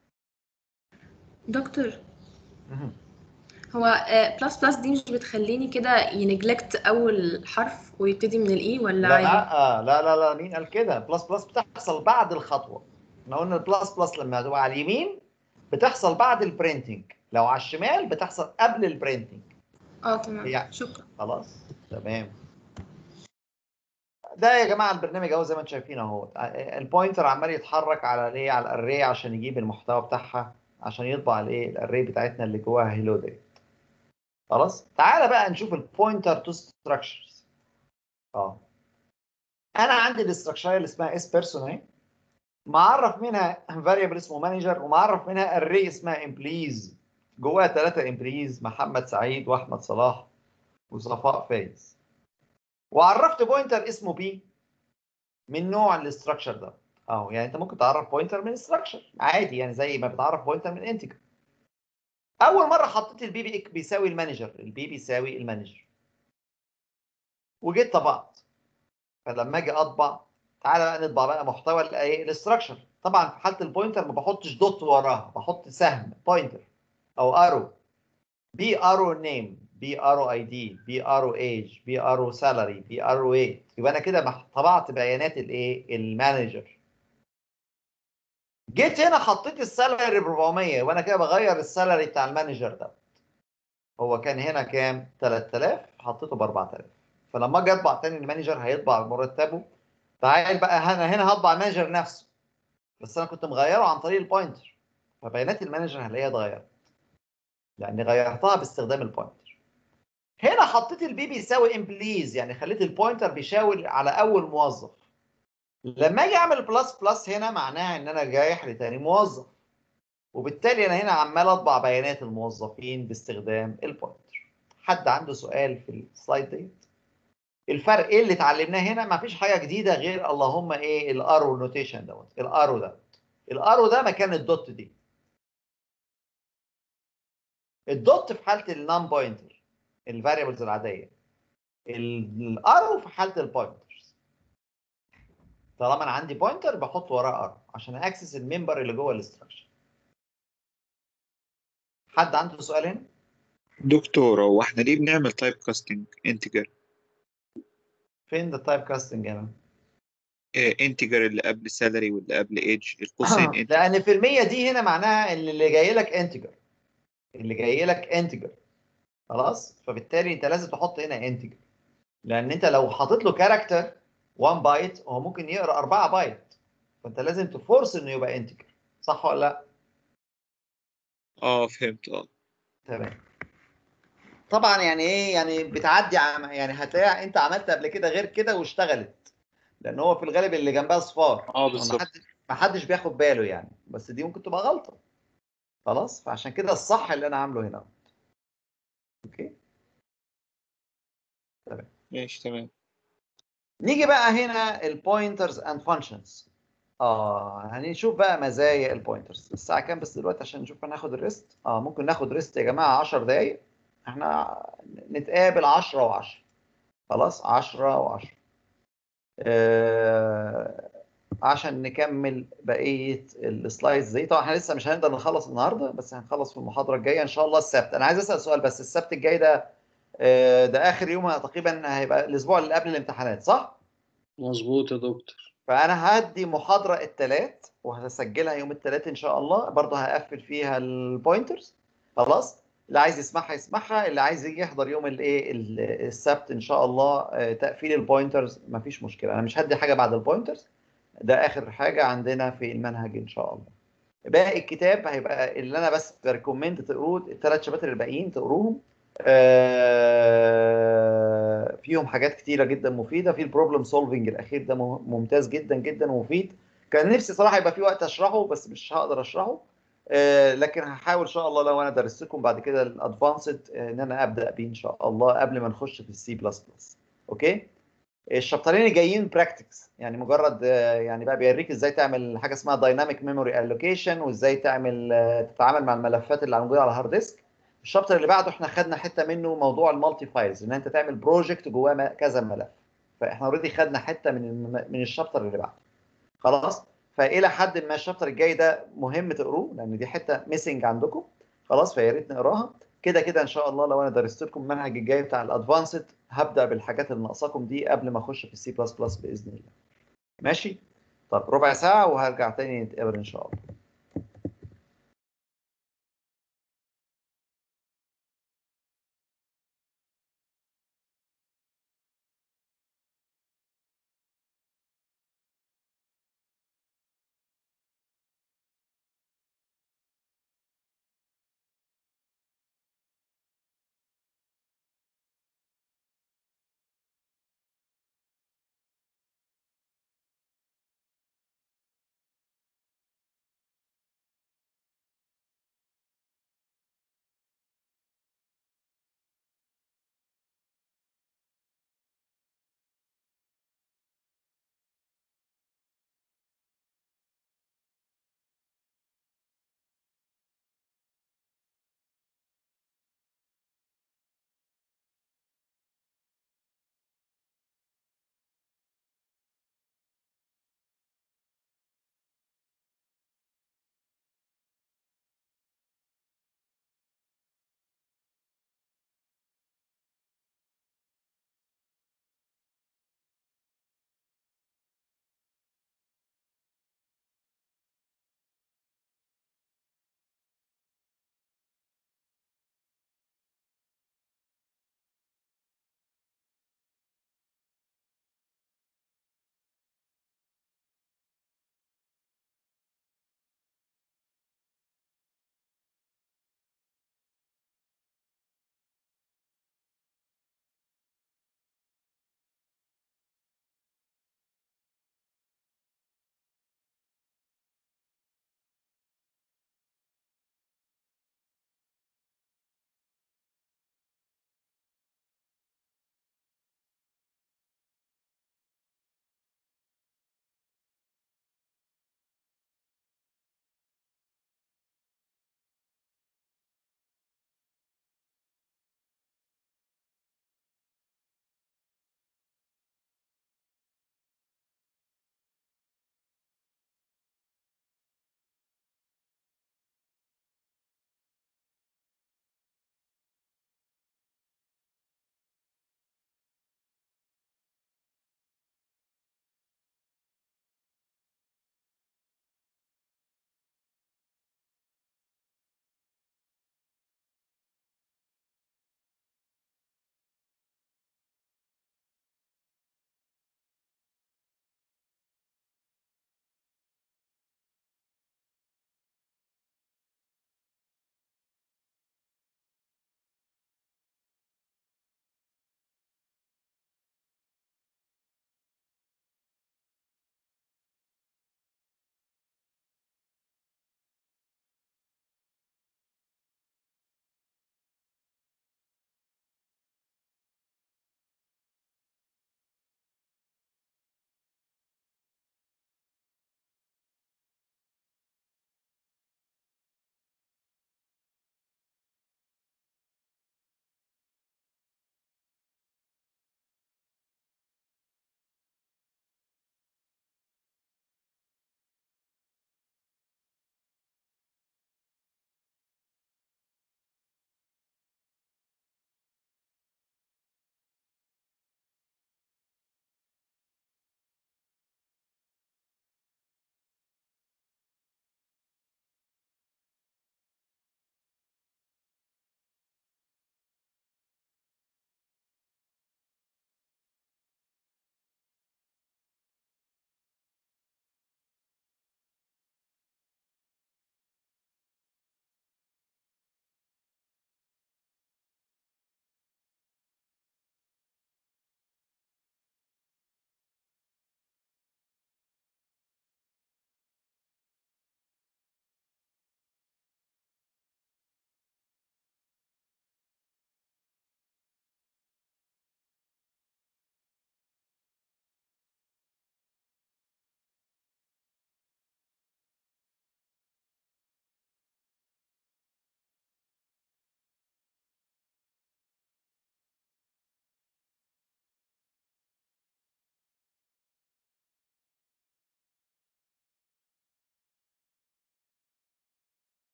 دكتور
مهم.
هو بلس بلس دي مش بتخليني كده ينجلكت اول حرف ويبتدي من الاي ولا
لا
عادي
آه لا لا لا مين قال كده بلس بلس بتحصل بعد الخطوه احنا قلنا البلس بلس لما تبقى على اليمين بتحصل بعد البرينتنج لو على الشمال بتحصل قبل البرينتنج
اه تمام
هي
شكرا
خلاص تمام ده يا جماعه البرنامج اهو زي ما انتم شايفين اهو البوينتر عمال يتحرك على الايه على الاري عشان يجيب المحتوى بتاعها عشان يطبع الايه الاري بتاعتنا اللي جواها هيلو ديت خلاص تعالى بقى نشوف البوينتر تو ستراكشرز اه انا عندي الاستراكشر اللي اسمها اس بيرسون اهي معرف منها فاريبل اسمه مانجر ومعرف منها اري اسمها امبليز جواها ثلاثه امبليز محمد سعيد واحمد صلاح وصفاء فايز وعرفت بوينتر اسمه بي من نوع الاستراكشر ده اهو يعني انت ممكن تعرف بوينتر من استراكشر عادي يعني زي ما بتعرف بوينتر من انتجر اول مره حطيت البي بي بيساوي المانجر البي بيساوي المانجر وجيت طبعت فلما اجي اطبع تعالى بقى نطبع بقى محتوى الايه الاستراكشر طبعا في حاله البوينتر ما بحطش دوت وراها بحط سهم بوينتر او ارو بي ارو نيم بي ارو اي دي بي ارو ايج بي ارو سالاري بي ارو ويت يبقى انا كده مح- طبعت بيانات الايه المانجر جيت هنا حطيت السالاري ب 400 وانا كده بغير السالاري بتاع المانجر ده هو كان هنا كام 3000 حطيته ب 4000 فلما اجي اطبع تاني المانجر هيطبع مرتبه تعال بقى هنا هنا هطبع المانجر نفسه بس انا كنت مغيره عن طريق البوينتر فبيانات المانجر هلاقيها اتغيرت لاني غيرتها باستخدام البوينتر هنا حطيت البي بيساوي امبليز يعني خليت البوينتر بيشاور على اول موظف لما اجي اعمل بلس بلس هنا معناها ان انا جايح لتاني موظف وبالتالي انا هنا عمال اطبع بيانات الموظفين باستخدام البوينتر حد عنده سؤال في السلايد ديت الفرق ايه اللي اتعلمناه هنا مفيش حاجه جديده غير اللهم ايه الارو نوتيشن دوت الارو ده الارو ده مكان الدوت دي الدوت في حاله النون بوينتر الفاريبلز العاديه الارو في حاله البوينترز طالما انا عندي بوينتر بحط وراه ارو عشان اكسس الممبر اللي جوه الاستراكشر حد عنده سؤال هنا
دكتور هو احنا ليه بنعمل تايب كاستنج انتجر
فين ده تايب كاستنج هنا
انتجر اللي قبل سالري واللي قبل ايج القوسين انتجر
لان في المية دي هنا معناها ان اللي جاي لك انتجر اللي جاي لك انتجر خلاص فبالتالي انت لازم تحط هنا انتجر لان انت لو حاطط له كاركتر 1 بايت هو ممكن يقرا 4 بايت فانت لازم تفورس انه يبقى انتجر صح ولا لا
اه فهمت اه
تمام طبعا يعني ايه يعني بتعدي عم يعني هتلاقي انت عملت قبل كده غير كده واشتغلت لان هو في الغالب اللي جنبها صفار
اه بالظبط
ما حدش بياخد باله يعني بس دي ممكن تبقى غلطه خلاص فعشان كده الصح اللي انا عامله هنا اوكي تمام
ماشي تمام
نيجي بقى هنا البوينترز اند فانكشنز اه هنشوف بقى مزايا البوينترز الساعه كام بس دلوقتي عشان نشوف هناخد الريست اه ممكن ناخد ريست يا جماعه 10 دقايق احنا نتقابل 10 و10 خلاص 10 و10 آه عشان نكمل بقيه السلايدز دي طبعا احنا لسه مش هنقدر نخلص النهارده بس هنخلص في المحاضره الجايه ان شاء الله السبت انا عايز اسال سؤال بس السبت الجاي ده آه، ده اخر يوم تقريبا هيبقى الاسبوع اللي قبل الامتحانات صح
مظبوط يا دكتور
فانا هدي محاضره الثلاث وهسجلها يوم الثلاث ان شاء الله برضه هقفل فيها البوينترز خلاص اللي عايز يسمعها يسمعها اللي عايز يجي يحضر يوم الايه ال- السبت ان شاء الله آه، تقفيل البوينترز مفيش مشكله انا مش هدي حاجه بعد البوينترز ده اخر حاجه عندنا في المنهج ان شاء الله باقي الكتاب هيبقى اللي انا بس بريكومند تقروه الثلاث شباتر الباقيين تقروهم آه، فيهم حاجات كتيره جدا مفيده في البروبلم سولفنج الاخير ده مه- ممتاز جدا جدا ومفيد كان نفسي صراحه يبقى في وقت اشرحه بس مش هقدر اشرحه آه، لكن هحاول ان شاء الله لو انا درست لكم بعد كده الادفانسد ان انا ابدا بيه ان شاء الله قبل ما نخش في السي بلس بلس اوكي الشابترين الجايين براكتكس يعني مجرد آه، يعني بقى بيوريك ازاي تعمل حاجه اسمها دايناميك ميموري الوكيشن وازاي تعمل آه، تتعامل مع الملفات اللي موجوده على الهارد ديسك الشابتر اللي بعده احنا خدنا حته منه موضوع المالتي فايلز ان انت تعمل بروجكت جواه م- كذا ملف فاحنا اوريدي خدنا حته من الم- من الشابتر اللي بعده خلاص فالى حد ما الشابتر الجاي ده مهم تقروه لان دي حته ميسنج عندكم خلاص فيا ريت نقراها كده كده ان شاء الله لو انا درست لكم المنهج الجاي بتاع الادفانسد هبدا بالحاجات اللي ناقصاكم دي قبل ما اخش في السي بلس بلس باذن الله ماشي طب ربع ساعه وهرجع تاني نتقابل ان شاء الله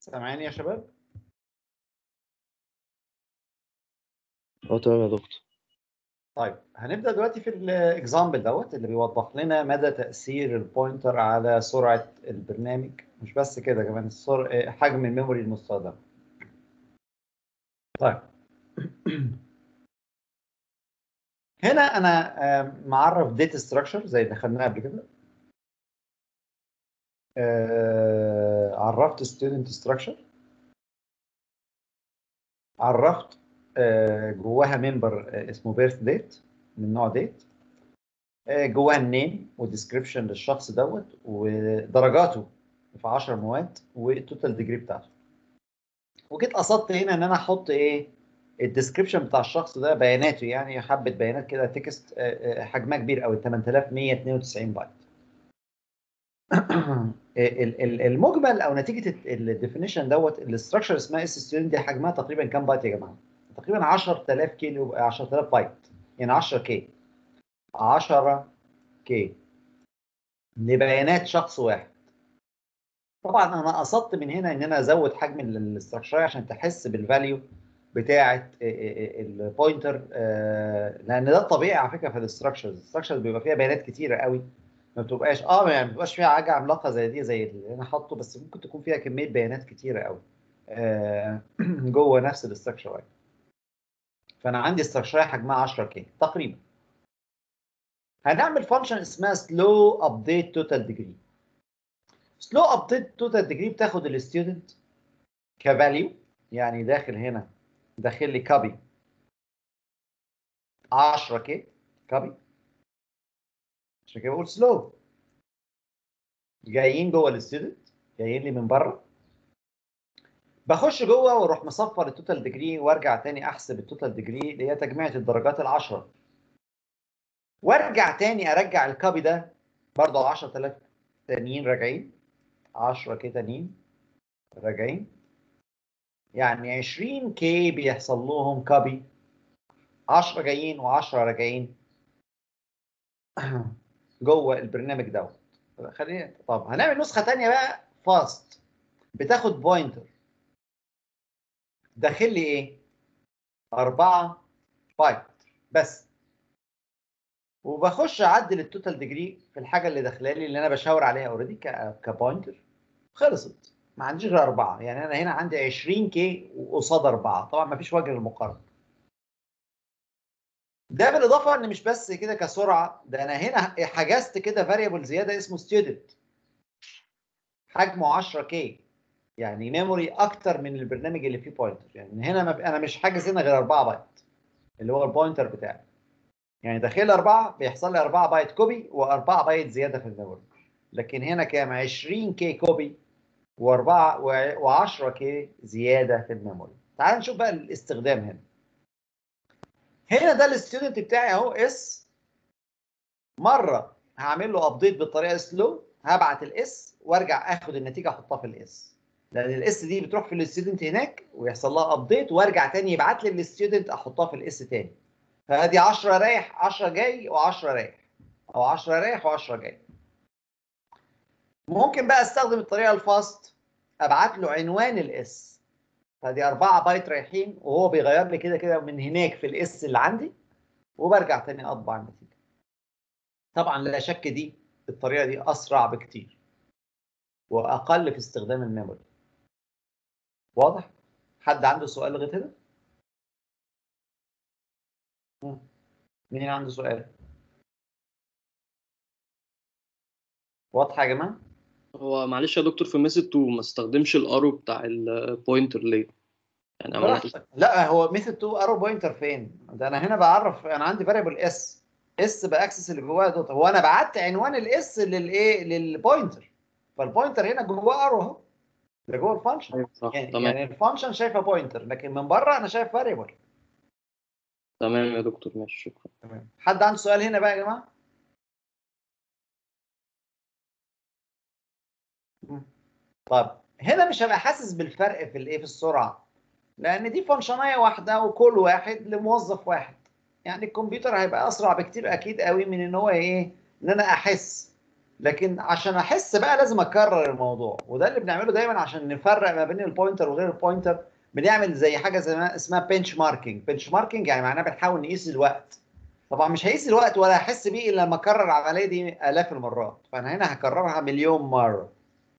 سامعين يا شباب
اه تمام يا دكتور
طيب هنبدا دلوقتي في الاكزامبل دوت اللي بيوضح لنا مدى تاثير البوينتر على سرعه البرنامج مش بس كده كمان السر... حجم الميموري المستخدم طيب هنا انا آه، معرف داتا ستراكشر زي اللي خدناه قبل كده آه، عرفت ستودنت ستراكشر عرفت آه، جواها ممبر اسمه بيرث ديت من نوع ديت جواها النيم وديسكريبشن للشخص دوت ودرجاته في 10 مواد والتوتال ديجري بتاعته وجيت قصدت هنا ان انا احط ايه الديسكريبشن بتاع الشخص ده بياناته يعني حبه بيانات كده تكست آه، آه، حجمها كبير قوي 8192 بايت ال- ال- المجمل او نتيجه الديفينيشن دوت الاستراكشر اسمها اس ستودنت دي حجمها تقريبا كام بايت يا جماعه؟ تقريبا 10000 كيلو 10000 بايت يعني 10 كي 10 كي لبيانات شخص واحد طبعا انا قصدت من هنا ان انا ازود حجم الاستراكشر عشان تحس بالفاليو بتاعه البوينتر لان ده الطبيعي على فكره في الاستراكشرز الاستراكشرز بيبقى فيها بيانات كتيره قوي ما بتبقاش اه يعني ما بتبقاش فيها حاجه عملاقه زي دي زي اللي انا حاطه بس ممكن تكون فيها كميه بيانات كتيره قوي آه، جوه نفس الاستراكشر واحد فانا عندي استراكشر حجمها 10 كي تقريبا هنعمل فانكشن اسمها سلو ابديت توتال ديجري سلو ابديت توتال ديجري بتاخد الستودنت كفاليو يعني داخل هنا داخل لي كابي 10 كي كابي عشان كده بقول سلو جايين جوه الستودنت جايين لي من بره بخش جوه واروح مصفر التوتال ديجري وارجع تاني احسب التوتال ديجري اللي هي تجميعة الدرجات العشرة وارجع تاني ارجع الكابي ده برضه 10000 تانيين راجعين 10 كي تانيين راجعين يعني 20 كي بيحصل لهم كابي 10 جايين و10 راجعين جوه البرنامج دوت خلينا طب هنعمل نسخه تانية بقى فاست بتاخد بوينتر داخل لي ايه؟ 4 بايت بس وبخش اعدل التوتال ديجري في الحاجه اللي داخله لي اللي انا بشاور عليها اوريدي كبوينتر خلصت ما عنديش غير اربعه يعني انا هنا عندي 20 كي وقصاد اربعه طبعا ما فيش وجه للمقارنه ده بالاضافه ان مش بس كده كسرعه ده انا هنا حجزت كده فاريبل زياده اسمه ستودنت حجمه 10 كي يعني ميموري اكتر من البرنامج اللي فيه بوينتر يعني هنا ما انا مش حاجز هنا غير 4 بايت اللي هو البوينتر بتاعي يعني داخل 4 بيحصل لي 4 بايت كوبي و4 بايت زياده في الميموري لكن هنا كام 20 كي كوبي و4 و10 كي زياده في الميموري تعال نشوف بقى الاستخدام هنا هنا ده الستودنت بتاعي اهو اس مره هعمل له ابديت بالطريقه سلو هبعت الاس وارجع اخد النتيجه احطها في الاس لان الاس دي بتروح في الستودنت هناك ويحصل لها ابديت وارجع تاني يبعت لي الستودنت احطها في الاس تاني فادي 10 رايح 10 جاي و10 رايح او 10 رايح و10 جاي ممكن بقى استخدم الطريقه الفاست ابعت له عنوان الاس فدي 4 بايت رايحين وهو بيغير لي كده كده من هناك في الاس اللي عندي وبرجع تاني اطبع النتيجه طبعا لا شك دي الطريقه دي اسرع بكتير واقل في استخدام الميموري واضح حد عنده سؤال لغايه هنا مم. مين عنده سؤال واضحه يا جماعه
هو معلش يا دكتور في ميثود 2 ما استخدمش الارو بتاع البوينتر ليه؟ يعني عملت
براحتك لا هو ميثود 2 ارو بوينتر فين؟ ده انا هنا بعرف انا عندي فاريبل اس اس باكسس اللي جواه دوت هو انا بعت عنوان الاس للايه للبوينتر فالبوينتر هنا جواه ارو اهو ده جوه الفانكشن
صح
يعني,
تمام
يعني الفانكشن شايفه بوينتر لكن من بره انا شايف فاريبل
تمام يا دكتور ماشي شكرا
تمام حد عنده سؤال هنا بقى يا جماعه؟ مم. طب هنا مش هبقى حاسس بالفرق في الايه في السرعه لان دي فانكشنايه واحده وكل واحد لموظف واحد يعني الكمبيوتر هيبقى اسرع بكتير اكيد قوي من ان هو ايه ان انا احس لكن عشان احس بقى لازم اكرر الموضوع وده اللي بنعمله دايما عشان نفرق ما بين البوينتر وغير البوينتر بنعمل زي حاجه زي ما اسمها بنش ماركينج بنش ماركينج يعني معناه بنحاول نقيس الوقت طبعا مش هقيس الوقت ولا هحس بيه الا لما اكرر العمليه دي الاف المرات فانا هنا هكررها مليون مره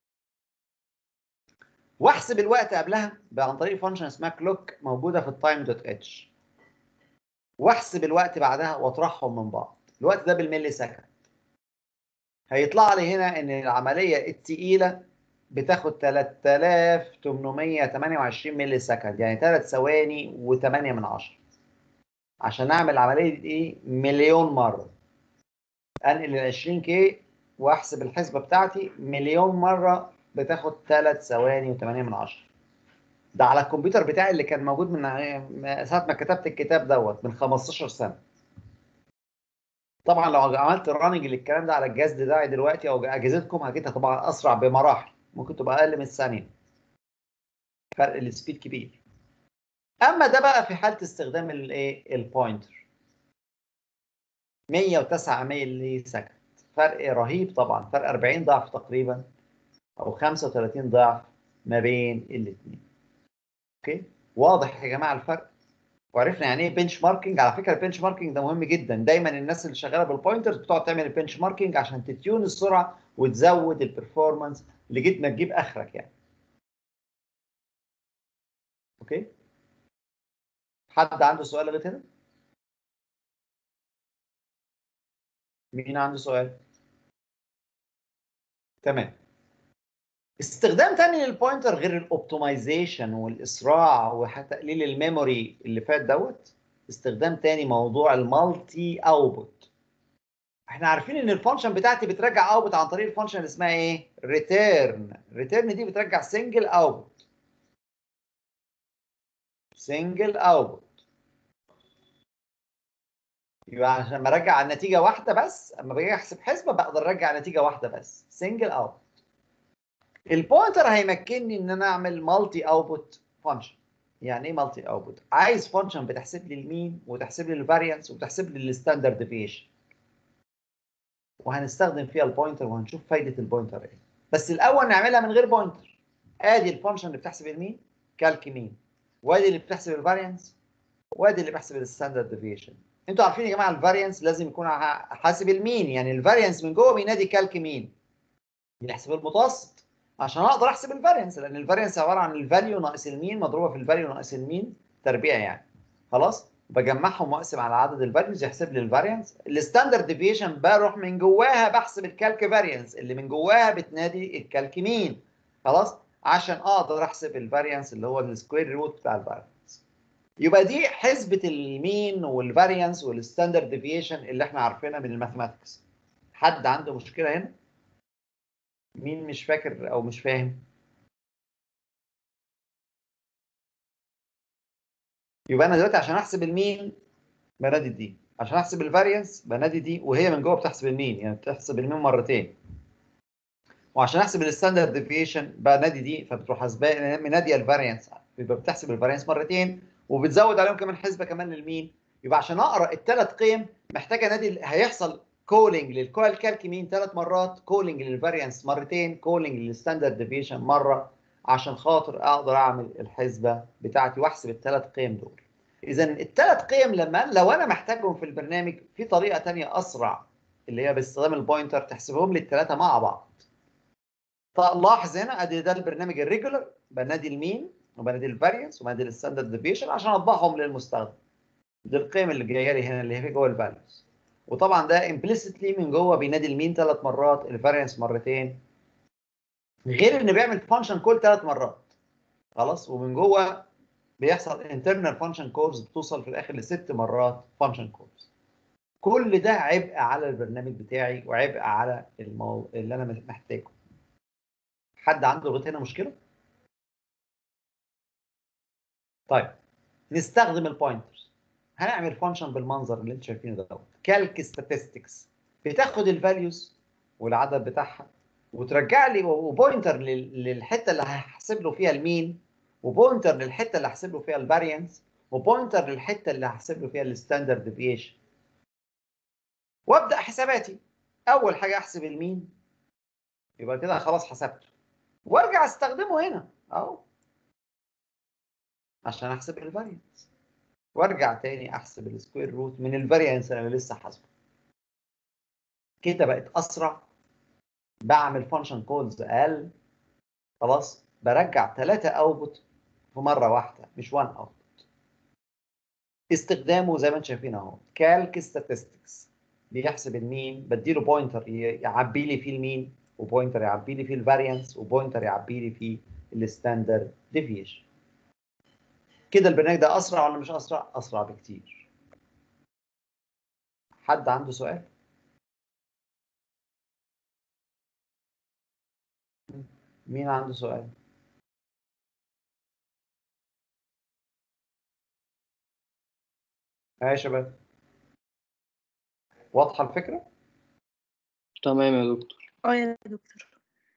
واحسب الوقت قبلها عن طريق فانكشن اسمها كلوك موجوده في التايم دوت اتش واحسب الوقت بعدها واطرحهم من بعض الوقت ده بالملي سكند هيطلع لي هنا ان العمليه الثقيله بتاخد 3828 ملي سكند يعني 3 ثواني و8 من 10 عشان اعمل العمليه دي ايه مليون مره انقل ال 20 كي واحسب الحسبه بتاعتي مليون مره بتاخد 3 ثواني و8 من 10 ده على الكمبيوتر بتاعي اللي كان موجود من ساعه ما كتبت الكتاب دوت من 15 سنه طبعا لو عملت راننج للكلام ده على الجهاز بتاعي دلوقتي او اجهزتكم اكيد هتبقى اسرع بمراحل ممكن تبقى اقل من الثانيه فرق السبيد كبير اما ده بقى في حاله استخدام الايه البوينتر 109 ملي سكند فرق رهيب طبعا فرق 40 ضعف تقريبا او 35 ضعف ما بين الاثنين اوكي واضح يا جماعه الفرق وعرفنا يعني ايه بنش ماركينج على فكره البنش ماركينج ده مهم جدا دايما الناس اللي شغاله بالبوينترز بتقعد تعمل البنش ماركينج عشان تتيون السرعه وتزود البرفورمانس لغايه ما تجيب اخرك يعني اوكي حد عنده سؤال لغايه هنا مين عنده سؤال تمام استخدام تاني للبوينتر غير الاوبتمايزيشن والاسراع وتقليل الميموري اللي فات دوت استخدام تاني موضوع المالتي اوتبوت احنا عارفين ان الفانكشن بتاعتي بترجع اوتبوت عن طريق الفانكشن اللي اسمها ايه ريتيرن ريتيرن دي بترجع سنجل اوتبوت سنجل اوتبوت يبقى عشان لما ارجع النتيجه واحده بس اما باجي احسب حسبه بقدر ارجع نتيجه واحده بس سنجل اوتبوت البوينتر هيمكنني ان انا اعمل مالتي اوتبوت فانكشن يعني ايه مالتي اوتبوت عايز فانكشن بتحسب لي المين وتحسب لي الفاريانس وتحسب لي الستاندرد ديفيشن وهنستخدم فيها البوينتر وهنشوف فايده البوينتر ايه بس الاول نعملها من غير بوينتر ادي الفانكشن اللي بتحسب المين كالك مين وادي اللي بتحسب الفاريانس وادي اللي بحسب الستاندرد ديفيشن انتوا عارفين يا جماعه الفاريانس لازم يكون حاسب المين يعني الفاريانس من جوه بينادي كالك مين بنحسب المتوسط عشان اقدر احسب الفاريانس لان الفاريانس عباره عن الفاليو ناقص المين مضروبه في الفاليو ناقص المين تربيع يعني خلاص بجمعهم واقسم على عدد الفاليوز يحسب لي الفاريانس الستاندرد ديفيشن بروح من جواها بحسب الكالك فاريانس اللي من جواها بتنادي الكالك مين خلاص عشان اقدر احسب الفاريانس اللي هو السكوير روت بتاع الفاريانس يبقى دي حسبه المين والفاريانس والستاندرد ديفيشن اللي احنا عارفينها من الماثماتكس حد عنده مشكله هنا مين مش فاكر او مش فاهم يبقى انا دلوقتي عشان احسب المين بنادي دي عشان احسب الفاريانس بنادي دي وهي من جوه بتحسب المين يعني بتحسب المين مرتين وعشان احسب الستاندرد ديفيشن بنادي دي فبتروح حاسبه مناديه الفاريانس يبقى بتحسب الفاريانس مرتين وبتزود عليهم كمان حسبه كمان للمين يبقى عشان اقرا الثلاث قيم محتاجه نادي هيحصل كولينج للكوال كالك مين ثلاث مرات كولينج للفاريانس مرتين كولينج للستاندرد ديفيشن مره عشان خاطر اقدر اعمل الحسبه بتاعتي واحسب الثلاث قيم دول اذا الثلاث قيم لما لو انا محتاجهم في البرنامج في طريقه ثانيه اسرع اللي هي باستخدام البوينتر تحسبهم لي الثلاثه مع بعض لاحظ هنا ادي ده البرنامج الريجولر بنادي المين وبنادي الفاريانس وبنادي الستاندرد ديفيشن عشان اطبعهم للمستخدم دي القيم اللي جايه لي هنا اللي هي جوه الفاليوز وطبعا ده امبليسيتلي من جوه بينادي المين ثلاث مرات الفاريانس مرتين غير ان بيعمل فانكشن كول ثلاث مرات خلاص ومن جوه بيحصل انترنال فانكشن كولز بتوصل في الاخر لست مرات فانكشن كولز كل ده عبء على البرنامج بتاعي وعبء على المو... اللي انا محتاجه حد عنده لغايه هنا مشكله طيب نستخدم البوينترز هنعمل فانكشن بالمنظر اللي انتم شايفينه دوت كالك ستاتستكس بتاخد الفاليوز والعدد بتاعها وترجع لي وبوينتر للحته اللي هحسب له فيها المين وبوينتر للحته اللي هحسب له فيها الفاريانس وبوينتر للحته اللي هحسب له فيها الستاندرد ديفيشن وابدا حساباتي اول حاجه احسب المين يبقى كده خلاص حسبته وارجع استخدمه هنا اهو عشان احسب الفاريانس وارجع تاني احسب السكوير روت من الفاريانس اللي انا لسه حاسبه كده بقت اسرع بعمل فانكشن كولز اقل خلاص برجع ثلاثة اوتبوت في مرة واحدة مش وان اوتبوت استخدامه زي ما انتم شايفين اهو كالك statistics بيحسب المين بديله بوينتر يعبي لي فيه المين وبوينتر يعبي لي فيه الفاريانس وبوينتر يعبي لي فيه الستاندرد ديفيشن كده البرنامج ده اسرع ولا مش اسرع؟ اسرع بكتير. حد عنده سؤال؟ مين عنده سؤال؟ ها يا شباب واضحة الفكرة؟
تمام يا دكتور
اه يا دكتور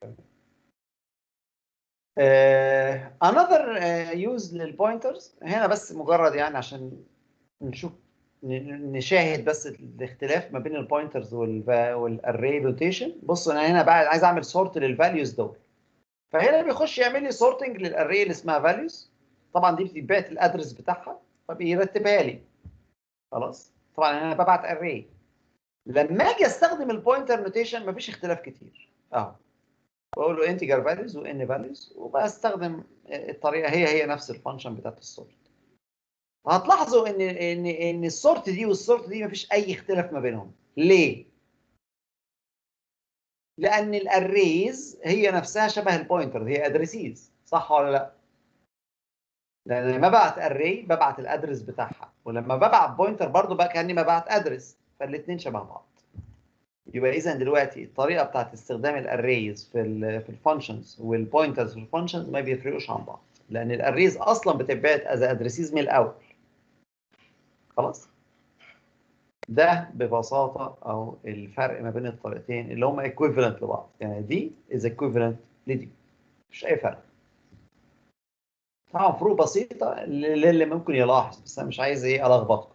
آه، another uh, use للبوينترز هنا بس مجرد يعني عشان نشوف ن- نشاهد بس الاختلاف ما بين البوينترز والاري روتيشن بص انا هنا بقى عايز اعمل سورت للفاليوز دول فهنا بيخش يعمل لي سورتنج للاري اللي اسمها فاليوز طبعا دي بتتبعت الادرس بتاعها فبيرتبها لي خلاص طبعا انا ببعت اري لما اجي استخدم البوينتر نوتيشن مفيش اختلاف كتير اهو بقول له انتجر فاليوز وان فاليوز وبستخدم الطريقه هي هي نفس الفانكشن بتاعت السورت هتلاحظوا ان ان ان السورت دي والسورت دي مفيش اي اختلاف ما بينهم ليه لان الاريز هي نفسها شبه البوينتر هي ادريسيز صح ولا لا لان لما ببعت اري ببعت الادرس بتاعها ولما ببعت بوينتر برضو بقى كاني ببعت ادرس فالاثنين شبه بعض يبقى اذا دلوقتي الطريقه بتاعت استخدام الاريز في ال في الفانكشنز والبوينترز في الفانكشنز ما بيفرقوش عن بعض لان الاريز اصلا بتتبعت از ادريسيز من الاول خلاص ده ببساطه او الفرق ما بين الطريقتين اللي هم ايكويفالنت لبعض يعني دي از ايكويفالنت لدي مفيش اي فرق طبعا فروق بسيطه للي ممكن يلاحظ بس انا مش عايز ايه الخبطكم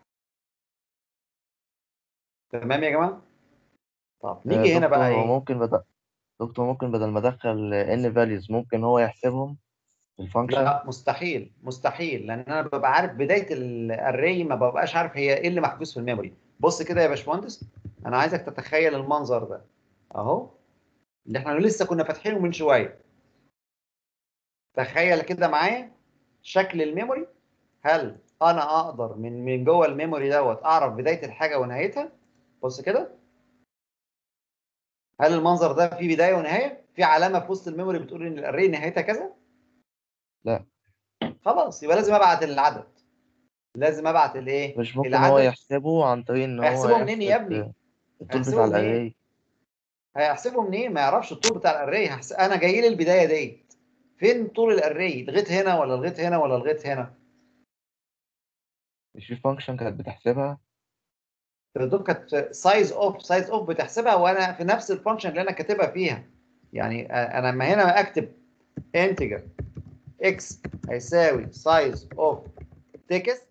تمام يا جماعه طب نيجي هنا بقى
دكتور هو
ايه
ممكن بدل دكتور ممكن بدل ما ادخل ان فاليوز ممكن هو يحسبهم في الفانكشن
لا مستحيل مستحيل لان انا ببقى عارف بدايه الاري ما ببقاش عارف هي ايه اللي محجوز في الميموري بص كده يا باشمهندس انا عايزك تتخيل المنظر ده اهو اللي احنا لسه كنا فاتحينه من شويه تخيل كده معايا شكل الميموري هل انا اقدر من من جوه الميموري دوت اعرف بدايه الحاجه ونهايتها بص كده هل المنظر ده فيه بدايه ونهايه في علامه في وسط الميموري بتقول ان الاري نهايتها كذا
لا
خلاص يبقى لازم ابعت العدد لازم ابعت الايه
مش ممكن هو
العدد
يحسبه عن طريق ان هو
هيحسبه منين يا
يحسب
ابني
الطول
هيحسبه
بتاع
منين
الاري
هيحسبه منين ما يعرفش الطول بتاع الاري هحس... انا جاي لي البدايه ديت فين طول الاري لغايه هنا ولا لغايه هنا ولا لغايه هنا
مش في فانكشن كانت بتحسبها
دول كانت سايز اوف سايز اوف بتحسبها وانا في نفس الفانكشن اللي انا كاتبها فيها يعني انا لما هنا اكتب انتجر اكس هيساوي سايز اوف تكست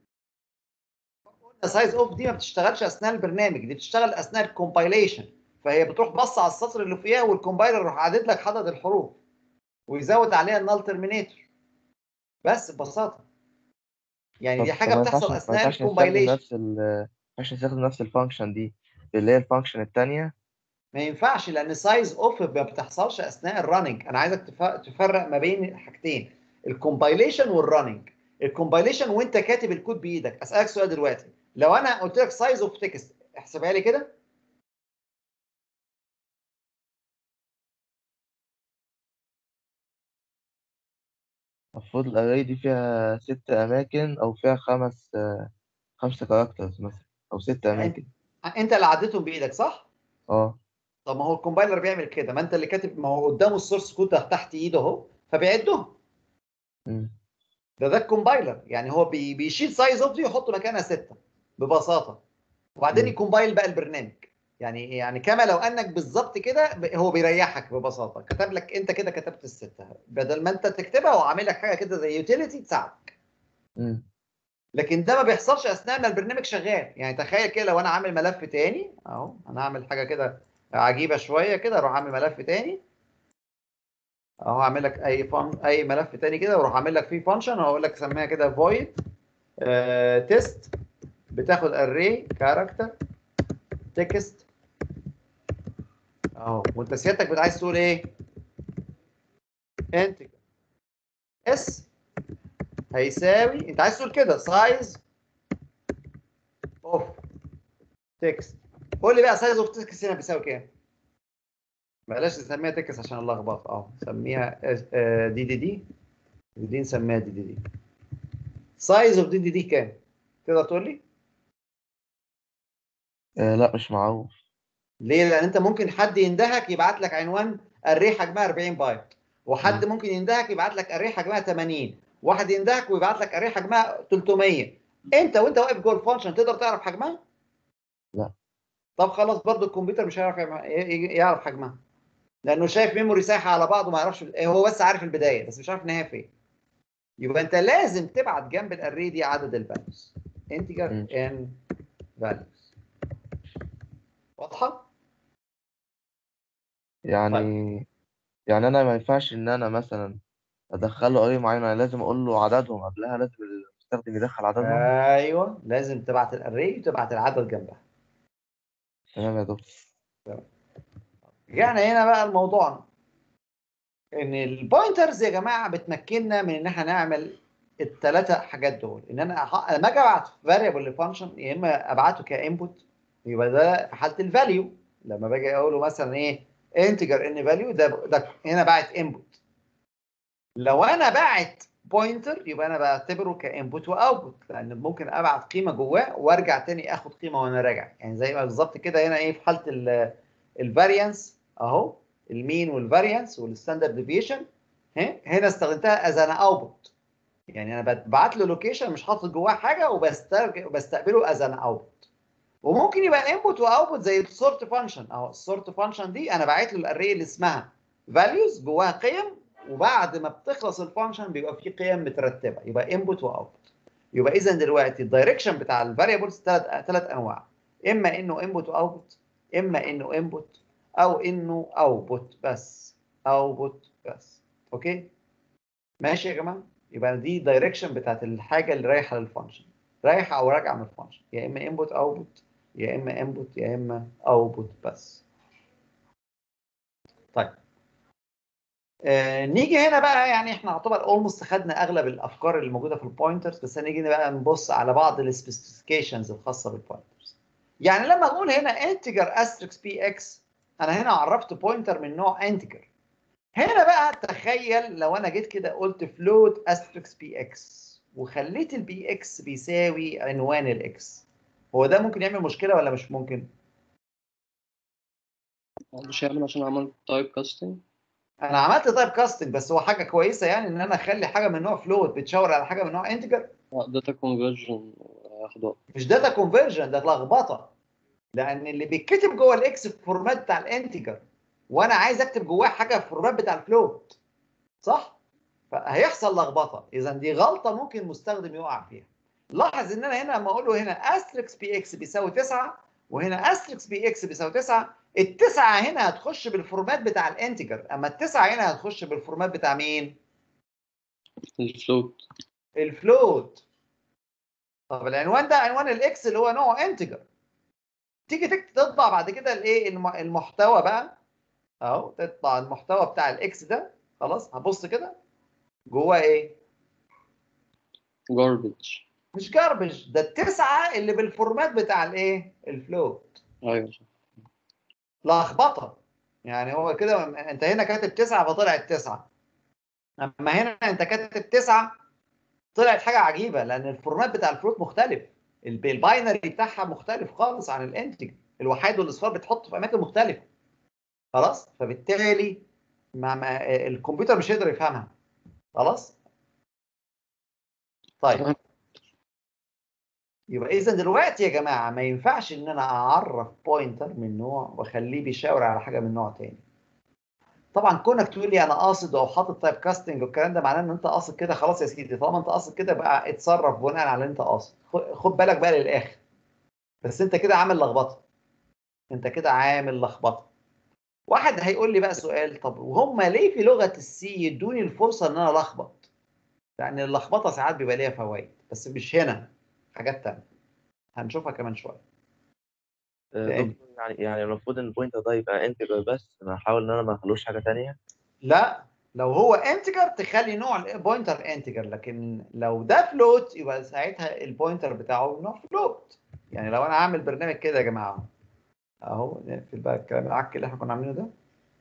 سايز اوف دي ما بتشتغلش اثناء البرنامج دي بتشتغل اثناء الكومبايليشن فهي بتروح بص على السطر اللي فيها والكومبايلر يروح عادد لك عدد الحروف ويزود عليها النال ترمينيتور بس ببساطه يعني
طب
دي
طب
حاجه
ما
بتحصل
ينفعش ما
اثناء
ينفعش نستخدم
الكومبايليشن
نفس ال ما ينفعش نستخدم نفس الفانكشن دي اللي هي الفانكشن التانية
ما ينفعش لان سايز اوف ما بتحصلش اثناء الرننج انا عايزك تف- تفرق ما بين حاجتين الكومبايليشن والرننج الكومبايليشن وانت كاتب الكود بايدك اسالك سؤال دلوقتي لو انا قلت لك سايز اوف تكست احسبها لي كده
المفروض الاري دي فيها ست اماكن او فيها خمس آه، خمسة كاركترز مثلا او ست
انت
اماكن
انت اللي عديتهم بايدك صح
اه
طب ما هو الكومبايلر بيعمل كده ما انت اللي كاتب ما هو قدامه السورس كود ده تحت ايده اهو فبيعدهم
مم.
ده ده الكومبايلر يعني هو بي بيشيل سايز اوف دي ويحط مكانها ستة ببساطة وبعدين
مم.
يكومبايل بقى البرنامج يعني يعني كما لو انك بالظبط كده ب- هو بيريحك ببساطة كتب لك انت كده كتبت الستة بدل ما انت تكتبها هو عامل لك حاجة كده زي يوتيليتي تساعدك
مم.
لكن ده ما بيحصلش اثناء ما البرنامج شغال يعني تخيل كده لو انا عامل ملف تاني اهو انا هعمل حاجة كده عجيبه شويه كده اروح اعمل ملف تاني اهو اعمل لك اي فن اي ملف تاني كده واروح اعمل لك فيه فانكشن واقول لك سميها كده void تيست بتاخد array character text اهو وانت سيادتك بت- عايز تقول ايه؟ انتجر اس هيساوي انت عايز تقول كده سايز اوف تكست قول لي بقى سايز اوف تكست هنا بيساوي كام؟ بلاش نسميها تكست عشان اللخبطه اه سميها آه، دي دي دي ودي نسميها دي دي دي سايز اوف دي دي دي كام؟ تقدر تقول لي؟
آه لا مش معروف
ليه؟ لان انت ممكن حد يندهك يبعت لك عنوان الري حجمها 40 بايت وحد ممكن يندهك يبعت لك الري حجمها 80 واحد يندهك ويبعت لك الري حجمها 300 انت وانت واقف جوه الفانكشن تقدر تعرف حجمها؟
لا
طب خلاص برضو الكمبيوتر مش هيعرف يعمل- ي- ي- يعرف حجمها لانه شايف ميموري سايحه على بعض وما يعرفش هو بس عارف البدايه بس مش عارف النهايه فين يبقى انت لازم تبعت جنب الاري دي عدد الفاليوز انتجر ان فاليوز واضحه؟
يعني يعني انا ما ينفعش ان انا مثلا ادخله اري معين انا لازم اقول له عددهم قبلها لازم المستخدم يدخل عددهم
ايوه لازم تبعت الاري وتبعت العدد جنبها
تمام يا دكتور
رجعنا هنا بقى لموضوعنا ان البوينترز يا جماعه بتمكننا من ان احنا نعمل الثلاثه حاجات دول ان انا أح- لما اجي ابعت فاريبل لفانكشن يا اما ابعته كانبوت يبقى ده في حاله الفاليو لما باجي اقول له مثلا ايه انتجر ان فاليو ده ده هنا باعت انبوت لو انا باعت بوينتر يبقى انا بعتبره كانبوت واوتبوت لان ممكن ابعت قيمه جواه وارجع تاني اخد قيمه وانا راجع يعني زي ما بالظبط كده هنا ايه في حاله الفاريانس اهو المين والفاريانس والستاندرد ديفيشن هنا استخدمتها از ان اوتبوت يعني انا ببعت له لوكيشن مش حاطط جواه حاجه وبسترجع وبستقبله از ان اوتبوت وممكن يبقى انبوت واوتبوت زي السورت فانكشن اهو السورت فانكشن دي انا باعت له الاري اللي اسمها فاليوز جواها قيم وبعد ما بتخلص الفانكشن بيبقى في قيم مترتبه يبقى انبوت واوتبوت يبقى اذا دلوقتي الدايركشن بتاع الفاريبلز ثلاث ثلاث انواع اما انه انبوت واوتبوت اما انه انبوت او انه اوتبوت بس اوتبوت بس اوكي ماشي يا جماعه يبقى دي دايركشن بتاعت الحاجه اللي رايحه للفانكشن رايحه او راجعه من الفانكشن يا اما انبوت اوتبوت يا اما انبوت يا اما اوتبوت بس طيب آه نيجي هنا بقى يعني احنا يعتبر اولموست خدنا اغلب الافكار اللي موجوده في البوينترز بس هنيجي بقى نبص على بعض السبيسيفيكيشنز الخاصه بالبوينترز يعني لما اقول هنا انتجر استريكس بي اكس انا هنا عرفت بوينتر من نوع انتجر هنا بقى تخيل لو انا جيت كده قلت فلوت استريكس بي اكس وخليت البي اكس بيساوي عنوان الاكس هو ده ممكن يعمل مشكله ولا مش ممكن؟
مش هيعمل عشان عملت تايب كاستنج
انا عملت تايب كاستنج بس هو حاجه كويسه يعني ان انا اخلي حاجه من نوع فلوت بتشاور على حاجه من نوع انتجر
داتا كونفرجن هياخد وقت
مش داتا كونفرجن ده لخبطه لان اللي بيتكتب جوه الاكس في الفورمات بتاع الانتجر وانا عايز اكتب جواه حاجه في الفورمات بتاع الفلوت صح فهيحصل لخبطه اذا دي غلطه ممكن المستخدم يقع فيها لاحظ ان انا هنا لما اقول له هنا استريكس بي اكس بيساوي 9 وهنا استريكس بي اكس بيساوي 9 التسعه هنا هتخش بالفورمات بتاع الانتجر اما التسعه هنا هتخش بالفورمات بتاع مين
الفلوت
الفلوت طب العنوان ده عنوان الاكس اللي هو نوعه انتجر تيجي تكتب تطبع بعد كده الايه الم- المحتوى بقى اهو تطبع المحتوى بتاع الاكس ده خلاص هبص كده جواه ايه
جاربج
مش جاربج ده التسعه اللي بالفورمات بتاع الايه الفلوت
ايوه صح
لخبطه يعني هو كده انت هنا كاتب تسعه فطلعت تسعه اما هنا انت كاتب تسعه طلعت حاجه عجيبه لان الفورمات بتاع الفلوت مختلف الب- الباينري بتاعها مختلف خالص عن الانتج الوحيد والاصفار بتحطه في اماكن مختلفه خلاص فبالتالي ما ما الكمبيوتر مش هيقدر يفهمها خلاص طيب يبقى اذا دلوقتي يا جماعه ما ينفعش ان انا اعرف بوينتر من نوع واخليه بيشاور على حاجه من نوع تاني طبعا كونك تقول لي انا قاصد او حاطط تايب كاستنج والكلام ده معناه ان انت قاصد كده خلاص يا سيدي طالما انت قاصد كده بقى اتصرف بناء على اللي انت قاصد خ- خد بالك بقى للاخر بس انت كده عامل لخبطه انت كده عامل لخبطه واحد هيقول لي بقى سؤال طب وهم ليه في لغه السي يدوني الفرصه ان انا الخبط لان اللخبطه ساعات بيبقى ليها فوائد بس مش هنا حاجات تانية هنشوفها كمان شويه
آه،
تاني.
دكتور يعني يعني المفروض ان البوينتر ده يبقى انتجر بس انا هحاول ان انا ما اخلوش حاجه تانية
لا لو هو انتجر تخلي نوع البوينتر انتجر لكن لو ده فلوت يبقى ساعتها البوينتر بتاعه نوع فلوت يعني لو انا عامل برنامج كده يا جماعه اهو نقفل بقى الكلام العك اللي احنا كنا عاملينه ده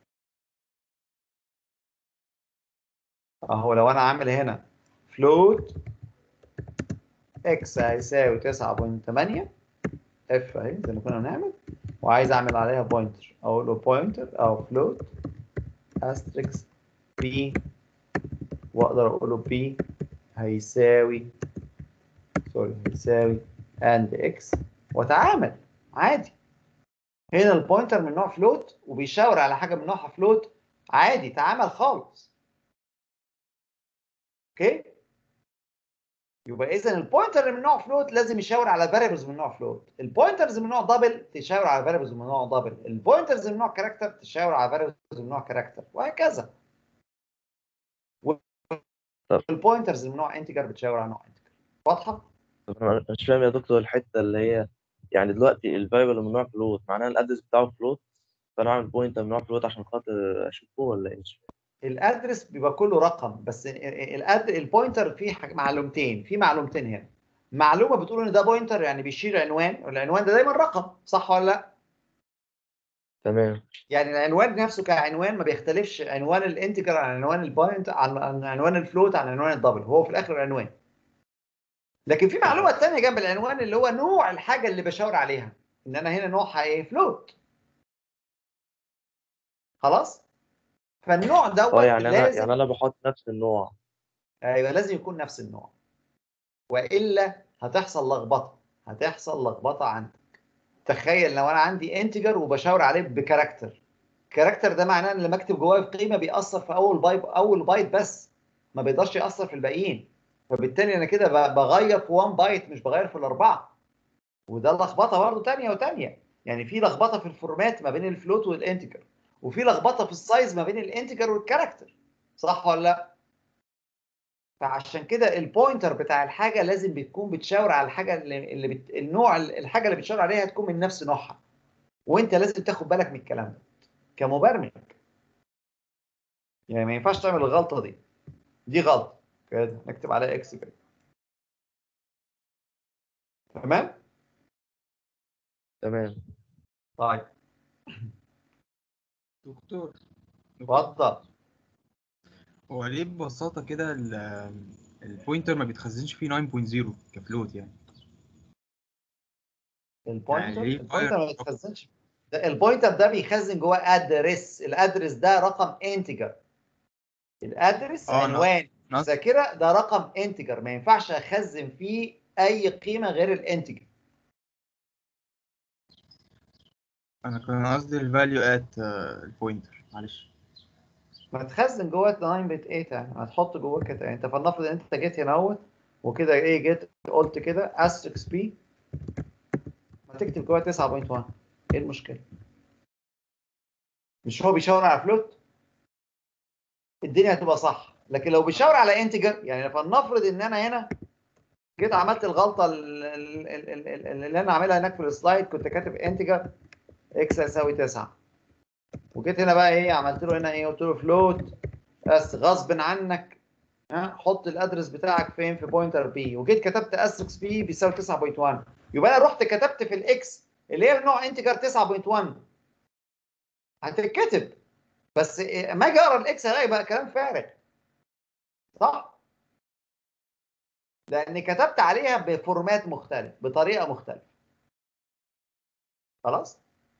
اهو لو انا عامل هنا فلوت اكس هيساوي 9.8 اف اهي زي ما كنا بنعمل وعايز اعمل عليها بوينتر اقول له بوينتر او فلوت استريكس بي واقدر اقول له بي هيساوي سوري هيساوي اند اكس واتعامل عادي هنا البوينتر من نوع فلوت وبيشاور على حاجه من نوعها فلوت عادي تعامل خالص اوكي يبقى اذا البوينتر اللي من نوع فلوت لازم يشاور على فاريبلز من نوع فلوت البوينترز من نوع دبل تشاور على فاريبلز من نوع دبل البوينترز من نوع كاركتر تشاور على فاريبلز من نوع كاركتر وهكذا والبوينترز من نوع انتجر بتشاور على نوع انتجر واضحه
طب انا مش فاهم يا دكتور الحته اللي هي يعني دلوقتي الفاريبل من نوع فلوت معناها الادرس بتاعه فلوت فانا اعمل بوينتر من نوع فلوت عشان خاطر اشوفه ولا ايه مش فاهم.
الادرس بيبقى كله رقم بس الاد البوينتر فيه حاجة معلومتين في معلومتين هنا معلومه بتقول ان ده بوينتر يعني بيشير عنوان والعنوان ده دايما رقم صح ولا لا
تمام
يعني العنوان نفسه كعنوان ما بيختلفش عنوان الانتجر عن عنوان البوينت عن عن عنوان الفلوت عن عنوان الدبل هو في الاخر عنوان لكن في معلومه ثانيه جنب العنوان اللي هو نوع الحاجه اللي بشاور عليها ان انا هنا نوعها ايه فلوت خلاص فالنوع دوت
اه يعني انا
لازم
يعني انا بحط نفس النوع
ايوه لازم يكون نفس النوع والا هتحصل لخبطه هتحصل لخبطه عندك تخيل لو انا عندي انتجر وبشاور عليه بكاركتر الكاركتر ده معناه ان لما اكتب جواه قيمه بيأثر في اول بايت اول بايت بس ما بيقدرش يأثر في الباقيين فبالتالي انا كده ب- بغير في 1 بايت مش بغير في الاربعه وده لخبطه برضه تانية وتانية يعني في لخبطه في الفورمات ما بين الفلوت والانتجر وفي لخبطه في السايز ما بين الانتجر والكاركتر صح ولا لا فعشان كده البوينتر بتاع الحاجه لازم بتكون بتشاور على الحاجه اللي, اللي بت... النوع الحاجه اللي بتشاور عليها تكون من نفس نوعها وانت لازم تاخد بالك من الكلام ده كمبرمج يعني ما ينفعش تعمل الغلطه دي دي غلطه كده نكتب عليها اكس كده تمام
تمام
طيب
دكتور
اتفضل
هو ليه ببساطة كده ال- البوينتر ما بيتخزنش فيه 9.0 كفلوت يعني
البوينتر
ليه
البوينتر ما بيتخزنش ده البوينتر ده بيخزن جواه ادرس الادرس ده رقم انتجر الادرس
اه،
عنوان
نص-
ذاكره ده رقم انتجر ما ينفعش اخزن فيه اي قيمه غير الانتجر
انا كان قصدي الفاليو ات البوينتر معلش
ما تخزن جواه 9 بت 8 يعني هتحط جواه كده يعني انت فلنفرض ان انت جيت هنا اهوت وكده ايه جيت قلت كده استريكس بي ما تكتب جواه 9.1 ايه المشكله؟ مش هو بيشاور على فلوت الدنيا هتبقى صح لكن لو بيشاور على انتجر يعني فلنفرض ان انا هنا جيت عملت الغلطه ال- ال- ال- ال- ال- اللي انا عاملها هناك في السلايد كنت كاتب انتجر اكس هيساوي 9 وجيت هنا بقى ايه عملت له هنا ايه قلت له فلوت بس غصب عنك ها حط الادرس بتاعك فين في بوينتر بي وجيت كتبت استركس بي بيساوي 9.1 يبقى انا رحت كتبت في الاكس اللي هي نوع انتجر 9.1 هتتكتب بس إيه، اما اجي اقرا الاكس هلاقي بقى كلام فارغ صح لاني كتبت عليها بفورمات مختلف بطريقه مختلفه خلاص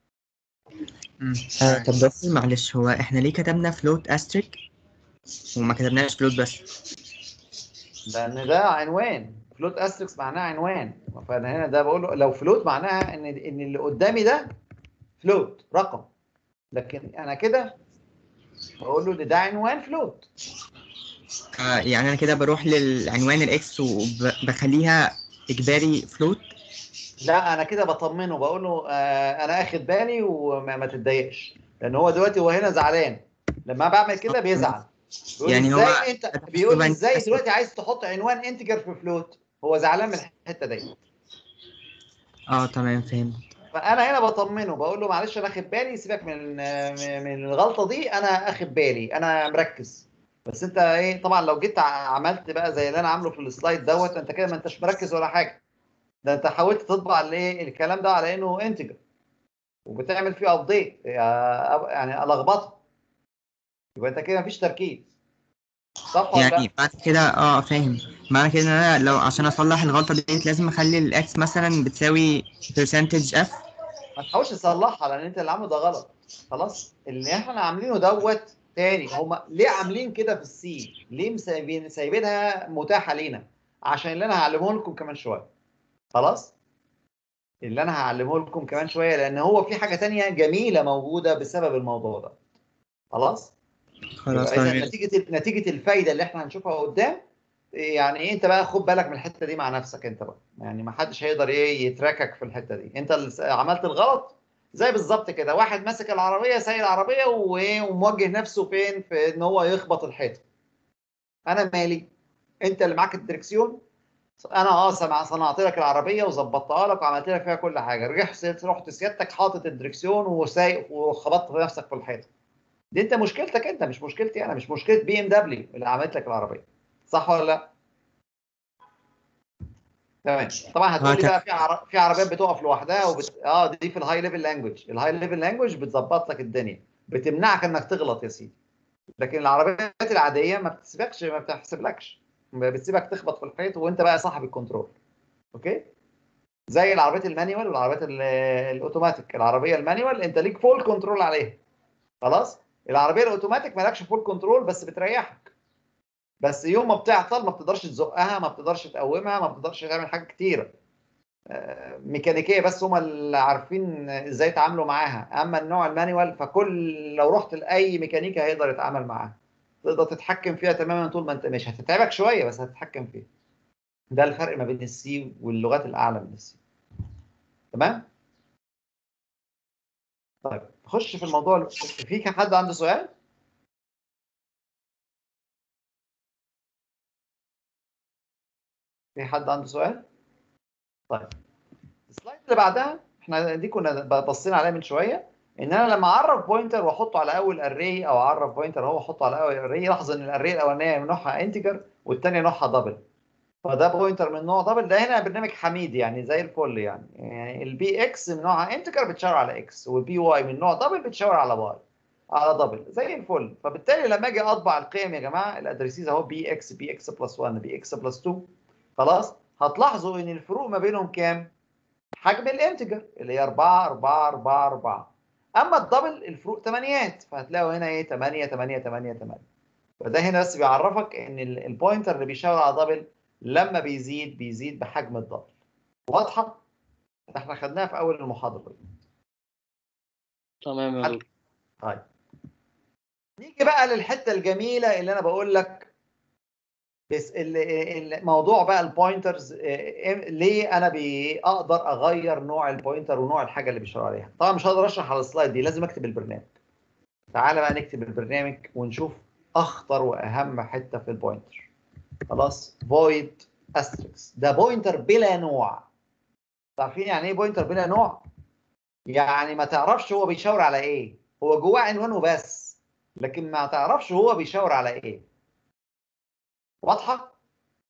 آه طب بس معلش هو احنا ليه كتبنا فلوت استريك وما كتبناش فلوت بس
لان ده عنوان فلوت استريكس معناها عنوان فانا هنا ده بقول له لو فلوت معناها ان ان اللي قدامي ده فلوت رقم لكن انا كده بقول له ان ده عنوان فلوت
آه يعني انا كده بروح للعنوان الاكس وبخليها اجباري فلوت
لا انا كده بطمنه بقول له آه انا اخد بالي وما ما تتضايقش لان هو دلوقتي هو هنا زعلان لما بعمل كده بيزعل بيقول
يعني هو
ازاي انت بيقول لي
طبعاً
ازاي
بس-
دلوقتي عايز تحط عنوان انتجر في فلوت هو زعلان من الحته دي
اه تمام فهمت
فانا هنا بطمنه بقول له معلش انا اخد بالي سيبك من من الغلطه دي انا اخد بالي انا مركز بس انت ايه طبعا لو جيت ع- عملت بقى زي اللي انا عامله في السلايد دوت انت كده ما انتش مركز ولا حاجه ده انت حاولت تطبع الايه الكلام ده على انه انتجر وبتعمل فيه ابديت يعني الخبطه يبقى انت كده مفيش تركيز صح ولا لا؟
يعني بعد كده اه فاهم معنى كده ان انا لو عشان اصلح الغلطه ديت لازم اخلي الاكس مثلا بتساوي percentage اف
ما تحاولش تصلحها لان انت اللي عامله ده غلط خلاص اللي احنا عاملينه دوت تاني هما ليه عاملين كده في السي ليه مسايبين سايبينها متاحه لينا عشان اللي انا هعلمه لكم كمان شويه خلاص اللي انا هعلمه لكم كمان شويه لان هو في حاجه تانية جميله موجوده بسبب الموضوع ده خلاص
خلاص
يبقى إذا
تمام
نتيجه نتيجه الفايده اللي احنا هنشوفها قدام يعني ايه انت بقى خد بالك من الحته دي مع نفسك انت بقى يعني ما حدش هيقدر ايه يتراكك في الحته دي انت اللي عملت الغلط زي بالظبط كده واحد ماسك العربيه سايق العربيه وايه وموجه نفسه فين في ان هو يخبط الحيطه انا مالي انت اللي معاك الدركسيون انا اه سمع صنعت لك العربيه وظبطتها لك وعملت لك فيها كل حاجه رحت رحت سيادتك حاطط الدركسيون وسايق وخبطت نفسك في الحيطه دي انت مشكلتك انت مش مشكلتي انا مش مشكله بي ام دبليو اللي عملت لك العربيه صح ولا لا؟ تمام طبعا هتقول لي
اه
بقى في عر... في عربيات بتقف لوحدها وبت... اه دي في الهاي ليفل لانجوج الهاي ليفل لانجوج بتظبط لك الدنيا بتمنعك انك تغلط يا سيدي لكن العربيات العاديه ما بتسيبكش ما بتحسبلكش بتسيبك تخبط في الحيط وانت بقى صاحب الكنترول اوكي زي العربيات المانيوال والعربيات ال- الاوتوماتيك العربيه المانيوال انت ليك فول كنترول عليها خلاص العربيه الاوتوماتيك مالكش فول كنترول بس بتريحك بس يوم ما بتعطل ما بتقدرش تزقها ما بتقدرش تقومها ما بتقدرش تعمل حاجه كتيره آه، ميكانيكيه بس هم اللي عارفين ازاي يتعاملوا معاها اما النوع المانيوال فكل لو رحت لاي ميكانيكي هيقدر يتعامل معاها تقدر تتحكم فيها تماما طول ما انت مش هتتعبك شويه بس هتتحكم فيها ده الفرق ما بين السي واللغات الاعلى من السي تمام طيب نخش في الموضوع في حد عنده سؤال في حد عنده سؤال طيب السلايد اللي بعدها احنا دي كنا بصينا عليها من شويه ان انا لما اعرف بوينتر واحطه على اول اري او اعرف بوينتر هو احطه على اول اري لاحظ ان الاري الاولانيه نوعها انتجر والثانيه نوعها دبل فده بوينتر من نوع دبل ده هنا برنامج حميد يعني زي الفل يعني يعني البي اكس من نوعها انتجر بتشاور على اكس والبي واي من نوع دبل بتشاور على واي على دبل زي الفل فبالتالي لما اجي اطبع القيم يا جماعه الادريسيز اهو بي اكس بي اكس بلس 1 بي اكس بلس 2 خلاص هتلاحظوا ان الفروق ما بينهم كام؟ حجم الانتجر اللي هي 4 4 4 4 اما الدبل الفروق ثمانيات فهتلاقوا هنا ايه 8 8 8 8 فده هنا بس بيعرفك ان ال- البوينتر اللي بيشاور على دبل لما بيزيد بيزيد بحجم الدبل واضحه؟ ده احنا خدناها في اول المحاضره
تمام يا دكتور
طيب نيجي بقى للحته الجميله اللي انا بقول لك بس ال- ال- الموضوع بقى البوينترز آه، ليه انا بي- اقدر اغير نوع البوينتر ونوع الحاجه اللي بيشاور عليها طبعا مش هقدر اشرح على السلايد دي لازم اكتب البرنامج تعالى بقى نكتب البرنامج ونشوف اخطر واهم حته في البوينتر خلاص void asterisk ده بوينتر بلا نوع عارفين يعني ايه بوينتر بلا نوع يعني ما تعرفش هو بيشاور على ايه هو جواه عنوان وبس لكن ما تعرفش هو بيشاور على ايه واضحه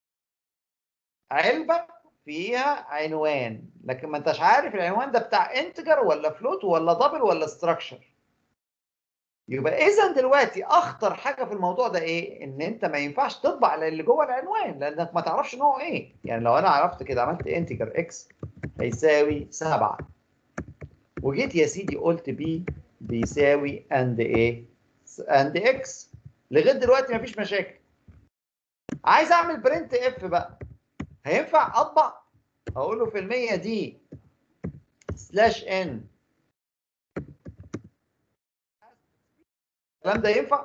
علبه فيها عنوان لكن ما انتش عارف العنوان ده بتاع انتجر ولا فلوت ولا دبل ولا ستراكشر يبقى اذا دلوقتي اخطر حاجه في الموضوع ده ايه ان انت ما ينفعش تطبع اللي جوه العنوان لانك ما تعرفش نوعه ايه يعني لو انا عرفت كده عملت انتجر اكس هيساوي 7 وجيت يا سيدي قلت بي بيساوي اند ايه اند اكس لغايه دلوقتي مفيش مشاكل عايز اعمل برنت اف بقى هينفع اطبع اقول له في المية دي سلاش ان الكلام ده ينفع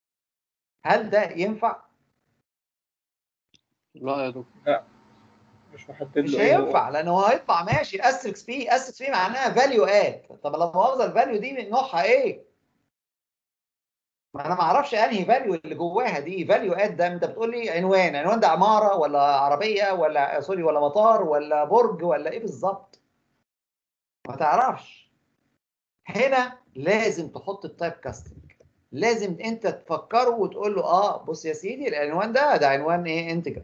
هل ده ينفع
لا يا دكتور
لا
مش محدد
مش
له ايه هو
هينفع لان هو هيطلع ماشي استريكس بي استريكس بي معناها فاليو اد طب لما مؤاخذه الفاليو دي من نوعها ايه؟ ما انا ما اعرفش انهي فاليو اللي جواها دي فاليو اد ده انت بتقول لي عنوان عنوان ده عماره ولا عربيه ولا سوري ولا مطار ولا برج ولا ايه بالظبط؟ ما تعرفش هنا لازم تحط التايب كاستنج لازم انت تفكره وتقول له اه بص يا سيدي العنوان ده ده عنوان ايه انتجر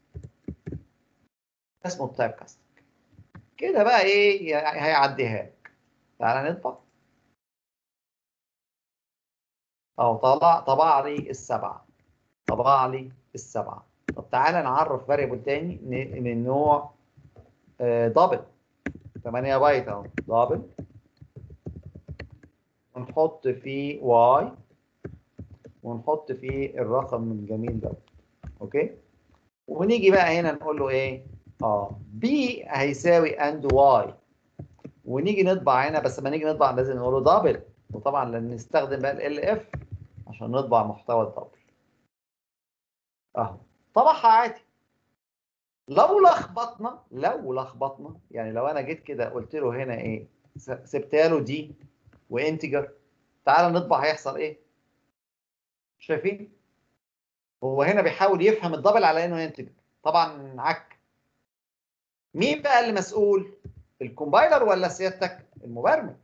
اسمه التايب كاستنج كده بقى ايه هيعديها لك تعالى نطبع اهو طلع طبع لي السبعه طبع لي السبعه طب تعالى نعرف فاريبل تاني ن- من نوع دبل 8 بايت اهو دبل ونحط فيه واي ونحط فيه الرقم الجميل ده اوكي ونيجي بقى هنا نقول له ايه اه بي هيساوي اند واي ونيجي نطبع هنا بس لما نيجي نطبع لازم نقول له دبل وطبعا لازم نستخدم بقى ال اف عشان نطبع محتوى الدبل اهو طبعها عادي لو لخبطنا لو لخبطنا يعني لو انا جيت كده قلت له هنا ايه س- سبتها له دي وانتجر تعال نطبع هيحصل ايه شايفين هو هنا بيحاول يفهم الدبل على انه انتجر طبعا عك مين بقى اللي مسؤول الكومبايلر ولا سيادتك المبرمج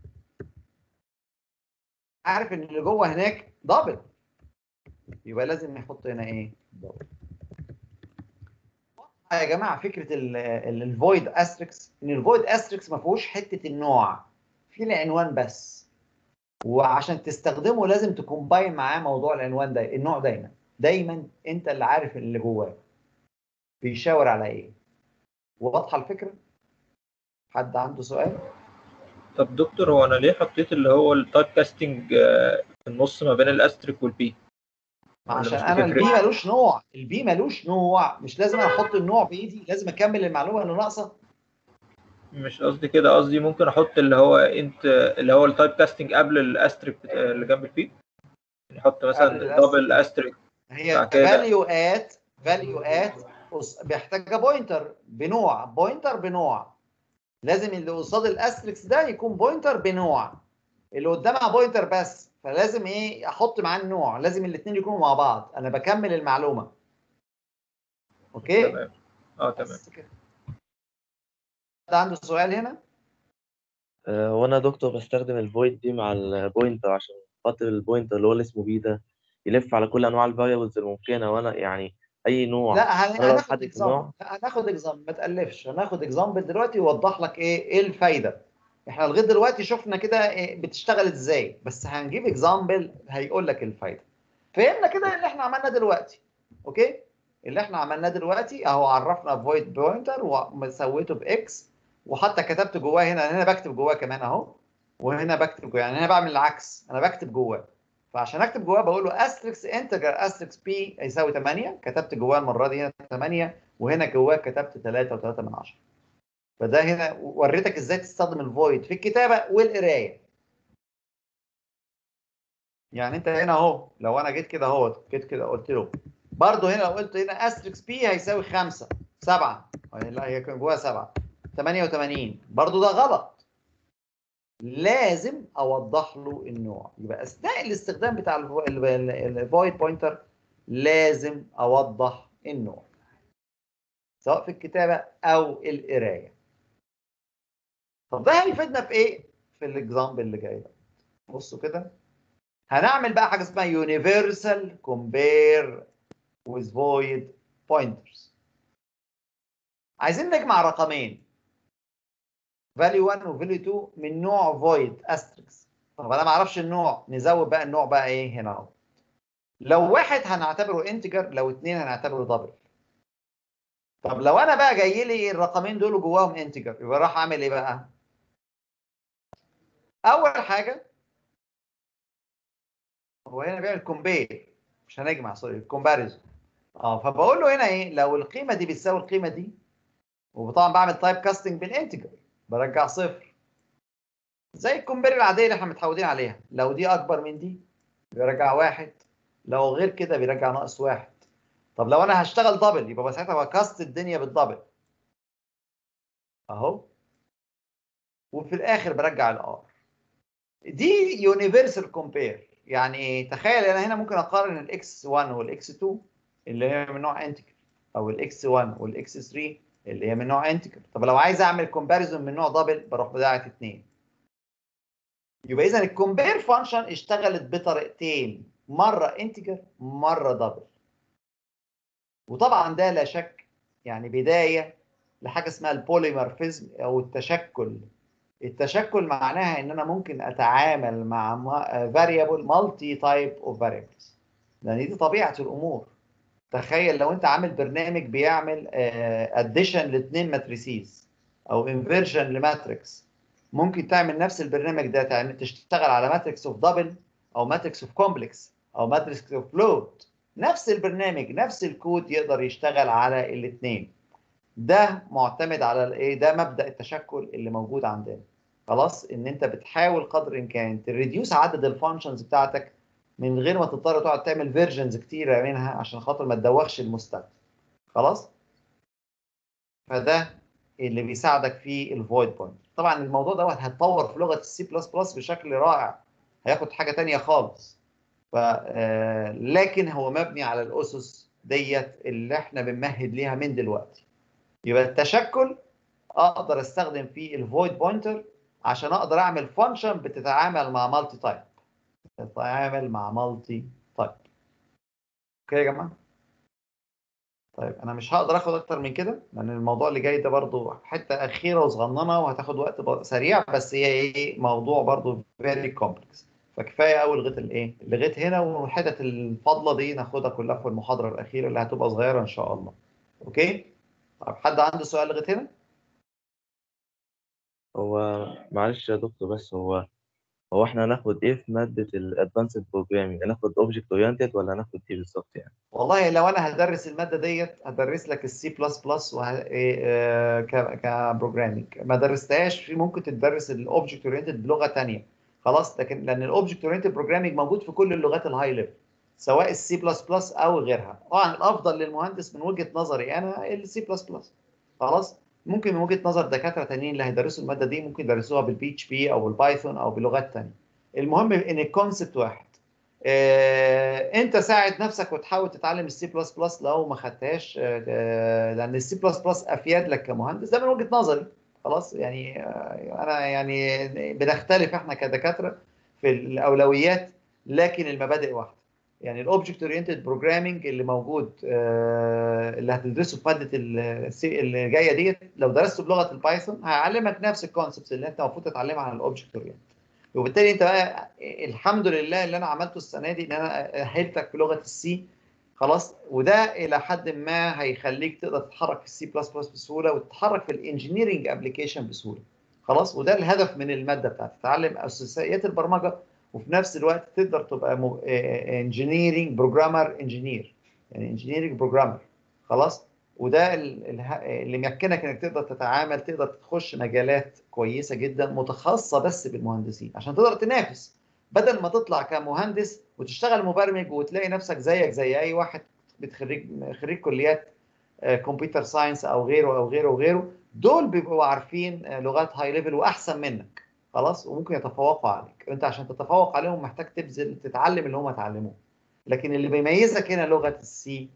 عارف ان اللي جوه هناك دبل يبقى لازم نحط هنا ايه دبل يا جماعه فكره الفويد استريكس ان الفويد استريكس ما فيهوش حته النوع في العنوان بس وعشان تستخدمه لازم تكومباين معاه موضوع العنوان ده النوع دايما دايما انت اللي عارف اللي جواه بيشاور على ايه واضحه الفكره حد عنده سؤال
طب دكتور هو انا ليه حطيت اللي هو التايب كاستنج آه، في النص ما بين الاستريك والبي ولا
عشان
مش
انا البي
بتفرق؟
ملوش نوع البي ملوش نوع مش لازم أنا احط النوع بايدي لازم اكمل المعلومه اللي ناقصه
مش قصدي كده قصدي ممكن احط اللي هو انت اللي هو التايب كاستنج قبل الاستريك بتا- اللي جنب البي نحط مثلا
قبل الأستريك.
دبل استريك
هي
بعد كده
فاليو ات فاليو ات بيحتاج بوينتر بنوع بوينتر بنوع لازم اللي قصاد الاستريكس ده يكون بوينتر بنوع اللي قدامها بوينتر بس فلازم ايه احط معاه النوع لازم الاثنين يكونوا مع بعض انا بكمل المعلومه اوكي
تمام اه تمام
بس كده ده عنده سؤال هنا
آه، وانا دكتور بستخدم الفويد دي مع البوينتر عشان خاطر البوينتر اللي هو اللي اسمه بي ده يلف على كل انواع الفاريبلز الممكنه وانا يعني اي نوع
لا هن-
انا لو
هناخد
محدد
اكزامبل
النوع
هناخد اكزامبل ما تالفش هناخد اكزامبل دلوقتي يوضح لك ايه ايه الفايده احنا لغايه دلوقتي شفنا كده إيه بتشتغل ازاي بس هنجيب اكزامبل هيقول لك الفايده فهمنا كده اللي احنا عملناه دلوقتي اوكي اللي احنا عملناه دلوقتي اهو عرفنا فويد بوينتر وسويته باكس وحتى كتبت جواه هنا هنا بكتب جواه كمان اهو وهنا بكتب جواه يعني هنا بعمل العكس انا بكتب جواه فعشان اكتب جواه بقول له استريكس انتجر استريكس بي يساوي 8 كتبت جواه المره دي هنا 8 وهنا جواه كتبت 3 و3 من 10 فده هنا وريتك ازاي تستخدم الفويد في الكتابه والقرايه يعني انت هنا اهو لو انا جيت كده اهو جيت كده قلت له برضه هنا لو قلت هنا استريكس بي هيساوي 5 7 لا هي كان جواها 7 88 برضه ده غلط لازم اوضح له النوع يبقى اثناء الاستخدام بتاع الفويد بوينتر لازم اوضح النوع سواء في الكتابه او القرايه طب ده هيفيدنا في ايه في الاكزامبل اللي جاي ده بصوا كده هنعمل بقى حاجه اسمها universal compare with void pointers عايزين نجمع رقمين value 1 و value 2 من نوع void asterisk طب انا ما اعرفش النوع نزود بقى النوع بقى ايه هنا اهو لو واحد هنعتبره انتجر لو اتنين هنعتبره دبل طب لو انا بقى جاي لي الرقمين دول جواهم انتجر يبقى راح اعمل ايه بقى اول حاجه هو هنا بيعمل كومبير مش هنجمع سوري كومباريزون اه فبقول له هنا ايه لو القيمه دي بتساوي القيمه دي وطبعا بعمل تايب كاستنج بالانتجر برجع صفر زي الكومبير العاديه اللي احنا متعودين عليها لو دي اكبر من دي بيرجع واحد لو غير كده بيرجع ناقص واحد طب لو انا هشتغل دبل يبقى ساعتها بكاست الدنيا بالدبل اهو وفي الاخر برجع الار دي يونيفرسال كومبير يعني ايه تخيل انا هنا ممكن اقارن الاكس 1 والاكس 2 اللي هي من نوع انتجر او الاكس 1 والاكس 3 اللي هي من نوع انتجر طب لو عايز اعمل كومباريزون من نوع دبل بروح بداعة اتنين يبقى اذا الكومبير فانكشن اشتغلت بطريقتين مره انتجر مره دبل وطبعا ده لا شك يعني بدايه لحاجه اسمها البوليمورفيزم او التشكل التشكل معناها ان انا ممكن اتعامل مع فاريبل مالتي تايب اوف فاريبلز لان دي طبيعه الامور تخيل لو انت عامل برنامج بيعمل اديشن لاثنين ماتريسيز او انفيرجن لماتريكس ممكن تعمل نفس البرنامج ده تعمل تشتغل على ماتريكس اوف دبل او ماتريكس اوف كومبلكس او ماتريكس اوف فلوت نفس البرنامج نفس الكود يقدر يشتغل على الاثنين ده معتمد على الايه ده مبدا التشكل اللي موجود عندنا خلاص ان انت بتحاول قدر الامكان تريديوس عدد الفانكشنز بتاعتك من غير ما تضطر تقعد تعمل فيرجنز كتيره منها عشان خاطر ما تدوخش المستخدم خلاص فده اللي بيساعدك في الفويد بوينت طبعا الموضوع دوت هتطور في لغه السي بلس بلس بشكل رائع هياخد حاجه تانية خالص ف لكن هو مبني على الاسس ديت اللي احنا بنمهد ليها من دلوقتي يبقى التشكل اقدر استخدم فيه الفويد بوينتر عشان اقدر اعمل فانكشن بتتعامل مع مالتي تايب تتعامل مع مالتي تايب اوكي يا جماعه طيب انا مش هقدر اخد اكتر من كده لان الموضوع اللي جاي ده برضو حته اخيره وصغننه وهتاخد وقت سريع بس هي ايه موضوع برضو فيري كومبلكس فكفايه قوي لغايه الايه لغايه هنا والحتت الفاضله دي ناخدها كلها في المحاضره الاخيره اللي هتبقى صغيره ان شاء الله اوكي طب حد عنده سؤال لغايه هنا
هو معلش يا دكتور بس هو هو احنا هناخد ايه في مادة الادفانسد بروجرامينج هناخد اوبجكت اورينتد ولا هناخد ايه بالظبط يعني
والله لو انا هدرس الماده ديت هدرس لك السي بلس بلس كبروجرامينج ما درستهاش في ممكن تدرس الاوبجكت اورينتد بلغه ثانيه خلاص لكن لان الاوبجكت اورينتد بروجرامينج موجود في كل اللغات الهاي ليفل سواء السي بلس بلس او غيرها طبعا الافضل للمهندس من وجهه نظري انا السي بلس بلس خلاص ممكن من وجهه نظر دكاتره تانيين اللي هيدرسوا الماده دي ممكن يدرسوها بالبي اتش بي او بالبايثون او بلغات ثانيه المهم ان الكونسبت واحد آه، انت ساعد نفسك وتحاول تتعلم السي بلس بلس لو ما خدتهاش آه، لان السي بلس بلس افيد لك كمهندس ده من وجهه نظري خلاص يعني آه، انا يعني بنختلف احنا كدكاتره في الاولويات لكن المبادئ واحده يعني الاوبجكت اورينتد بروجرامنج اللي موجود اللي هتدرسه في ماده اللي جايه ديت لو درسته بلغه البايثون هيعلمك نفس الكونسبتس اللي انت المفروض تتعلمها عن الاوبجكت اورينتد وبالتالي انت بقى الحمد لله اللي انا عملته السنه دي ان انا اهلتك في لغه السي خلاص وده الى حد ما هيخليك تقدر تتحرك في السي بلس بلس بسهوله وتتحرك في الانجينيرنج ابلكيشن بسهوله خلاص وده الهدف من الماده بتاعتك تتعلم اساسيات البرمجه وفي نفس الوقت تقدر تبقى انجينيرنج بروجرامر انجينير يعني انجينيرنج بروجرامر خلاص وده اللي يمكنك انك تقدر تتعامل تقدر تخش مجالات كويسه جدا متخصصه بس بالمهندسين عشان تقدر تنافس بدل ما تطلع كمهندس وتشتغل مبرمج وتلاقي نفسك زيك زي اي واحد بتخريج خريج كليات كمبيوتر ساينس او غيره او غيره وغيره دول بيبقوا عارفين لغات هاي ليفل واحسن منك خلاص وممكن يتفوقوا عليك انت عشان تتفوق عليهم محتاج تبذل تتعلم اللي هم اتعلموه لكن اللي بيميزك هنا لغه السي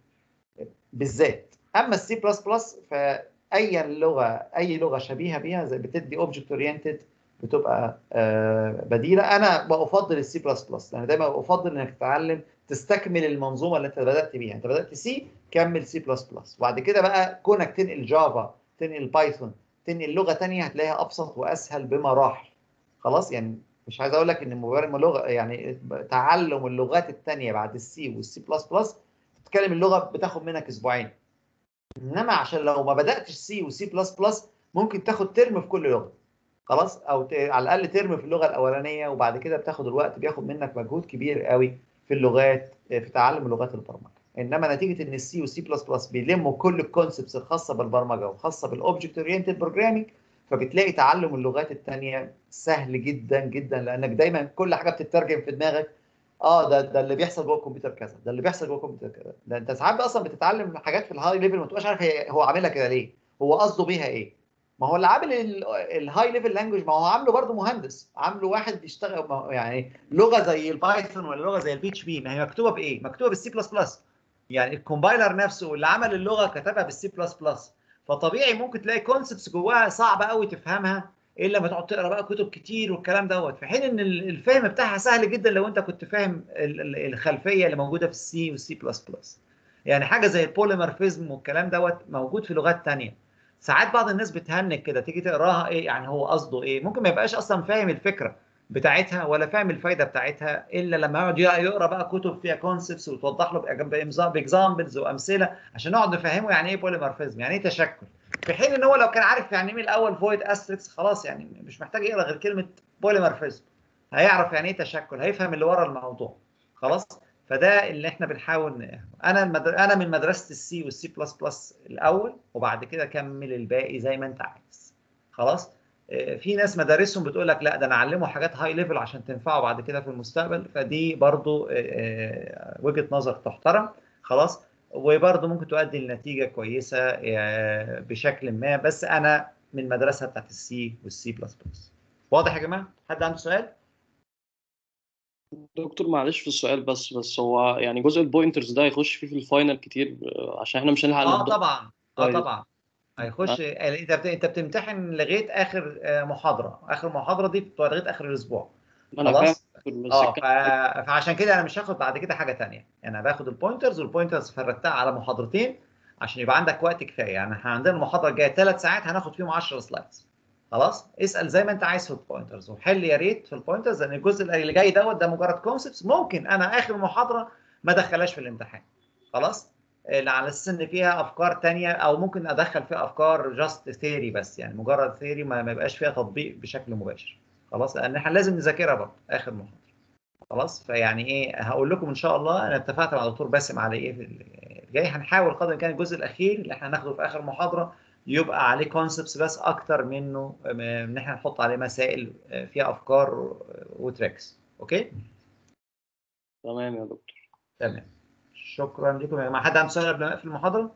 بالذات اما السي بلس بلس فاي لغه اي لغه شبيهه بيها زي بتدي اوبجكت اورينتد بتبقى آه بديله انا بفضل السي بلس بلس لان دايما بفضل انك تتعلم تستكمل المنظومه اللي انت بدات بيها انت بدات سي كمل سي بلس بلس وبعد كده بقى كونك تنقل جافا تنقل بايثون تنقل لغه ثانيه هتلاقيها ابسط واسهل بمراحل خلاص يعني مش عايز اقول لك ان مبرمج لغه يعني تعلم اللغات الثانيه بعد السي والسي بلس بلس تتكلم اللغه بتاخد منك اسبوعين انما عشان لو ما بداتش سي وسي بلس بلس ممكن تاخد ترم في كل لغه خلاص او ت... على الاقل ترم في اللغه الاولانيه وبعد كده بتاخد الوقت بياخد منك مجهود كبير قوي في اللغات في تعلم لغات البرمجه انما نتيجه ان السي والسي بلس بلس بيلموا كل الكونسبتس الخاصه بالبرمجه وخاصه بالاوبجكت اورينتد بروجرامينج فبتلاقي تعلم اللغات الثانيه سهل جدا جدا لانك دايما كل حاجه بتترجم في دماغك اه ده ده اللي بيحصل جوه الكمبيوتر كذا ده اللي بيحصل جوه الكمبيوتر كذا ده انت ساعات اصلا بتتعلم حاجات في الهاي ليفل ما تبقاش عارف هي هو عاملها كده ليه هو قصده بيها ايه ما هو اللي عامل الهاي ليفل لانجوج ما هو عامله برضه مهندس عامله واحد بيشتغل ما هو يعني لغه زي البايثون ولا لغه زي البي اتش بي ما هي مكتوبه بايه؟ مكتوبه بالسي بلس بلس يعني الكومبايلر نفسه اللي عمل اللغه كتبها بالسي بلس بلس فطبيعي ممكن تلاقي كونسبتس جواها صعبه قوي تفهمها الا لما تقعد تقرا بقى كتب كتير والكلام دوت في حين ان ال- الفهم بتاعها سهل جدا لو انت كنت فاهم ال- ال- الخلفيه اللي موجوده في السي والسي بلس بلس يعني حاجه زي البوليمورفيزم والكلام دوت موجود في لغات تانية ساعات بعض الناس بتهنج كده تيجي تقراها ايه يعني هو قصده ايه ممكن ما يبقاش اصلا فاهم الفكره بتاعتها ولا فاهم الفايده بتاعتها الا لما يقعد يقرا بقى كتب فيها كونسبتس وتوضح له باكزامبلز وامثله عشان نقعد نفهمه يعني ايه بوليمورفيزم يعني ايه تشكل في حين ان هو لو كان عارف يعني ايه من الاول فويد استريكس خلاص يعني مش محتاج يقرا غير كلمه بوليمورفيزم هيعرف يعني ايه تشكل هيفهم اللي ورا الموضوع خلاص فده اللي احنا بنحاول ن- انا المدر... انا من مدرسه السي والسي بلس بلس الاول وبعد كده كمل الباقي زي ما انت عايز خلاص آه، في ناس مدارسهم بتقول لك لا ده انا اعلمه حاجات هاي ليفل عشان تنفعه بعد كده في المستقبل فدي برضو آه، آه، وجهه نظر تحترم خلاص وبرضه ممكن تؤدي لنتيجه كويسه آه، بشكل ما بس انا من المدرسه بتاعت السي والسي بلس بلس واضح يا جماعه حد عنده سؤال
دكتور معلش في السؤال بس بس هو يعني جزء البوينترز ده هيخش فيه في الفاينل كتير آه، عشان احنا مش هنلحق
اه
نبدأ.
طبعا اه
طيب.
طبعا هيخش انت بت- انت بتمتحن لغايه اخر آه، محاضره اخر محاضره دي بتبقى لغايه اخر الاسبوع
ما انا فاهم
خلاص
بس
اه
الك-
ف- فعشان كده انا مش هاخد بعد كده حاجه تانية انا باخد البوينترز والبوينترز فردتها على محاضرتين عشان يبقى عندك وقت كفايه يعني احنا عندنا المحاضره الجايه ثلاث ساعات هناخد فيهم 10 سلايدز خلاص اسال زي ما انت عايز في البوينترز وحل يا ريت في البوينترز لان الجزء اللي جاي دوت ده مجرد كونسبتس ممكن انا اخر محاضره ما ادخلهاش في الامتحان خلاص اللي على اساس ان فيها افكار تانية او ممكن ادخل فيها افكار جاست ثيري بس يعني مجرد ثيري ما ما يبقاش فيها تطبيق بشكل مباشر خلاص لان احنا لازم نذاكرها برضه اخر محاضره خلاص فيعني ايه هقول لكم ان شاء الله انا اتفقت مع الدكتور باسم على ايه في الجاي هنحاول قدر الامكان الجزء الاخير اللي احنا هناخده في اخر محاضره يبقى عليه كونسبتس بس اكتر منه م- ان احنا نحط عليه مسائل فيها افكار وتريكس اوكي
تمام يا دكتور
تمام شكرا لكم يا جماعه حد عنده سؤال قبل ما اقفل المحاضره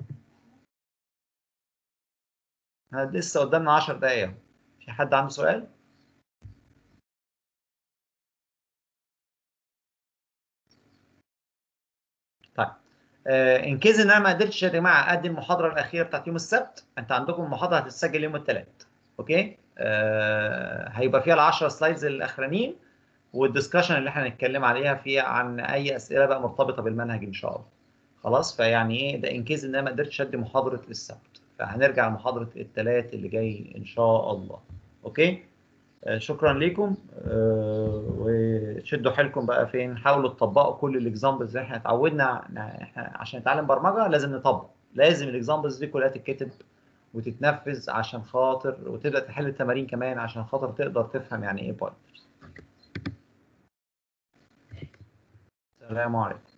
احنا لسه قدامنا 10 دقايق أهو. في حد عنده سؤال طيب ان كيز ان انا ما قدرتش يا جماعه ادي المحاضره الاخيره بتاعت يوم السبت انت عندكم المحاضره هتتسجل يوم الثلاث اوكي آه هيبقى فيها ال 10 سلايدز الاخرانيين والدسكشن اللي احنا هنتكلم عليها فيها عن اي اسئله بقى مرتبطه بالمنهج ان شاء الله خلاص فيعني ايه ده ان كيز ان انا ما قدرتش ادي محاضره السبت فهنرجع لمحاضره الثلاث اللي جاي ان شاء الله اوكي آه، شكرا لكم آه، وشدوا حيلكم بقى فين حاولوا تطبقوا كل الاكزامبلز اللي احنا اتعودنا ن- احنا عشان نتعلم برمجه لازم نطبق لازم الاكزامبلز دي كلها تتكتب وتتنفذ عشان خاطر وتبدا تحل التمارين كمان عشان خاطر تقدر تفهم يعني ايه بوينترز السلام عليكم